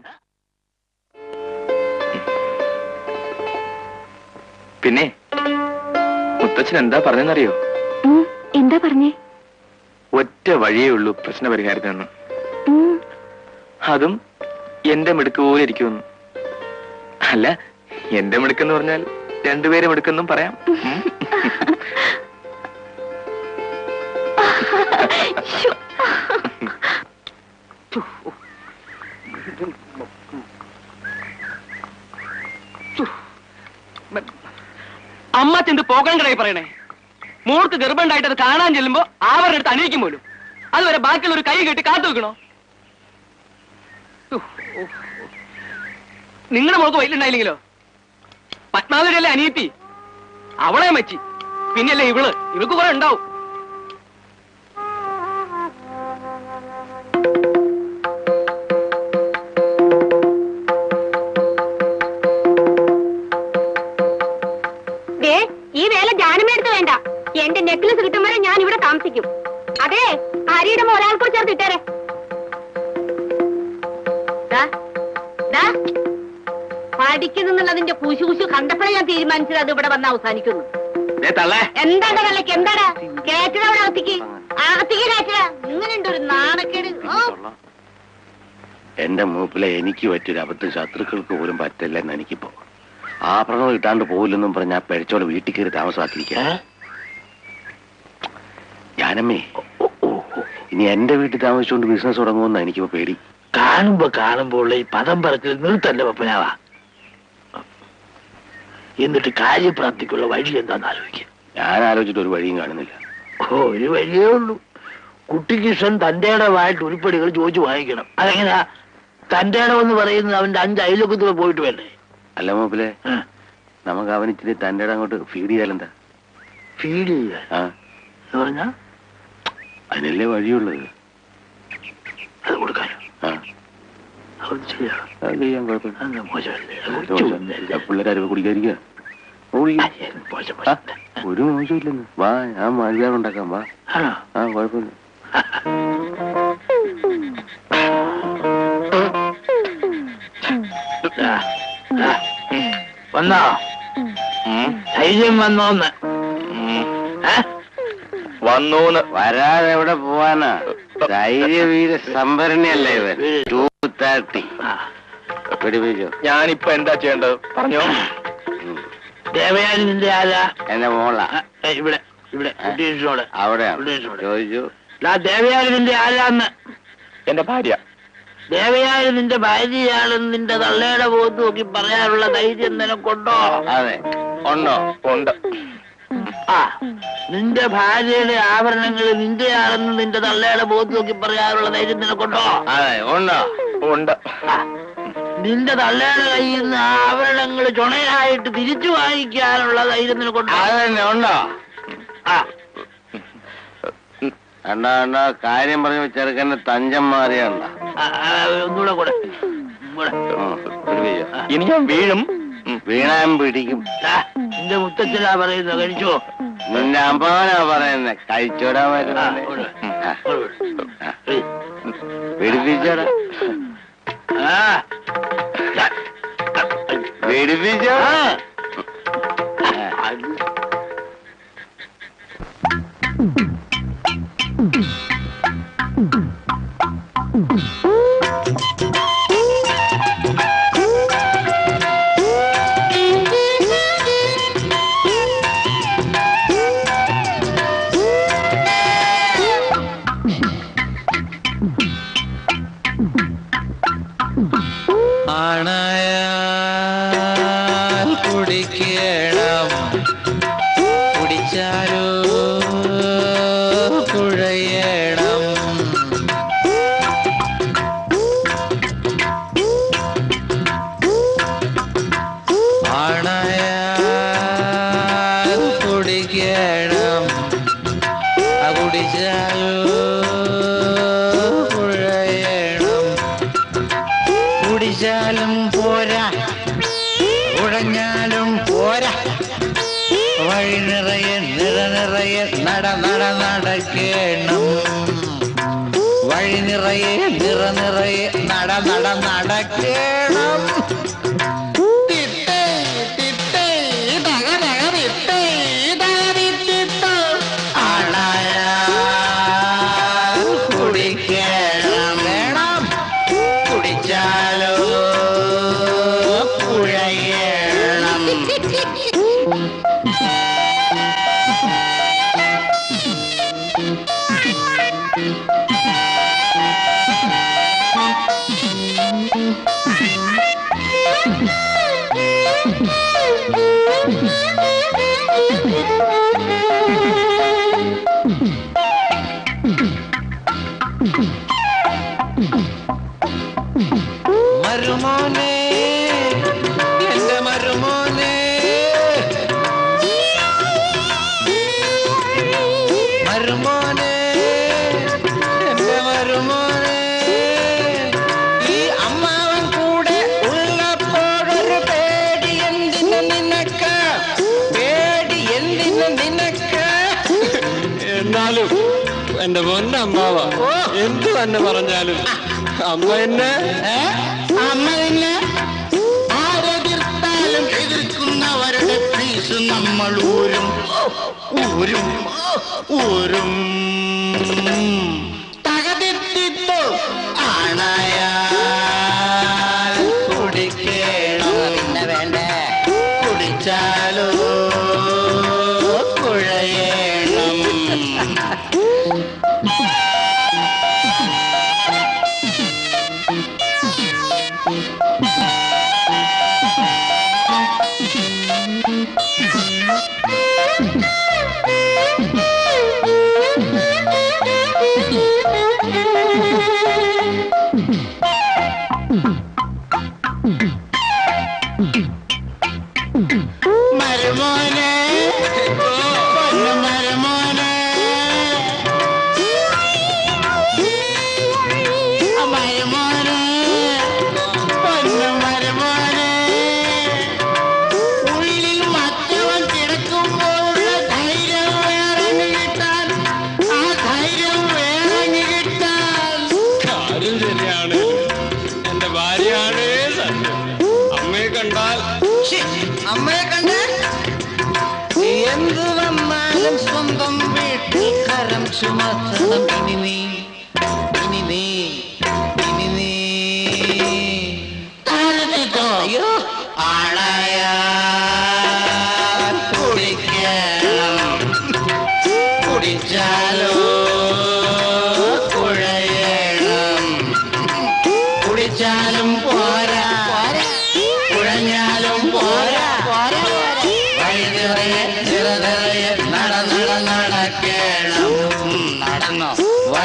Speaker 2: പിന്നെ മുത്തച്ഛൻ എന്താ പറഞ്ഞെന്നറിയോ
Speaker 1: ഉം, എന്താ പറഞ്ഞേ
Speaker 2: ഒറ്റ വഴിയേ ഉള്ളൂ പ്രശ്ന പരിഹാരത്തിനെന്ന്
Speaker 1: ഉം,
Speaker 2: അതും എന്റെ മിടുക്ക് പോലെ ഇരിക്കുമെന്ന് അല്ല എന്റെ മിടുക്കെന്ന് പറഞ്ഞാൽ രണ്ടുപേരെ മിടുക്കെന്നും പറയാം ഉം.
Speaker 1: ശ്ശോ.
Speaker 9: അമ്മ ചെന്ന് പോകാൻ കിടയി പറയണേ മോൾക്ക് ഗർഭമുണ്ടായിട്ട് അത് കാണാൻ ചെല്ലുമ്പോ ആവരുടെ അടുത്ത് അണിയിക്കും പോലും അതുവരെ ബാക്കിയുള്ള ഒരു കൈ കെട്ടി കാത്തു വെക്കണോ നിങ്ങളുടെ മോൾക്ക് വയലുണ്ടായില്ലെങ്കിലോ പത്മാവതിയല്ലേ അനിയത്തി അവളെ മച്ചി പിന്നെയല്ലേ ഇവള് ഇവൾക്ക് കുറെ ഉണ്ടാവും
Speaker 5: ദേ ഈ വേല ജാനമേടുത്ത് വേണ്ട എന്റെ നെക്ലസ് കിട്ടും വരെ ഞാൻ ഇവിടെ താമസിക്കും അതെ അരിയിടുമ്പോ ഒരാൾക്കൂടെ ചേർത്ത് ഇട്ടേരെ ദാ, ദാ, പഠിക്കുന്നുള്ളതിന്റെ കുശു കുശു കണ്ടപ്പോഴേ ഞാൻ തീരുമാനിച്ചത് അത് ഇവിടെ വന്ന് അവസാനിക്കുന്നു
Speaker 3: ദേ തള്ളേ
Speaker 5: എന്താടാ വെള്ളക്ക് എന്താടാ കേറ്റട അവിടെ അകത്തേക്ക് അകത്തേക്ക് കേറ്റട ഇങ്ങനെയുണ്ട് ഒരു നാണക്കേട് ഓ
Speaker 3: എന്റെ മൂപ്പിലെ എനിക്ക് പറ്റിയൊരു അബദ്ധം ശത്രുക്കൾക്ക് പോലും പറ്റില്ലെന്ന് എനിക്കിപ്പോ ആഭരണം ഇട്ടാണ്ട് പോയില്ലെന്നും പറഞ്ഞ ആ പെഴച്ചോടെ വീട്ടിൽ കയറി താമസമാക്കിയിരിക്കുക
Speaker 4: ഏ?
Speaker 3: ഞാനമ്മേ ഇനി എന്റെ വീട്ടിൽ താമസിച്ചുകൊണ്ട് ബിസിനസ് തുടങ്ങുമെന്നാ എനിക്കിപ്പോ പേടി
Speaker 4: കാണുമ്പോ കാണുമ്പോൾ ഈ പദം പറച്ചിൽ നിർത്തല്ല പപ്പനാവ എന്നിട്ട് കാര്യപ്രാപ്തിക്കുള്ള വഴി എന്താന്ന് ആലോചിക്കുക
Speaker 3: ഞാൻ ആലോചിച്ചിട്ട് ഒരു വഴിയും കാണുന്നില്ല
Speaker 4: ഓ ഒരു വഴിയേ ഉള്ളൂ കുട്ടിക്കിഷൻ തന്റെ ഇടമായിട്ട് ഉരുപ്പടികൾ ചോദിച്ചു വാങ്ങിക്കണം അതെങ്ങനെയാ തന്റെ ഇടമെന്ന് പറയുന്നത് അവന്റെ അഞ്ച് അയലൊക്കത്തൂടെ പോയിട്ട് വേണ്ടേ
Speaker 3: അല്ല മൂപ്പിലെ
Speaker 4: ആ,
Speaker 3: നമുക്ക് അവൻ ഇച്ചിരി തന്റെ ഇടം അങ്ങോട്ട് ഫീഡ് ചെയ്താലെന്താ
Speaker 4: ഫീഡ് ചെയ്യാൻ
Speaker 3: ആ
Speaker 4: എന്ന് പറഞ്ഞാ
Speaker 3: അതിനല്ലേ വഴിയുള്ളത്
Speaker 4: അത് കൊടുക്കാനോ
Speaker 3: ആ
Speaker 4: അത് ചെയ്യണം
Speaker 3: അത് ചെയ്യാൻ കുഴപ്പമില്ല
Speaker 4: അത് മോശമല്ലേ അത് കുറച്ച് ഒന്നല്ലേ.
Speaker 3: പിള്ളേരെ കുടിക്കാതിരിക്കുക ഓടിക്ക.
Speaker 4: അയ്യ, മോശം
Speaker 3: ആ,
Speaker 4: മോശം
Speaker 3: ഒരു മോശമില്ലെന്ന് വാ ഞാൻ മര്യാദ ഉണ്ടാക്കാം വാ
Speaker 4: ആണോ
Speaker 3: ആ കുഴപ്പമില്ല
Speaker 4: ആ, ആ. വന്നോ ധൈര്യം വന്നോന്ന് ഏ?
Speaker 2: വന്നൂന്ന്
Speaker 3: വരാതെ എവിടെ പോവാനാ ധൈര്യവീര സംഭരണിയല്ലേ ഇവൻ ടൂ തേർട്ടി
Speaker 4: ആ.
Speaker 3: പിടിപ്പിച്ചോ
Speaker 2: ഞാനിപ്പോ എന്താ ചെയ്യേണ്ടത് പറഞ്ഞോ
Speaker 4: ദേവയാനി നിന്റെ ആരാ
Speaker 3: എന്റെ മോള
Speaker 4: ആ, ഏ, ഇവിടെ ഇവിടെ കുട്ടീസിനോട്
Speaker 3: അവിടെയാണ്
Speaker 4: കുട്ടീസിനോട്
Speaker 3: ചോദിച്ചു
Speaker 4: ആ ദേവയാനി നിന്റെ ആരാന്ന്
Speaker 2: എന്റെ ഭാര്യ
Speaker 4: ദേവയാനി നിന്റെ ഭാര്യയാണെന്ന് നിന്റെ തള്ളയുടെ പോത്ത് നോക്കി പറയാനുള്ള ധൈര്യം നിനക്കുണ്ടോ
Speaker 3: അതെ ഉണ്ടോ
Speaker 2: ഉണ്ട്
Speaker 4: ആ നിന്റെ ഭാര്യയുടെ ആഭരണങ്ങൾ നിന്റെയാണെന്ന് നിന്റെ തള്ളയുടെ പോത്ത് നോക്കി പറയാനുള്ള ധൈര്യം നിനക്കുണ്ടോ
Speaker 3: അതെ ഉണ്ടോ
Speaker 2: ഉണ്ട്
Speaker 4: ആ, നിന്റെ തള്ളയുടെ കയ്യിൽ നിന്ന് ആഭരണങ്ങൾ ചുണയായിട്ട് തിരിച്ചു വാങ്ങിക്കാനുള്ള ധൈര്യം നിനക്കുണ്ടോ
Speaker 3: അത് തന്നെ ഉണ്ടോ
Speaker 4: ആ
Speaker 3: കണ്ടാ കണ്ടാ കാര്യം പറഞ്ഞു ചെറുക്കന്റെ തഞ്ചം മാറിയണ്ട
Speaker 4: ആ, ആ, ഒന്നുകൂടെ കൂടെ കൂടെ
Speaker 2: ഇനി ഞാൻ വീഴും
Speaker 3: വീണാൻ പിടിക്കും
Speaker 4: ദാ, നിന്റെ മുത്തച്ഛനാ പറയുന്നത് കഴിച്ചോ
Speaker 3: നിന്റെ അമ്മാവനാ പറയുന്നെ കഴിച്ചോടാ
Speaker 4: ആ,
Speaker 3: വരുന്നത്
Speaker 4: ഇവിടെ. ഇവിടെ. ഏയ്.
Speaker 3: പിടിപ്പിച്ചോടാ
Speaker 4: ആ. ദാ.
Speaker 3: പിടിപ്പിച്ചോ
Speaker 4: ആ.
Speaker 8: ആണയാൽ കുടിക്കണം കുടിച്ചാലോ കുഴയണം ആണയാൽ കുടിക്കണം ആ കുടിച്ചാലോ കുഴയണം കുടിച്ചാലും പോരാ ഉഴഞ്ഞാലും പോരാ വഴി നിറയെ നിറ നിറയെ നട നട നടക്കേണം വഴി നിറയെ നിറ നിറയെ നട നട നടക്കേണം തിട്ടേ, തിട്ടേ, തക തക തിട്ടേ, തക തിട്ടിട്ടോ. ആണായാൽ കുടിക്കണം വേണം കുടിച്ചാലോ കുഴയണം മരുമോനെ എന്റെ മരുമോനെ മരുമോനെ എന്റെ മരുമോനെ ഈ അമ്മാവൻ കൂടെ ഉള്ളപ്പോഴൊരു പേടി എന്തിനു നിനക്ക് പേടി എന്തിനു നിനക്ക്
Speaker 10: എന്നാലും എന്റെ പൊന്നമ്മാവ എന്തു തന്നെ പറഞ്ഞാലും അമ്മ എന്നെ
Speaker 8: അമ്മ പിന്നെ ആരെതിർത്താലും എതിർക്കുന്നവരുടെ പീസ് നമ്മൾ ഊരും ഊരും ഊരും തകതിത്തിട്ടോ ആണയാൽ കുടിക്കണം പിന്നെ വേണ്ടേ കുടിച്ചാലോ കുഴയണം മരുമോനെ പൊന്നു മരുമോനെ മരുമോനെ പൊന്നു മരുമോനെ ഉള്ളിൽ മറ്റവൻ കിടക്കുമ്പോഴുള്ള ധൈര്യം വേറങ്ങ് കിട്ടാൻ ആ ധൈര്യം വേറങ്ങ് കിട്ടാൻ
Speaker 10: കാര്യം ശരിയാണ് എന്റെ ഭാര്യയാണ് സത്യം അമ്മയെ കണ്ടാൽ
Speaker 8: അമ്മയെ കണ്ട് എന്ത് വന്നാലും സ്വന്തം വീട്ടിൽ കരം ചുമത്തണം ഇനി നീ ഇനി നീ ഇനി നീ താഴത്തിട്ടോ അയ്യോ ആളായാൽ കുടിക്കണം കുടിച്ചാലോ കുഴയണം കുടിച്ചാലും പോരാ കുഴഞ്ഞാലും പോരാ വഴി നിറയെ നിറ നിറയെ നട നട നടക്കണം ഉം, നടന്നോ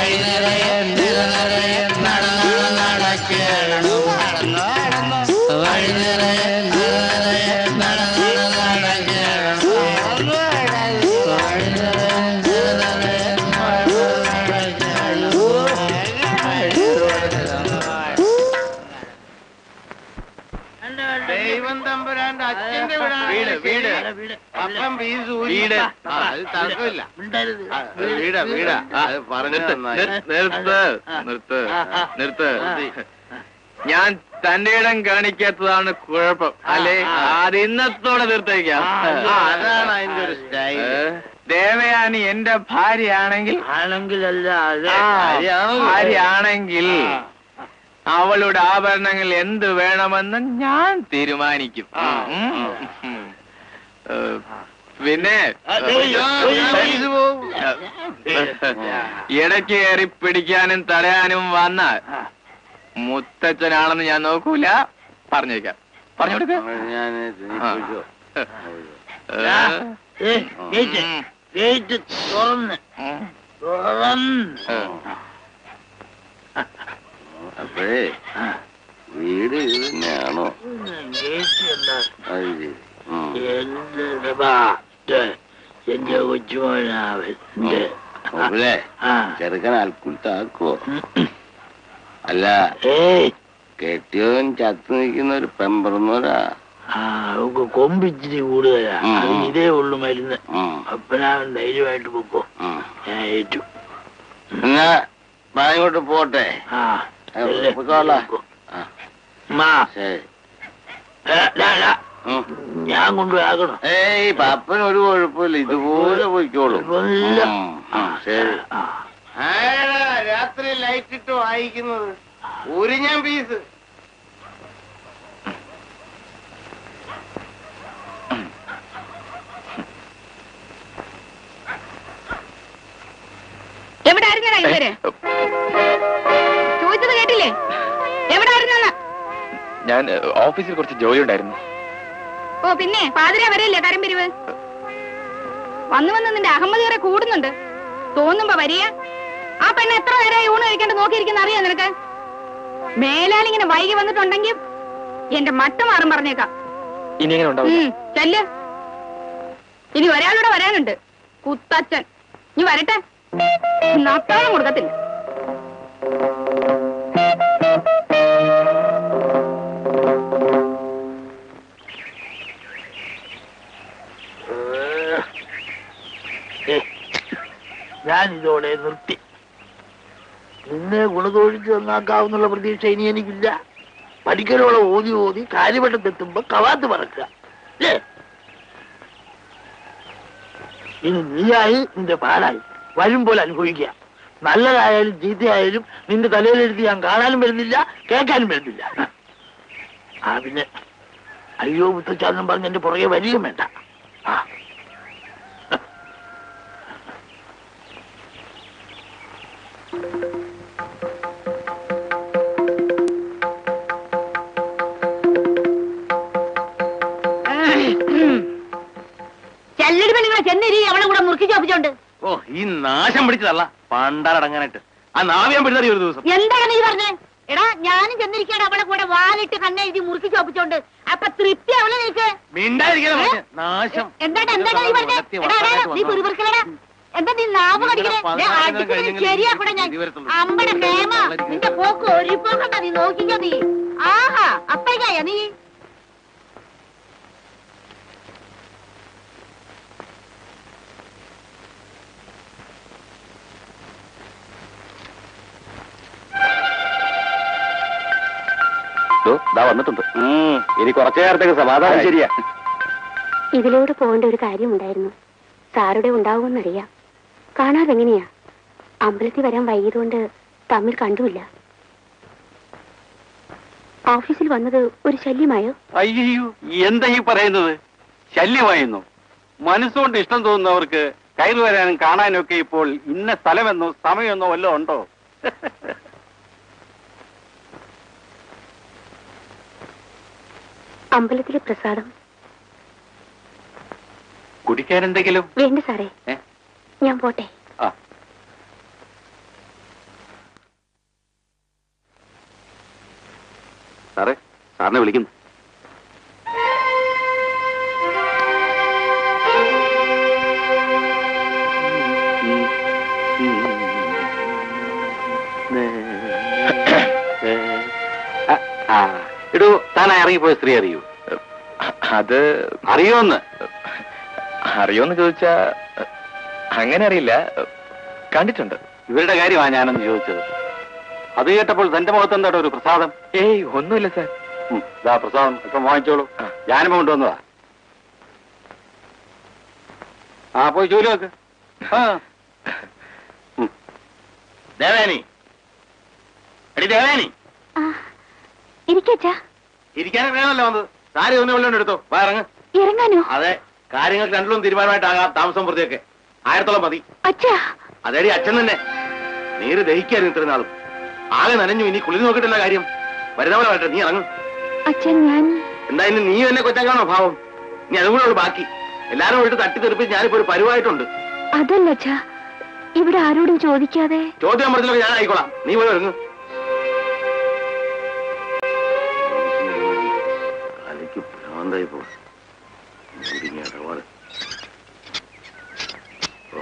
Speaker 7: എന്റെ അച്ഛന്റെ വീടാണ്
Speaker 3: വീട്, വീട്.
Speaker 4: അല്ല, വീട്
Speaker 7: അപ്പം ഫീസ്
Speaker 3: വീട്.
Speaker 7: ആ, അത് തർക്കമില്ല
Speaker 4: മിണ്ടരുത്.
Speaker 7: ആ, വീടാ വീടാ അത് പറഞ്ഞു നന്നായി
Speaker 2: നിർത്ത് നിർത്ത് നിർത്ത് ഞാൻ തന്റെ ഇടം കാണിക്കാത്തതാണ് കുഴപ്പം അല്ലേ അത് ഇന്നത്തോടെ നിർത്തേക്കാം
Speaker 7: ആ, അതാണ് അതിന്റെ ഒരു സ്റ്റൈൽ
Speaker 2: ഏ, ദേവയാനി എന്റെ ഭാര്യയാണെങ്കിൽ
Speaker 4: ആണെങ്കിലല്ല അതെ
Speaker 2: ആ,
Speaker 7: ഭാര്യയാണല്ലോ.
Speaker 2: ഭാര്യയാണെങ്കിൽ അവളുടെ ആഭരണങ്ങൾ എന്ത് വേണമെന്ന് ഞാൻ തീരുമാനിക്കും ഉം. ഉം. ഏ, പിന്നെ ഇടയ്ക്ക് കയറി പിടിക്കാനും തടയാനും വന്നാൽ മുത്തച്ഛനാണെന്ന് ഞാൻ നോക്കൂല പറഞ്ഞേക്കാം പറഞ്ഞു കൊടുക്ക
Speaker 7: ഞാൻ
Speaker 4: ഏ, ഗേറ്റ് ഗേറ്റ് തുറന്ന് തുറന്ന്
Speaker 7: അപ്പോഴേ വീട് ഇത് തന്നെയാണോ
Speaker 4: ഗേറ്റ് എന്താ
Speaker 7: അത് ശരി ഉം.
Speaker 4: എന്റെ ബാ, ദേ, എന്റെ കൊച്ചുമോനാവൻ ദേ.
Speaker 7: അപ്പോഴേ
Speaker 4: ആ
Speaker 7: ചെറുക്കൻ അൽക്കുലത്താക്കുവോ അല്ല
Speaker 4: ഏയ്
Speaker 7: കെട്ടിയവൻ ചത്തു നിൽക്കുന്ന ഒരു പെമ്പറന്നോരാ
Speaker 4: ആ അവക്ക് കൊമ്പിച്ചിരി കൂടുതലാ
Speaker 7: ഉം,
Speaker 4: അത്
Speaker 7: ഉം.
Speaker 4: ഇതേ ഉള്ളു മരുന്ന്
Speaker 7: ഉം,
Speaker 4: അപ്പനാവൻ ധൈര്യമായിട്ട് പൊക്കോ
Speaker 7: ഉം.
Speaker 4: ഞാൻ ഏറ്റു
Speaker 7: എന്നാ ഞാൻ ഇങ്ങോട്ട് പോട്ടെ
Speaker 4: ആ
Speaker 7: ആ,
Speaker 4: ചെല്ല്.
Speaker 7: പൊയ്ക്കോളാം.
Speaker 4: പൊക്കോ.
Speaker 7: ആ,
Speaker 4: മാ
Speaker 7: ശരി
Speaker 4: ഏ, ഡാ, ഡാ.
Speaker 7: ഉം.
Speaker 4: ഞാൻ കൊണ്ടുപോയാക്കണോ
Speaker 7: ഏയ് പപ്പന് ഒരു കുഴപ്പമില്ല ഇതുപോലെ പോയിക്കോളും
Speaker 4: കുഴപ്പമില്ല.
Speaker 7: ഉം, ഉം, ശരി
Speaker 4: ആ.
Speaker 7: രാത്രി ലൈറ്റ് ഇട്ട് വായിക്കുന്നത് ഒരു ഞാൻ പീസ്
Speaker 1: എവിടെ ആയിരുന്നടാ ഇവര് ചോദിച്ചത് കേട്ടില്ലേ എവിടെ ആയിരുന്ന
Speaker 2: ഞാൻ ഏ, ഓഫീസിൽ കുറച്ച് ജോലി ഉണ്ടായിരുന്നു
Speaker 1: ഓ പിന്നെ പാതിര വരെയല്ലേ കരമ്പിരിവ് വന്നു വന്ന് നിന്റെ അഹമ്മദിയറെ കൂടുന്നുണ്ട് തോന്നുമ്പോ വരിക ആ പെണ്ണ് എത്ര നേരമായി ഊണ് കഴിക്കേണ്ട നോക്കിയിരിക്കുന്ന അറിയാം നിനക്ക് മേലാൽ ഇങ്ങനെ വൈകി വന്നിട്ടുണ്ടെങ്കിൽ എന്റെ മട്ട് മാറും പറഞ്ഞേക്കാം
Speaker 2: ഇനി എങ്ങനെ ഉണ്ടാവും
Speaker 1: ഉം, ചെല്ല് ഇനി ഒരാളൂടെ വരാനുണ്ട് കുത്തച്ഛൻ ഇനി വരട്ടെ നത്താളം കൊടുക്കത്തില്ല
Speaker 4: ഏ, ഞാൻ ഇതോടെ നിർത്തി നിന്നെ ഗുണതൊഴിച്ച് നന്നാക്കാവുന്നുള്ള പ്രതീക്ഷ ഇനി എനിക്കില്ല പഠിക്കലോളം ഓതി ഓതി കാര്യവട്ടത്തെത്തുമ്പോ കവാത്ത് പറക്കുക അല്ലേ ഇനി നീയായി നിന്റെ പാടായി വരും പോലെ അനുഭവിക്കുക നല്ലതായാലും ചീത്തയായാലും നിന്റെ തലയിലെഴുതി ഞാൻ കാണാനും വരുന്നില്ല കേൾക്കാനും വരുന്നില്ല ആ പിന്നെ അയ്യോ മുത്തച്ചാന്നും പറഞ്ഞ് എന്റെ പുറകെ വരികയും വേണ്ട ആ
Speaker 5: ചെല്ലടി പെണ്ണുങ്ങളെ ചെന്നിരി അവളെ കൂടെ മുറുക്കി ചോപ്പിച്ചോണ്ട്
Speaker 3: ഓ ഈ നാശം പിടിച്ചതല്ല പണ്ടാരടങ്ങാനായിട്ട് ആ നാവിയാൻ പിടിച്ചറി ഒരു ദിവസം
Speaker 5: എന്താണ് നീ പറഞ്ഞേ എടാ ഞാനും ചെന്നിരിക്കാണ് അവളെ കൂടെ വാലിട്ട് കണ്ണെഴുതി മുറുക്കി ചോപ്പിച്ചോണ്ട് അപ്പൊ തൃപ്തി അവളെ നീക്ക്
Speaker 3: മിണ്ടായിരിക്കണം
Speaker 5: ഏ?
Speaker 3: നാശം
Speaker 5: എന്താണ് എന്താണ് നീ പറഞ്ഞേ
Speaker 3: വളർത്തി
Speaker 5: എടാ എടാ, എടാ, നീ
Speaker 3: വന്നു.
Speaker 5: പിറുപിറുക്കലടാ എന്താ നീ നാവ് കടിക്കണേ
Speaker 3: നിങ്ങളുടെ
Speaker 5: ദേ,
Speaker 3: പതിനാറ്
Speaker 5: അടിച്ച്
Speaker 3: കഴിഞ്ഞെങ്കിൽ
Speaker 5: ശരിയാക്കൂടെ ഞാൻ
Speaker 3: ഇത് വരത്തുള്ളൂ.
Speaker 5: അമ്പടെ ഹേമ നിന്റെ പോക്ക് ഒരു പോക്കണ്ട നീ നോക്കിക്കോ നീ ആഹാ അപ്പഴായ നീ
Speaker 6: ദാ വന്നിട്ടുണ്ട് ഇനി കുറച്ചു നേരത്തേക്ക് സമാധാനം ശരിയാ
Speaker 11: ഇതിലൂടെ പോകേണ്ട ഒരു കാര്യമുണ്ടായിരുന്നു സാറുടെ ഉണ്ടാവുമെന്നറിയാം കാണാതെ എങ്ങനെയാ അമ്പലത്തിൽ വരാൻ വൈകിയതുകൊണ്ട് തമ്മിൽ കണ്ടുമില്ല ഓഫീസിൽ വന്നത് ഒരു ശല്യമായോ
Speaker 6: അയ്യോ എന്താ ഈ പറയുന്നത് ശല്യമായിരുന്നു മനസ്സുകൊണ്ട് ഇഷ്ടം തോന്നുന്നവർക്ക് കയറി വരാനും കാണാനും ഒക്കെ ഇപ്പോൾ ഇന്ന സ്ഥലമെന്നോ സമയമെന്നോ വല്ലതും ഉണ്ടോ
Speaker 11: അമ്പലത്തിലെ പ്രസാദം
Speaker 6: കുടിക്കാൻ എന്തെങ്കിലും
Speaker 11: വേണ്ട സാറേ
Speaker 6: ഏ?
Speaker 11: ഞാൻ പോട്ടെ
Speaker 6: ആ സാറേ സാറിനെ വിളിക്കുന്നു ഇടൂ താനാ ഇറങ്ങിപ്പോയ സ്ത്രീ അറിയൂ
Speaker 2: അത്
Speaker 6: അറിയോന്ന്
Speaker 2: അറിയോന്ന് ചോദിച്ചാ അങ്ങനെ അറിയില്ല കണ്ടിട്ടുണ്ട്
Speaker 6: ഇവരുടെ കാര്യമാണ് ഞാനൊന്ന് ചോദിച്ചത് അത് കേട്ടപ്പോൾ തന്റെ മുഖത്ത് എന്താ ഒരു പ്രസാദം
Speaker 2: ഏയ് ഒന്നുമില്ല സാർ
Speaker 6: ഉം, ദാ പ്രസാദം ഇപ്പം വാങ്ങിച്ചോളൂ
Speaker 2: ആ.
Speaker 6: ഞാനിപ്പോ കൊണ്ടുവന്നതാ ആ പോയി ജോലി വെക്ക് ആ
Speaker 3: ദേവേനി എടി ദേവേനി
Speaker 11: ഇരിക്കച്ചാ
Speaker 3: ഇരിക്കാനും വേണമല്ലോ വന്നത് സാരി ഒന്നും വെള്ളം എടുത്തോ വാ ഇറങ്ങ്
Speaker 11: ഇറങ്ങാനോ
Speaker 3: അതെ കാര്യങ്ങൾക്ക് രണ്ടിലും തീരുമാനമായിട്ടാകാം താമസം പ്രതിയൊക്കെ ആയിരത്തോളം മതി
Speaker 11: അച്ഛാ
Speaker 3: അതേടി അച്ഛൻ തന്നെ നീര് ദഹിക്കായിരുന്നു ഇത്രയും നാളും ആകെ നനഞ്ഞു ഇനി കുളിർ നോക്കിയിട്ടില്ല കാര്യം വരുന്നവരെ വരട്ടെ നീ ഇറങ്ങും
Speaker 11: അച്ഛൻ ഞാൻ
Speaker 3: എന്തായാലും നീ എന്നെ കൊച്ചാക്കാണോ ഭാവം നീ അതും കൂടെ ഉള്ളു ബാക്കി എല്ലാരും വിട്ട് തട്ടി തെറിപ്പിച്ച് ഞാനിപ്പോ ഒരു പരുവായിട്ടുണ്ട്
Speaker 11: അതല്ല അച്ഛാ ഇവിടെ ആരോടും ചോദിക്കാതെ
Speaker 3: ചോദ്യം പറഞ്ഞില്ലൊക്കെ ഞാൻ ആയിക്കോളാം നീ പോയി ഇറങ്ങ് തലയ്ക്ക് ഭ്രാന്തായി പോ മുടിഞ്ഞ ഇടപാട് ഓ.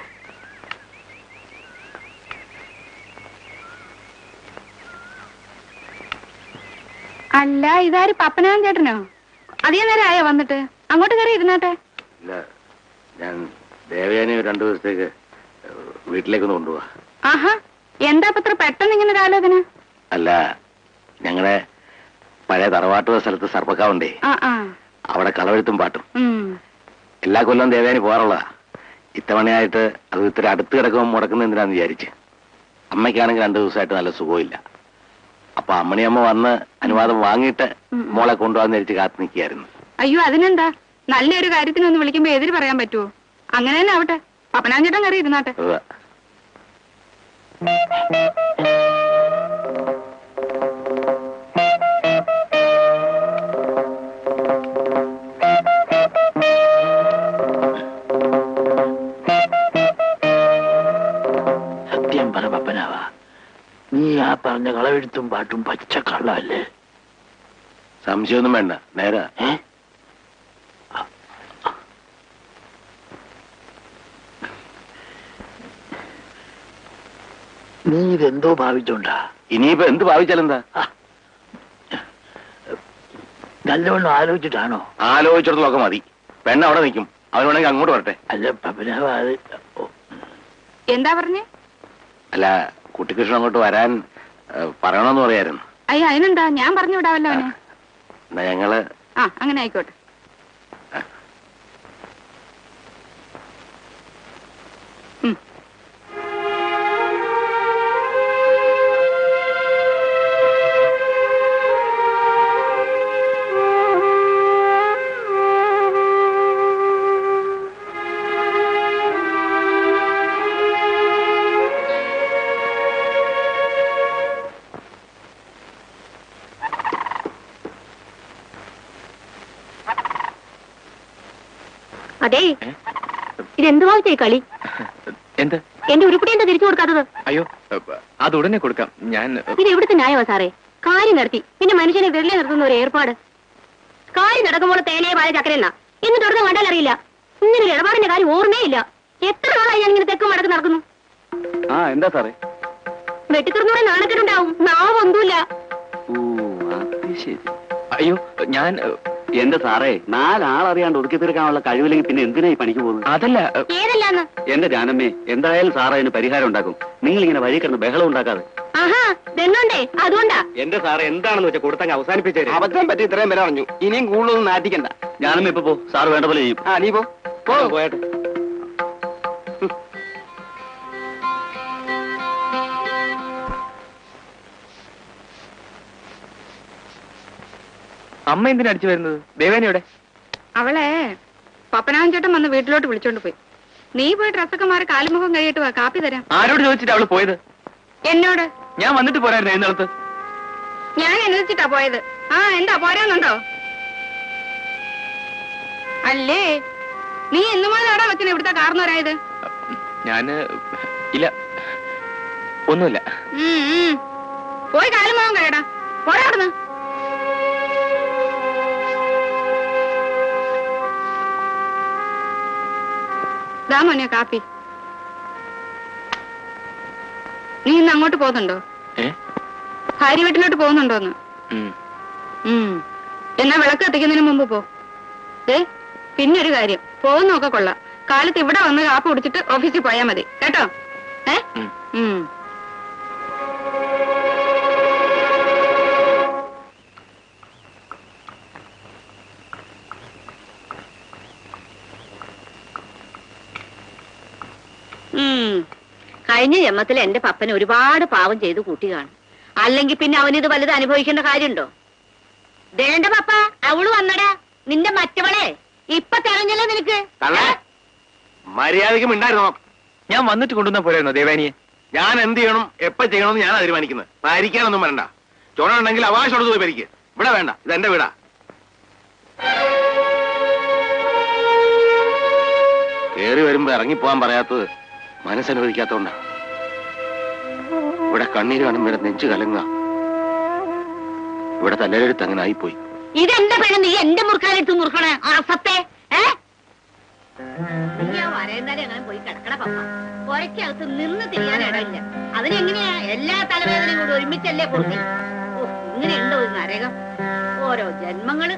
Speaker 1: അല്ല ഇതാര് പപ്പനാൻ ചേട്ടനോ അധികം നേരം ആയോ വന്നിട്ട് അങ്ങോട്ട് കയറി ഇരുന്നാട്ടെ
Speaker 3: ഇല്ല ഞാൻ ദേവയാനി രണ്ടു ദിവസത്തേക്ക് വീട്ടിലേക്കൊന്ന് കൊണ്ടുപോവാ
Speaker 1: ആഹാ എന്താ ഇപ്പൊ ഇത്ര പെട്ടെന്ന് ഇങ്ങനെ ഒരു ആലോചന
Speaker 3: അല്ല ഞങ്ങളുടെ പഴയ തറവാട്ടുള്ള സ്ഥലത്ത് സർപ്പക്കാവുണ്ടേ
Speaker 1: ആ ആ
Speaker 3: അവിടെ കളവെഴുത്തും പാട്ടും
Speaker 1: ഉം
Speaker 3: എല്ലാ കൊല്ലം ദേവയാനി പോകാറുള്ളതാ ഇത്തവണയായിട്ട് അത് ഇത്ര അടുത്ത് കിടക്കുമ്പോൾ മുടക്കുന്ന എന്തിനാന്ന് വിചാരിച്ച് അമ്മയ്ക്കാണെങ്കിൽ രണ്ടു ദിവസമായിട്ട് നല്ല സുഖമില്ല അപ്പൊ അമ്മണിയമ്മ വന്ന് അനുവാദം വാങ്ങിയിട്ട്
Speaker 1: ഉം.
Speaker 3: മോളെ കൊണ്ടുപോകാന്ന് വിചാരിച്ച് കാത്തു നിൽക്കുകയായിരുന്നു
Speaker 1: അയ്യോ അതിനെന്താ നല്ലൊരു കാര്യത്തിനൊന്ന് വിളിക്കുമ്പോ എതിര് പറയാൻ പറ്റുമോ അങ്ങനെ തന്നെ ആവട്ടെ പപ്പനാൻ ചേട്ടൻ കയറി ഇരുന്നാട്ടെ
Speaker 3: ഉവ്വ്.
Speaker 4: സത്യം പറ പപ്പനാവ നീ ആ പറഞ്ഞ കളവെഴുത്തും പാട്ടും പച്ചക്കള്ളല്ലേ
Speaker 3: സംശയമൊന്നും വേണ്ട നേരെ
Speaker 4: ഏ നീ ഇതെന്തോ ഭാവിച്ചോണ്ടാ
Speaker 3: ഇനിയിപ്പോ എന്ത് ഭാവിച്ചാലെന്താ
Speaker 4: നല്ലവണ്ണം ആലോചിച്ചിട്ടാണോ
Speaker 3: ആലോചിച്ചിടത്തോളൊക്കെ മതി പെണ്ണ് അവിടെ നിൽക്കും അവൻ വേണമെങ്കിൽ അങ്ങോട്ട് വരട്ടെ
Speaker 4: അല്ല പപ്പനാവ അത് ഓ,
Speaker 1: എന്താ പറഞ്ഞേ
Speaker 3: അല്ല കുട്ടിക്കൃഷ്ണൻ അങ്ങോട്ട് വരാൻ ഏ, പറയണമെന്ന് പറയായിരുന്നു
Speaker 1: അയ്യോ അതിനെന്താ ഞാൻ പറഞ്ഞു വിടാവല്ലോ അവനെ
Speaker 3: എന്നാ ഞങ്ങള്
Speaker 1: ആ അങ്ങനെ ആയിക്കോട്ടെ ഉം.
Speaker 11: അതെ
Speaker 2: ഏ?
Speaker 11: ഇതെന്ത് ഭാവിച്ചായി കളി
Speaker 2: എന്ത്
Speaker 11: എന്റെ ഉരുപ്പടി എന്താ തിരിച്ചു കൊടുക്കാത്തത്
Speaker 2: അയ്യോ അത് ഉടനെ കൊടുക്കാം ഞാൻ
Speaker 11: ഇത് എവിടുത്തെ ന്യായമാ സാറേ കാര്യം നടത്തി പിന്നെ മനുഷ്യനെ വിരലെ നിർത്തുന്ന ഒരു ഏർപ്പാട് കാര്യം നടക്കുമ്പോൾ തേനയെ പാല ചക്കരെന്നാ എന്നിട്ട് ഒടുക്കം കണ്ടാൽ അറിയില്ല ഇങ്ങനെ ഒരു ഇടപാടിന്റെ കാര്യം ഓർമ്മയില്ല എത്ര നാളായി ഞാൻ ഇങ്ങനെ തെക്കും മടക്ക് നടക്കുന്നു
Speaker 6: ആ എന്താ സാറേ
Speaker 11: വെട്ടിത്തുറന്നൂടെ നാണക്കെട്ടുണ്ടാവും നാവ് ഒന്നുമില്ല
Speaker 6: ഓ അത് ശരി
Speaker 2: അയ്യോ ഞാൻ
Speaker 6: എന്റെ സാറേ നാലാളറിയാണ്ട് ഒതുക്കി തീർക്കാനുള്ള കഴിവില്ലെങ്കിൽ പിന്നെ എന്തിനാ ഈ പണിക്ക് പോകുന്നത്
Speaker 2: അതല്ല
Speaker 11: ഏതല്ലാന്ന്
Speaker 6: എന്റെ ജാനമ്മേ എന്തായാലും സാർ അതിന് പരിഹാരം ഉണ്ടാക്കും നിങ്ങൾ ഇങ്ങനെ വഴി കിടന്ന് ബഹളം ഉണ്ടാക്കാതെ
Speaker 11: ആഹാ ഇതെന്നുണ്ടേ അതുകൊണ്ടാ
Speaker 6: എന്റെ സാറ് എന്താണെന്ന് വെച്ചാൽ കൊടുത്തങ്ങ് അവസാനിപ്പിച്ചേ
Speaker 9: അബദ്ധം പറ്റി ഇത്രയും പേരെ പറഞ്ഞു ഇനിയും കൂടുതലൊന്നും നാട്ടിക്കണ്ട
Speaker 6: ജാനമ്മ ഇപ്പൊ പോ സാറ് വേണ്ട പോലെ ചെയ്യും
Speaker 9: ആ നീ പോ പോ
Speaker 6: പോയാട്ടെ
Speaker 2: അമ്മ എന്തിനാ അടിച്ചു വരുന്നത് ദേവേനയുടെ
Speaker 1: അവളെ പപ്പനാൻ ചേട്ടൻ വന്ന് വീട്ടിലോട്ട് വിളിച്ചോണ്ട് പോയി നീ പോയി ഡ്രസ്സൊക്കെ മാറി കാൽമുഖം കഴിയിട്ട് വാ കാപ്പി തരാം
Speaker 2: ആരോട് ചോദിച്ചിട്ട് അവള് പോയത്
Speaker 1: എന്നോട്
Speaker 2: ഞാൻ വന്നിട്ട് പോരായിരുന്നു എഴുന്നള്ളത്ത്
Speaker 1: ഞാൻ അനുവദിച്ചിട്ടാ പോയത് ആ എന്താ പോരാന്നുണ്ടോ അല്ലേ നീ എന്നുമാതാടാ വെച്ചിന് ഇവിടുത്തെ കാർന്നവരായത്
Speaker 2: ഞാന് ഇല്ല ഒന്നുമില്ല
Speaker 1: ഉം, ഉം. പോയി കാലുമുഖം കഴിയടാ പോരാ അവിടുന്ന് ദാ മോനെ കാപ്പി നീ ഇന്ന് അങ്ങോട്ട് പോകുന്നുണ്ടോ
Speaker 2: ഏ
Speaker 1: ഭാര്യ വീട്ടിലോട്ട് പോകുന്നുണ്ടോന്ന്
Speaker 2: ഉം.
Speaker 1: ഉം. എന്നാ വിളക്ക് കത്തിക്കുന്നതിന് മുമ്പ് പോ ദേ പിന്നൊരു കാര്യം പോകുന്നൊക്കെ കൊള്ളാം കാലത്ത് ഇവിടെ വന്ന് കാപ്പ് കുടിച്ചിട്ട് ഓഫീസിൽ പോയാൽ മതി കേട്ടോ ഏ
Speaker 2: ഉം.
Speaker 1: ഉം
Speaker 5: ഉം. കഴിഞ്ഞ ജന്മത്തിൽ എന്റെ പപ്പന് ഒരുപാട് പാവം ചെയ്ത് കൂട്ടി കാണും അല്ലെങ്കിൽ പിന്നെ അവനിത് വലുത് അനുഭവിക്കേണ്ട കാര്യമുണ്ടോ ദേണ്ട പപ്പ അവള് വന്നടാ നിന്റെ മറ്റവളെ ഇപ്പൊ തെരഞ്ഞല്ലോ നിനക്ക്
Speaker 3: തള്ളേ മര്യാദയ്ക്ക് മിണ്ടായിരുന്നോ
Speaker 2: ഞാൻ വന്നിട്ട് കൊണ്ടുവന്നാ പോരായിരുന്നോ ദേവാനിയെ
Speaker 3: ഞാൻ എന്ത് ചെയ്യണം എപ്പോ ചെയ്യണമെന്ന് ഞാൻ തീരുമാനിക്കുന്നത് ഭരിക്കാനൊന്നും വരണ്ട ചുണ ഉണ്ടെങ്കിൽ അവകാശം പോയി ഭരിക്ക് ഇവിടെ വേണ്ട ഇത് എന്റെ വീടാ കേറി വരുമ്പോ ഇറങ്ങിപ്പോവാൻ പറയാത്തത് മനസ്സനുവദിക്കാത്തോണ്ടാ ഇവിടെ കണ്ണീര് കാണുമ്പോ ഇവിടെ നെഞ്ചു കലങ്ങ ഇവിടെ തലരെടുത്ത് അങ്ങനെ ആയിപ്പോയി
Speaker 5: ഇതെന്താ പെണ്ണ് നീ എന്റെ മുറുക്കാനെടുത്ത് മുറുക്കണ അസത്തെ ഏ നീ ആ വരേണ്ടാരെ അങ്ങനെ പോയി കിടക്കണ പപ്പ പുരക്കകത്ത് നിന്ന് തിരിയാൻ ഇടമില്ല അതിനെങ്ങനെയാ എല്ലാ തലവേദനയും കൂടി ഒരുമിച്ചല്ലേ കൊടുക്കൽ ഇങ്ങനെയുണ്ടോ ഒരു നരകം ഓരോ ജന്മങ്ങള്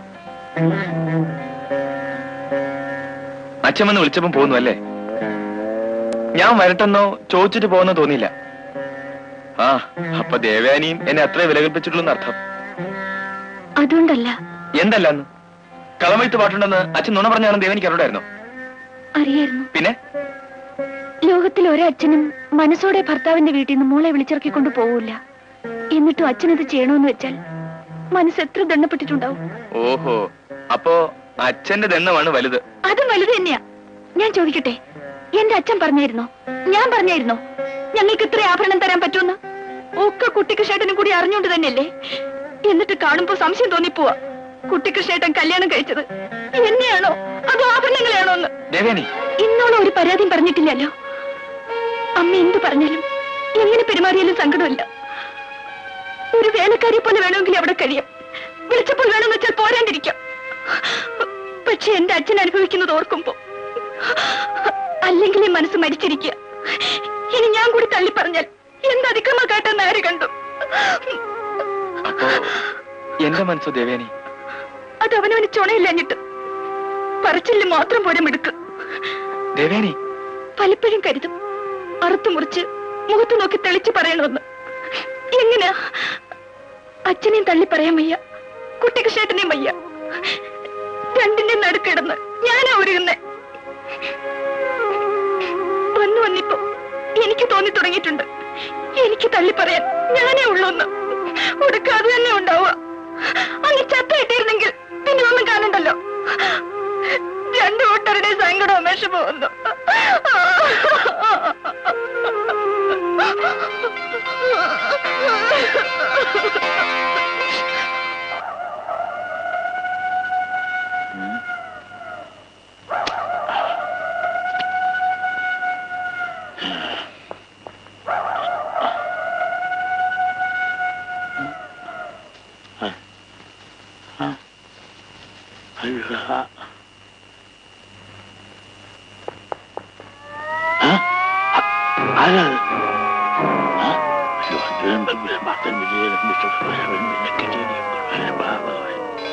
Speaker 2: അച്ഛൻ വന്ന് വിളിച്ചപ്പം പോകുന്നു അല്ലേ ഞാൻ വരട്ടെന്നോ ചോദിച്ചിട്ട് പോകുന്നോ തോന്നിയില്ല ആ അപ്പൊ ദേവയാനിയും എന്നെ അത്രേ വില കൽപ്പിച്ചിട്ടുള്ളൂ അർത്ഥം
Speaker 11: അതുകൊണ്ടല്ല
Speaker 2: എന്തല്ലാന്ന് കളമെഴുത്ത് പാട്ടുണ്ടെന്ന് അച്ഛൻ നുണ പറഞ്ഞാലും ദേവനിക്ക് അറിയായിരുന്നോ
Speaker 11: അറിയായിരുന്നു
Speaker 2: പിന്നെ
Speaker 11: ലോകത്തിൽ ഒരച്ഛനും മനസ്സോടെ ഭർത്താവിന്റെ വീട്ടിൽ നിന്ന് മോളെ വിളിച്ചിറക്കിക്കൊണ്ട് പോവില്ല എന്നിട്ടും അച്ഛനത് ചെയ്യണമെന്ന് വെച്ചാൽ മനസ്സ് എത്ര ദണ്ണപ്പെട്ടിട്ടുണ്ടാവും
Speaker 2: ഓഹോ അപ്പോ അച്ഛന്റെ ദണ്ണമാണ് വലുത്
Speaker 11: അതും വലുത് തന്നെയാ ഞാൻ ചോദിക്കട്ടെ എന്റെ അച്ഛൻ പറഞ്ഞായിരുന്നോ ഞാൻ പറഞ്ഞായിരുന്നോ ഞങ്ങൾക്ക് ഇത്ര ആഭരണം തരാൻ പറ്റുമെന്ന് ഒക്കെ കുട്ടിക്കൃഷ്ണേട്ടനും കൂടി അറിഞ്ഞുകൊണ്ട് തന്നെയല്ലേ എന്നിട്ട് കാണുമ്പോ സംശയം തോന്നിപ്പോവാ കുട്ടിക്കൃഷ്ണേട്ടൻ കല്യാണം കഴിച്ചത് എന്നെയാണോ അതോ ആഭരണങ്ങളെയാണോ എന്ന്
Speaker 2: ദേവയാനി
Speaker 11: ഇന്നോളം ഒരു പരാതിയും പറഞ്ഞിട്ടില്ലല്ലോ അമ്മ എന്ത് പറഞ്ഞാലും എങ്ങനെ പെരുമാറിയാലും സങ്കടമില്ല ഒരു വേലക്കാരിയെ പോലെ വേണമെങ്കിൽ അവിടെ കഴിയാം വിളിച്ചപ്പോൾ വേണമെന്ന് വെച്ചാൽ പോരാണ്ടിരിക്കാം പക്ഷെ എന്റെ അച്ഛൻ അനുഭവിക്കുന്നത് ഓർക്കുമ്പോ അല്ലെങ്കിൽ ഈ മനസ്സ് മരിച്ചിരിക്കുക ഇനി ഞാൻ കൂടി തള്ളി പറഞ്ഞാൽ എന്ത് അതിക്രമ കാട്ടെന്ന് ആര് കണ്ടു
Speaker 2: അപ്പോ എന്റെ മനസ്സോ ദേവയാനി
Speaker 11: അത് അവനവന് ചുണയില്ലഞ്ഞിട്ട് പറച്ചില് മാത്രം പോരെ മിടുക്ക്
Speaker 2: ദേവയാനി
Speaker 11: പലപ്പോഴും കരുതും അറുത്തു മുറിച്ച് മുഖത്ത് നോക്കി തെളിച്ച് പറയണമെന്ന് എങ്ങനെ അച്ഛനെയും തള്ളി പറയാൻ വയ്യ കുട്ടികൃഷ്ണേട്ടനെയും വയ്യ രണ്ടിന്റെ നടുക്കിടന്ന് ഞാനാ ഒരുങ്ങുന്നേ വന്നു വന്നിപ്പോ എനിക്ക് തോന്നി തുടങ്ങിയിട്ടുണ്ട് എനിക്ക് തള്ളി പറയാൻ ഞാനേ ഉള്ളൂന്ന് ഉടുക്ക അത് തന്നെ ഉണ്ടാവുക അങ്ങ് ചത്ത ഇട്ടിരുന്നെങ്കിൽ പിന്നെ ഒന്നും കാണണ്ടല്ലോ രണ്ടു കൂട്ടരുടെ സങ്കടവും വിഷമവും ഒന്നും
Speaker 4: ആരാത് ആ? അയ്യോ, അദ്ദേഹം ഭഗവാൻ ഭക്തൻ വിജയൻ വിശ്വസഭ നിന്നെ ഭഗവാൻ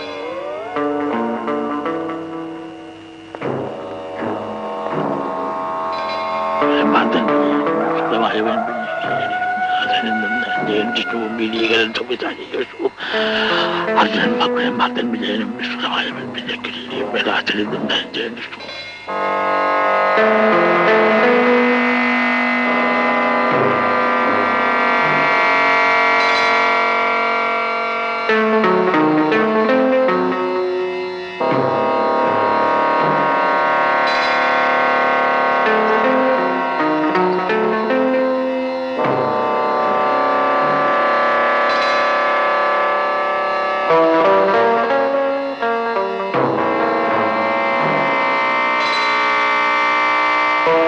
Speaker 4: ഭക്തൻ ഭക്തമായവൻ അതിൽ നിന്ന് ജയന്തിഷ്ടവും വിജയകരൻ സംവിധാനികവും അർജുനൻ ഭക്തൻ ഭക്തൻ വിജയനും വിശ്വസമായവൻ പിന്നെ കിരീടിയും വേദാസനിൽ നിന്ന് ജയന്തിഷ്ടവും
Speaker 2: ആ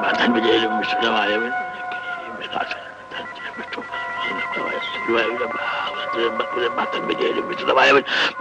Speaker 4: ഭക്തൻ വിജയിലും വിശുദ്ധമായവൻ ഭക്തൻ വിജയിലും വിശുദ്ധമായവൻ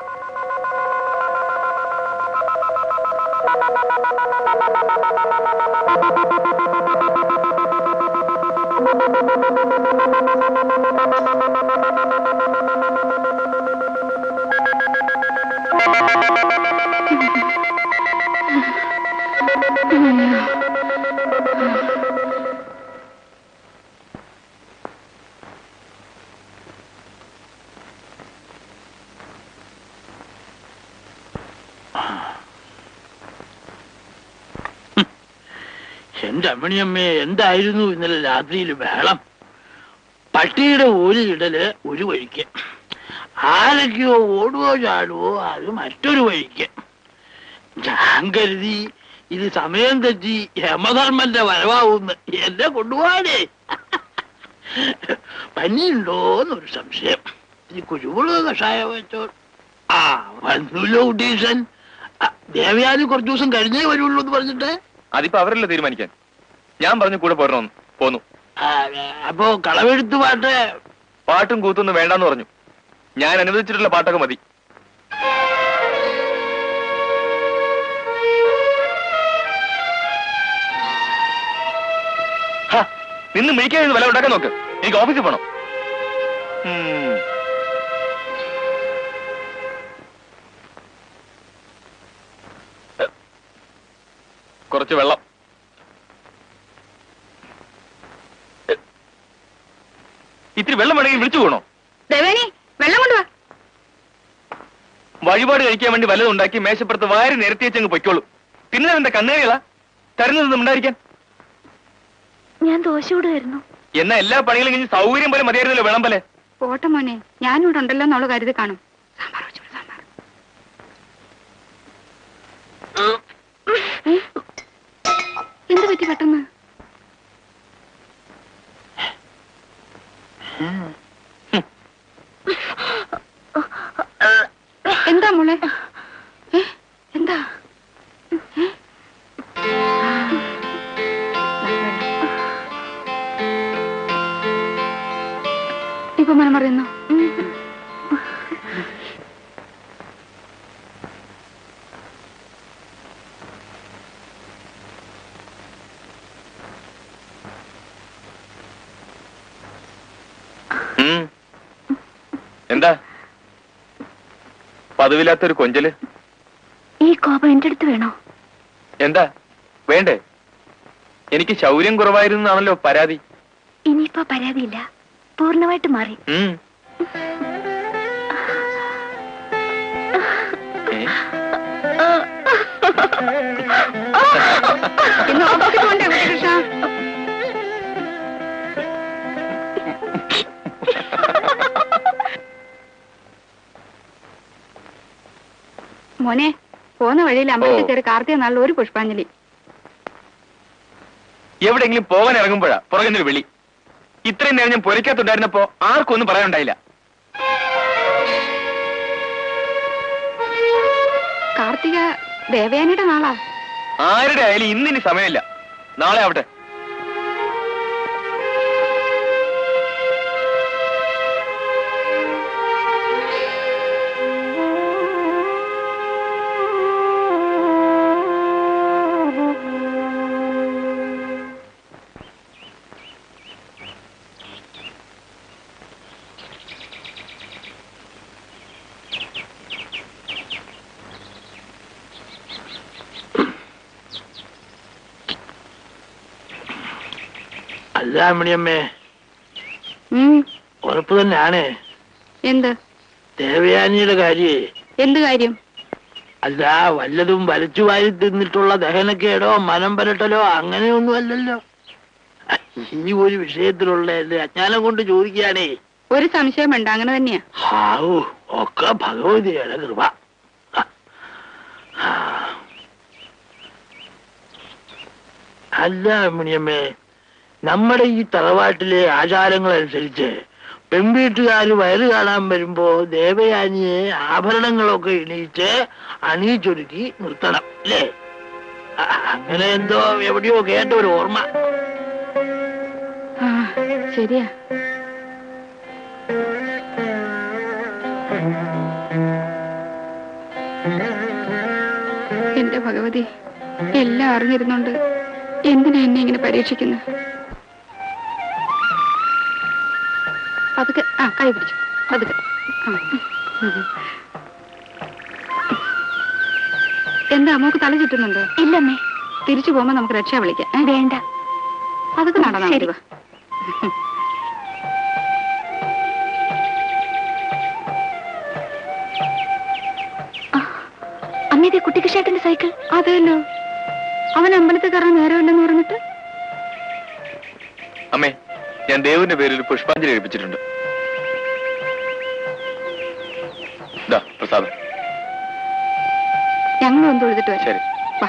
Speaker 4: എന്റെ അമ്മണിയമ്മേ എന്തായിരുന്നു ഇന്നലെ രാത്രിയിൽ ബഹളം പട്ടിയുടെ ഓലിയിടല് ഒരു വഴിക്ക് ആരൊക്കെയോ ഓടുവോ ചാടുവോ അത് മറ്റൊരു വഴിക്ക് ഞാൻ കരുതി ഇത് സമയം തെറ്റി യമധർമ്മന്റെ വരവാവുന്ന് എന്നെ കൊണ്ടുപോവാനേ പനിയുണ്ടോന്നൊരു സംശയം ഈ കുരുമുളക് കഷായം വെച്ചോ ആ വന്നൂല്ലോ ഉദ്ദേശൻ ദേവയാനി കുറച്ചു ദിവസം കഴിഞ്ഞേ വരുള്ളൂ എന്ന് പറഞ്ഞിട്ട്
Speaker 2: അതിപ്പോ അവരല്ലേ തീരുമാനിക്കാൻ ഞാൻ പറഞ്ഞു കൂടെ പോരണമെന്ന് പോന്നു
Speaker 4: ആ, അപ്പോ കളവെഴുത്ത് പാട്ട്
Speaker 2: പാട്ടും കൂത്തൊന്നും വേണ്ടാന്ന് പറഞ്ഞു ഞാൻ അനുവദിച്ചിട്ടുള്ള പാട്ടൊക്കെ മതി ഹ, നിന്ന് മേടിക്കാൻ വില ഉണ്ടാക്കാൻ നോക്ക് എനിക്ക് ഓഫീസിൽ പോണം ഉം. കുറച്ച് വെള്ളം ഇത്തിരി വെള്ളം വേണമെങ്കിൽ വിളിച്ചു പോകണോ
Speaker 1: ദേവേനി വെള്ളം കൊണ്ടുവാ
Speaker 2: വഴിപാട് കഴിക്കാൻ വേണ്ടി വല്ലതും ഉണ്ടാക്കി മേശപ്പുറത്ത് വാരി നിരത്തി വെച്ചങ്ങ് പൊയ്ക്കോളൂ പിന്നെ എന്താ കന്നുകളികളാ തരുന്നതൊന്നും ഉണ്ടായിരിക്കാൻ
Speaker 11: ഞാൻ ദോശ കൊടുക്കായിരുന്നു
Speaker 2: എന്നാ എല്ലാ പണികളും കഴിഞ്ഞ് സൗകര്യം പോലെ മതിയായിരുന്നല്ലോ വേണം പോലെ
Speaker 1: പോട്ടെ മോനെ ഞാനും ഇവിടെ ഉണ്ടല്ലോ എന്നുള്ള കരുതി കാണും സാമ്പാർ വെച്ചോളൂ സാമ്പാർ ഏ? എന്ത് പറ്റി പെട്ടെന്ന് എന്താ മോളെ ഏ? എന്താ ഏ? ഇപ്പൊ മനം പറയുന്നു
Speaker 2: ഉം. എന്താ പതിവില്ലാത്തൊരു കൊഞ്ചല്
Speaker 11: ഈ കോപം എന്റെ അടുത്ത് വേണോ
Speaker 2: എന്താ വേണ്ടേ എനിക്ക് ശൗര്യം കുറവായിരുന്നാണല്ലോ പരാതി
Speaker 11: ഇനിയിപ്പോ പരാതിയില്ല പൂർണ്ണമായിട്ട് മാറി
Speaker 2: ഉം. ഏ?
Speaker 1: ഇന്ന് ഓഫീസിൽ പോണ്ടേ കുട്ടികൃഷ്ണ മോനെ പോന്ന വഴിയിൽ അമ്പലത്തിൽ
Speaker 2: ഓ.
Speaker 1: കയറി കാർത്തിക നാളിൽ ഒരു പുഷ്പാഞ്ജലി
Speaker 2: എവിടെയെങ്കിലും പോകാൻ ഇറങ്ങുമ്പോഴാ പുറകുന്നൊരു വിളി ഇത്രയും നേരം ഞാൻ പൊരയ്ക്കകത്തുണ്ടായിരുന്നപ്പോ ആർക്കും ഒന്നും പറയാനുണ്ടായില്ല
Speaker 1: കാർത്തിക ദേവയാനിയുടെ നാളാ
Speaker 2: ആരുടെ ആയാലും ഇന്നിനി സമയമില്ല നാളെ ആവട്ടെ
Speaker 4: അല്ല അമ്മണിയമ്മേ
Speaker 1: ഉം,
Speaker 4: ഉറപ്പ് തന്നെയാണ്
Speaker 1: എന്ത്
Speaker 4: ദേവയാനിയുടെ കാര്യേ
Speaker 1: എന്ത് കാര്യം
Speaker 4: അല്ല വല്ലതും വലിച്ചു വാരി തിന്നിട്ടുള്ള ദഹനക്കേടോ മനം പരട്ടലോ അങ്ങനെയൊന്നും അല്ലല്ലോ ഈ ഒരു വിഷയത്തിലുള്ള എന്റെ അജ്ഞാനം കൊണ്ട് ചോദിക്കുകയാണേ
Speaker 1: ഒരു സംശയം വേണ്ട അങ്ങനെ തന്നെയാ
Speaker 4: ഹാവൂ ഒക്കെ ഭഗവതിയുടെ കൃപ ആ. അല്ല അമ്മിണിയമ്മേ നമ്മുടെ ഈ തറവാട്ടിലെ ആചാരങ്ങൾ അനുസരിച്ച് പെൺവീട്ടുകാർ വയറ് കാണാൻ വരുമ്പോ ദേവയാനിയെ ആഭരണങ്ങളൊക്കെ ഇണീച്ച് അണിയിച്ചൊരുക്കി നിർത്തണം അല്ലേ ആ, അങ്ങനെ എന്തോ എവിടെയോ കേട്ട ഒരു ഓർമ്മ
Speaker 1: ആ ശരിയാ എന്റെ ഭഗവതി എല്ലാം അറിഞ്ഞിരുന്നുണ്ട് എന്തിനാ എന്നെ ഇങ്ങനെ പരീക്ഷിക്കുന്നത് പതുക്കെ ആ കൈ പിടിച്ചു പതുക്കെ ആ. എന്താ അമ്മക്ക് തല ചുറ്റുന്നുണ്ടോ
Speaker 11: ഇല്ലമ്മേ
Speaker 1: തിരിച്ചു പോകുമ്പോ നമുക്ക് രക്ഷ വിളിക്കാം ഏ?
Speaker 11: വേണ്ട
Speaker 1: അതൊക്കെ നടന്നാ മതി
Speaker 11: ശരി.
Speaker 1: വാ.
Speaker 11: അമ്മ ഇതേ കുട്ടിക്ക് ചേട്ടന്റെ സൈക്കിൾ
Speaker 1: അതെല്ലോ അവൻ അമ്പലത്തിൽ കയറാൻ നേരമില്ലെന്ന് പറഞ്ഞിട്ട്
Speaker 2: അമ്മേ ഞാൻ ദേവിന്റെ പേരിൽ ഒരു പുഷ്പാഞ്ജലി കഴിപ്പിച്ചിട്ടുണ്ട് ദാ പ്രസാദം
Speaker 1: ഞങ്ങൾ ഒന്ന് തൊഴുതിട്ട് വരാം
Speaker 2: ശരി
Speaker 1: വാ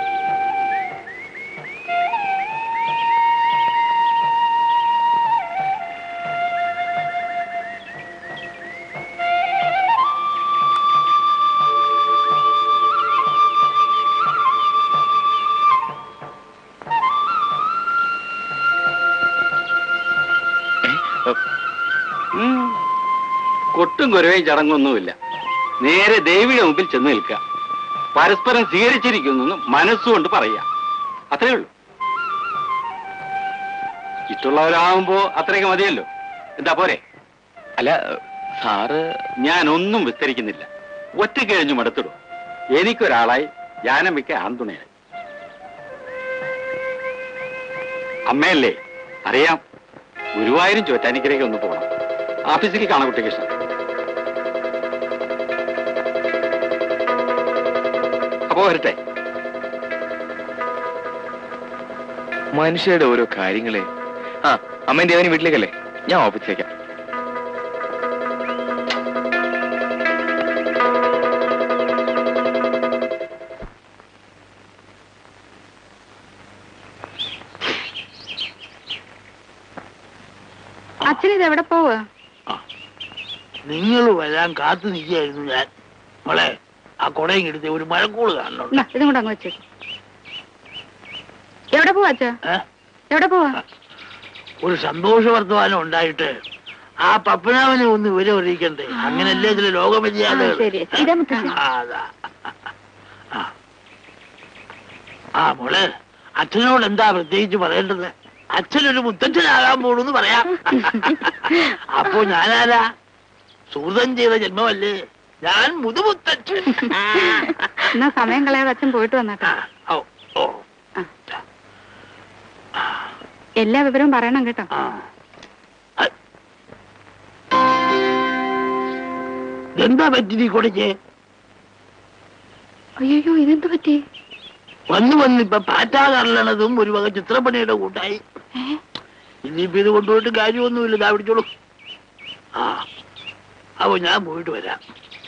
Speaker 6: ഉം. കൊട്ടും കുരവയും ചടങ്ങൊന്നുമില്ല നേരെ ദേവിയുടെ മുമ്പിൽ ചെന്ന് നിൽക്കുക പരസ്പരം സ്വീകരിച്ചിരിക്കുന്നു മനസ്സുകൊണ്ട് പറയുക അത്രേ ഉള്ളൂ ഇഷ്ടമുള്ളവരാകുമ്പോ അത്രയൊക്കെ മതിയല്ലോ എന്താ പോരെ
Speaker 2: അല്ല സാറ്
Speaker 6: ഞാൻ ഒന്നും വിസ്തരിക്കുന്നില്ല ഒറ്റ കഴിഞ്ഞു മടുത്തിടും എനിക്കൊരാളായി ജാനമ്മിക്ക് ആന്തുണയായി അമ്മയല്ലേ അറിയാം ഗുരുവായൂരും ചോറ്റാനിക്കരയ്ക്ക് ഒന്ന് പോകണം ഓഫീസിൽ കാണാം കുട്ടികൃഷ്ണൻ അപ്പോ വരട്ടെ
Speaker 2: മനുഷ്യരുടെ ഓരോ കാര്യങ്ങളെ ആ അമ്മേന്റെ ദേവന് വീട്ടിലേക്കല്ലേ ഞാൻ ഓഫീസിലേക്കാം
Speaker 1: അച്ഛൻ ഇത് എവിടെ പോവാ
Speaker 4: നിങ്ങൾ വരാൻ കാത്തു നിൽക്കുകയായിരുന്നു ഞാൻ മോളെ ആ കുടയും എടുത്ത് ഒരു മഴക്കൂള് കാണണം
Speaker 1: എന്നാ, ഇതും കൂടെ അങ്ങ് വെച്ചേ എവിടെ പോവാ അച്ഛാ
Speaker 4: ഏ?
Speaker 1: എവിടെ പോവാ
Speaker 4: ഒരു സന്തോഷ വർത്തമാനം ഉണ്ടായിട്ട് ആ പപ്പനാവനെ ഒന്ന് വിവരം അറിയിക്കണ്ടേ അങ്ങനല്ലേ ഇതിലെ
Speaker 1: ആ,
Speaker 4: ലോകമര്യാദ
Speaker 1: ശരി അച്ഛാ. ഇതാ മുത്തശ്ശൻ.
Speaker 4: ആ ആ മോളെ അച്ഛനോട് എന്താ പ്രത്യേകിച്ച് പറയേണ്ടത് അച്ഛനൊരു മുത്തച്ഛനാകാൻ പോണെന്ന് പറയാം അപ്പോ ഞാനാരാ സൂതൻ ചെയ്ത ജന്മമല്ലേ ഞാൻ മുതുമുത്തച്ഛൻ
Speaker 1: എന്നാ സമയം കളയാതെ അച്ഛൻ പോയിട്ട് വന്നാട്ടെ
Speaker 4: ഓ ഓ
Speaker 1: എല്ലാ വിവരവും പറയണം കേട്ടോ
Speaker 4: ആ അ- എന്താ പറ്റി നീ കൊടിക്ക്
Speaker 1: അയ്യോ ഇതെന്ത് പറ്റി
Speaker 4: വന്ന് വന്ന് ഇപ്പൊ പാറ്റാ കറലണതും ഒരു വക ചിത്രപ്പണിയുടെ കൂട്ടായി ഇനിയിപ്പോ ഇത് കൊണ്ടുപോയിട്ട് കാര്യമൊന്നുമില്ല ഇതാ പിടിച്ചോളൂ ആ അപ്പൊ ഞാൻ പോയിട്ട് വരാം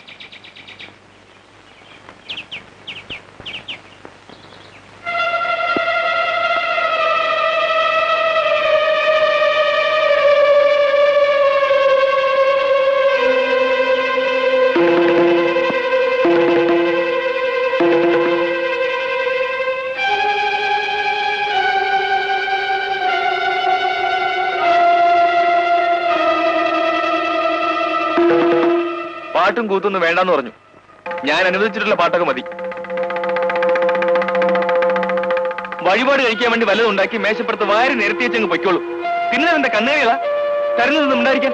Speaker 2: പാട്ടും കൂത്തൊന്നും വേണ്ടാന്ന് പറഞ്ഞു ഞാൻ അനുവദിച്ചിട്ടുള്ള പാട്ടൊക്കെ മതി വഴിപാട് കഴിക്കാൻ വേണ്ടി വല്ലതും ഉണ്ടാക്കി മേശപ്പുറത്ത് വാരി നിരത്തി വെച്ചങ്ങ് പൊയ്ക്കോളൂ പിന്നെ എന്റെ കണ്ണേറിയതാ കരുന്നതൊന്നും ഉണ്ടായിരിക്കാൻ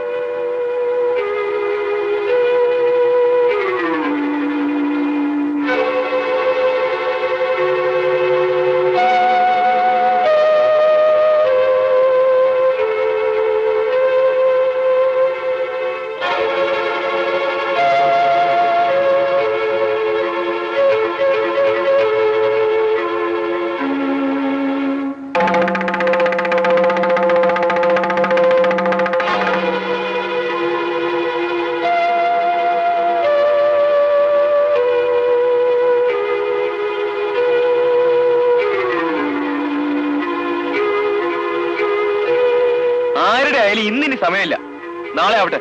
Speaker 2: ആരുടെ ആയാലും ഇന്നിനി സമയമില്ല നാളെ ആവട്ടെ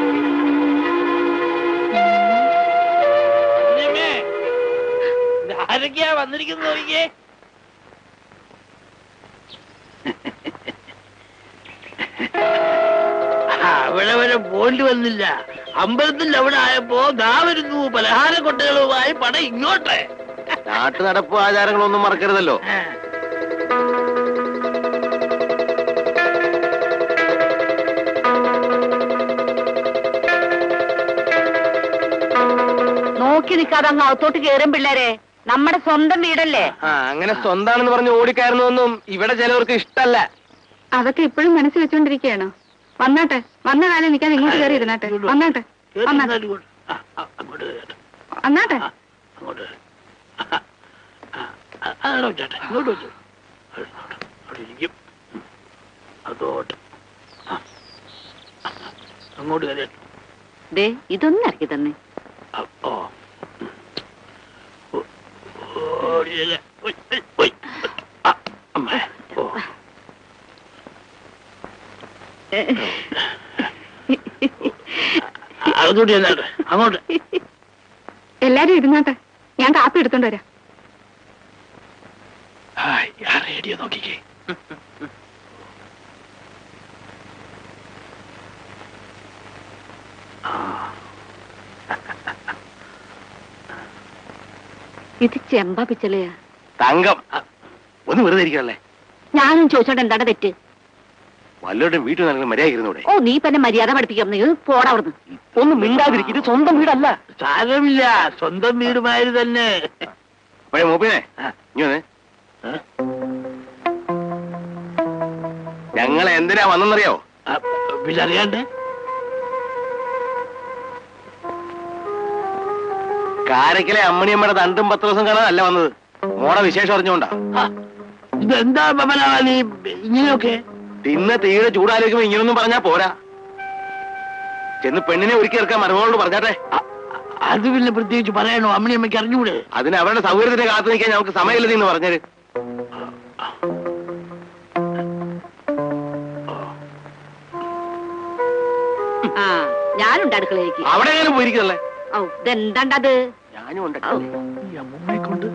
Speaker 4: കുഞ്ഞമ്മേ, ഇത് ആരൊക്കെയാ വന്നിരിക്കുന്നത് നോക്കിയേ അവിടെ വരെ പോണ്ടി വന്നില്ല അമ്പലത്തിൽ അവിടെ ആയപ്പോ ദാ വരുന്നു പലഹാര കൊട്ടകളുമായി പട ഇങ്ങോട്ട്
Speaker 3: നാട്ടു നടപ്പ് ആചാരങ്ങളൊന്നും മറക്കരുതല്ലോ
Speaker 5: നോക്കി നിൽക്കാതെ അങ്ങ് അകത്തോട്ട് കേറും പിള്ളേരെ നമ്മുടെ സ്വന്തം വീടല്ലേ
Speaker 7: ആ അങ്ങനെ സ്വന്താണെന്ന് പറഞ്ഞ് ഓടിക്കയറുന്നതൊന്നും ഇവിടെ ചിലവർക്ക് ഇഷ്ടല്ല
Speaker 1: അതൊക്കെ ഇപ്പോഴും മനസ്സിൽ വെച്ചോണ്ടിരിക്കുകയാണോ വന്നാട്ടെ വന്ന കാലം നിൽക്കാതെ ഇങ്ങോട്ട് കയറി ഇരുന്നാട്ടെ വന്നാട്ടെ വന്നാട്ടെ
Speaker 4: അങ്ങോട്ട് ആ, ആ, അങ്ങോട്ട് കേറട്ടെ.
Speaker 1: വന്നാട്ടെ
Speaker 4: ആ, അങ്ങോട്ട് കേറ്. ആ, ആ, ആ, അതവിടെ വെച്ചോട്ടെ ഇങ്ങോട്ട് വെച്ചു അവിടെ ഇരിക്കും ഉം. അതോട്ട് ആ. അങ്ങോട്ട് കയറി
Speaker 5: ദേ ഇതൊന്നും ഇറക്കി തന്നെ
Speaker 4: ഓ ഓ, ഓടിയല്ല. ഉയ്, ഉയ്, ഉയ്. ആ, അമ്മേ. ഓ അകത്തോട്ട് ചെന്നാട്ടെ അങ്ങോട്ട്
Speaker 1: എല്ലാരും ഇരുന്നാട്ടെ ഞാൻ കാപ്പി എടുത്തോണ്ട് വരാം
Speaker 4: ഹായ് ആ റേഡിയോ നോക്കിക്കേ
Speaker 5: ഇത് ചെമ്പ പിച്ചളയാ
Speaker 3: തങ്കം ഒന്ന് വെറുതെ ഇരിക്കണല്ലേ
Speaker 5: ഞാനും ചോദിച്ചോണ്ട് എന്താണ് തെറ്റ്
Speaker 3: വല്ലവരുടെയും വീട്ടിൽ നൽകുന്ന മര്യാദ ഇരുന്നൂടെ
Speaker 5: ഓ നീ ഇപ്പൊ എന്നെ മര്യാദ പഠിപ്പിക്കാം നീ പോടാ അവിടുന്ന്
Speaker 7: ഒന്ന് മിണ്ടാതിരിക്കും ഇത് സ്വന്തം വീടല്ല
Speaker 4: സാരമില്ല സ്വന്തം വീടുമാര് തന്നെ
Speaker 3: അപ്പോഴേ മൂപ്പിനെ ഇനി വന്നേ
Speaker 4: ഏ?
Speaker 3: ഞങ്ങൾ എന്തിനാ വന്നെന്നറിയോ
Speaker 4: ആ, പിന്നെ അറിയാണ്ടേ
Speaker 3: കാരക്കിലെ അമ്മണിയമ്മയുടെ തണ്ടും പത്ത് ദിവസം കാണാനല്ല വന്നത് മോടെ വിശേഷം അറിഞ്ഞുകൊണ്ടാ
Speaker 4: ആ, ഇതെന്താ ബബലാലി ഇങ്ങനെയൊക്കെ
Speaker 3: തിന്ന് തീരെ ചൂടാലോചിക്കുമ്പോ ഇങ്ങനൊന്നും പറഞ്ഞാ പോരാ ചെന്ന് പെണ്ണിനെ ഒരുക്കി ഇറക്കാൻ മരുമകളോട് പറഞ്ഞാട്ടെ
Speaker 4: ആ, അത് പിന്നെ പ്രത്യേകിച്ച് പറയണോ അമ്മണിയമ്മയ്ക്ക് അറിഞ്ഞൂടെ
Speaker 3: അതിന് അവരുടെ സൗകര്യത്തിന് കാത്തു നിൽക്കാൻ ഞങ്ങൾക്ക് സമയമില്ല എന്ന് പറഞ്ഞത്
Speaker 5: ആ ഞാനുണ്ട് അടുക്കളയിലേക്ക്
Speaker 3: അവിടെ എങ്ങനെ പോയിരിക്കണല്ലേ
Speaker 5: ഔ ഇതെന്താണ്ടത്
Speaker 3: ഞാനും ഉണ്ട്
Speaker 5: ഔ,
Speaker 4: ഈ അമ്മൂമ്മയെ കൊണ്ട്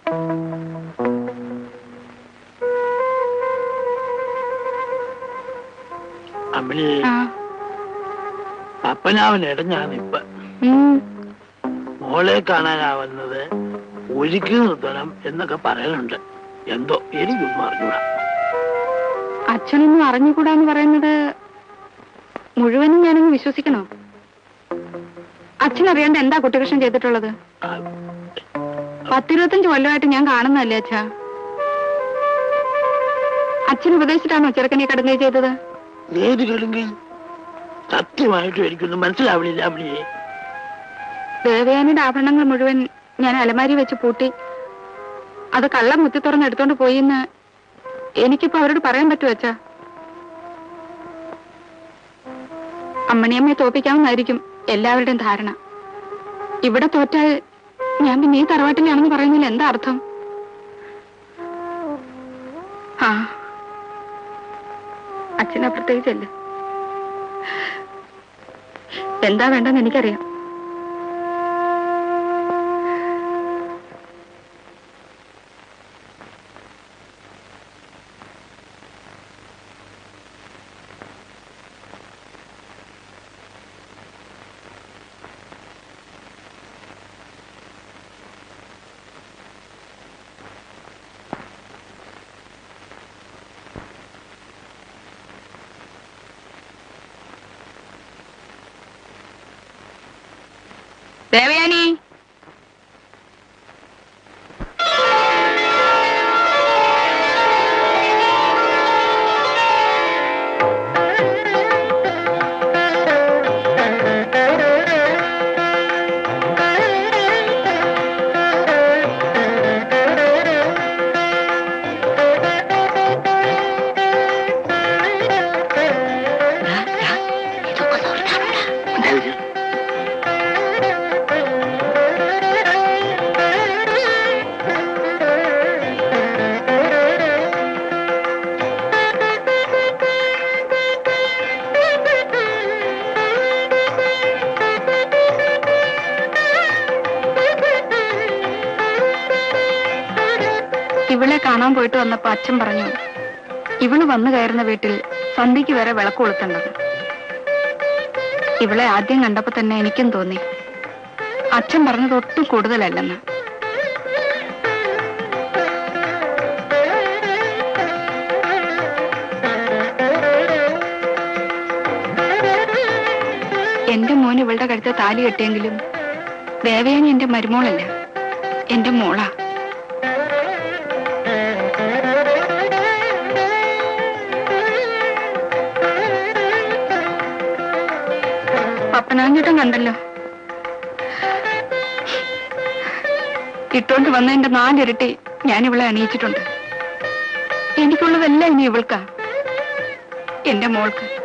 Speaker 4: അമ്മണി
Speaker 1: ആ
Speaker 4: അപ്പനാവൻ ഇടഞ്ഞാണ് ഇപ്പൊ
Speaker 1: ഉം.
Speaker 4: മോളെ കാണാനാ വന്നത് ഒരുക്കി നിർത്തണം എന്നൊക്കെ പറയുന്നുണ്ട് എന്തോ എനിക്കൊന്നും അറിഞ്ഞൂടാ
Speaker 1: അച്ഛനൊന്നും അറിഞ്ഞുകൂടാന്ന് പറയുന്നത് മുഴുവനും ഞാനങ്ങ് വിശ്വസിക്കണോ അച്ഛൻ അറിയാണ്ട് എന്താ കുട്ടികൃഷ്ണൻ ചെയ്തിട്ടുള്ളത്
Speaker 4: ആ,
Speaker 1: പത്തിരുപത്തഞ്ച് കൊല്ലമായിട്ട് ഞാൻ കാണുന്നതല്ലേ അച്ഛാ അച്ഛൻ ഉപദേശിച്ചിട്ടാണോ ചെറുക്കനെ കടന്നേ ചെയ്തത്
Speaker 4: ഏത് കേടെങ്കിൽ സത്യമായിട്ടും എനിക്കൊന്നും മനസ്സിലാവണില്ല അമ്മണിയെ
Speaker 1: ദേവയാനിയുടെ ആഭരണങ്ങൾ മുഴുവൻ ഞാൻ അലമാരി വെച്ച് പൂട്ടി അത് കള്ളം മുത്തി തുറന്ന് എടുത്തോണ്ട് പോയി എന്ന് എനിക്കിപ്പോ അവരോട് പറയാൻ പറ്റുമോ അച്ഛാ അമ്മണിയമ്മയെ തോപ്പിക്കാമെന്നായിരിക്കും എല്ലാവരുടെയും ധാരണ ഇവിടെ തോറ്റാൽ ഞാൻ പിന്നെ ഈ തറവാട്ടിലാണെന്ന് പറയുന്നതിൽ എന്താ അർത്ഥം ആ അച്ഛനാ പ്രത്യേകിച്ചല്ലേ എന്താ വേണ്ടെന്ന് എനിക്കറിയാം ഇവളെ കാണാൻ പോയിട്ട് വന്നപ്പോ അച്ഛൻ പറഞ്ഞു ഇവള് വന്നു കയറുന്ന വീട്ടിൽ സന്ധ്യക്ക് വരെ വിളക്ക് കൊളുത്തേണ്ടത് ഇവളെ ആദ്യം കണ്ടപ്പോ തന്നെ എനിക്കും തോന്നി അച്ഛൻ പറഞ്ഞത് ഒട്ടും കൂടുതലല്ലെന്ന് എന്റെ മോൻ ഇവളുടെ കഴുത്ത് താലി കെട്ടിയെങ്കിലും ദേവയാനി എന്റെ മരുമോളല്ല എന്റെ മോളാ പപ്പനാഞ്ചേട്ടൻ കണ്ടല്ലോ ഇട്ടോണ്ട് വന്നതിന്റെ നാലിരട്ടി ഞാൻ ഇവളെ അണിയിച്ചിട്ടുണ്ട് എനിക്കുള്ളതെല്ലാം ഇനി ഇവൾക്കാ എന്റെ മോൾക്ക്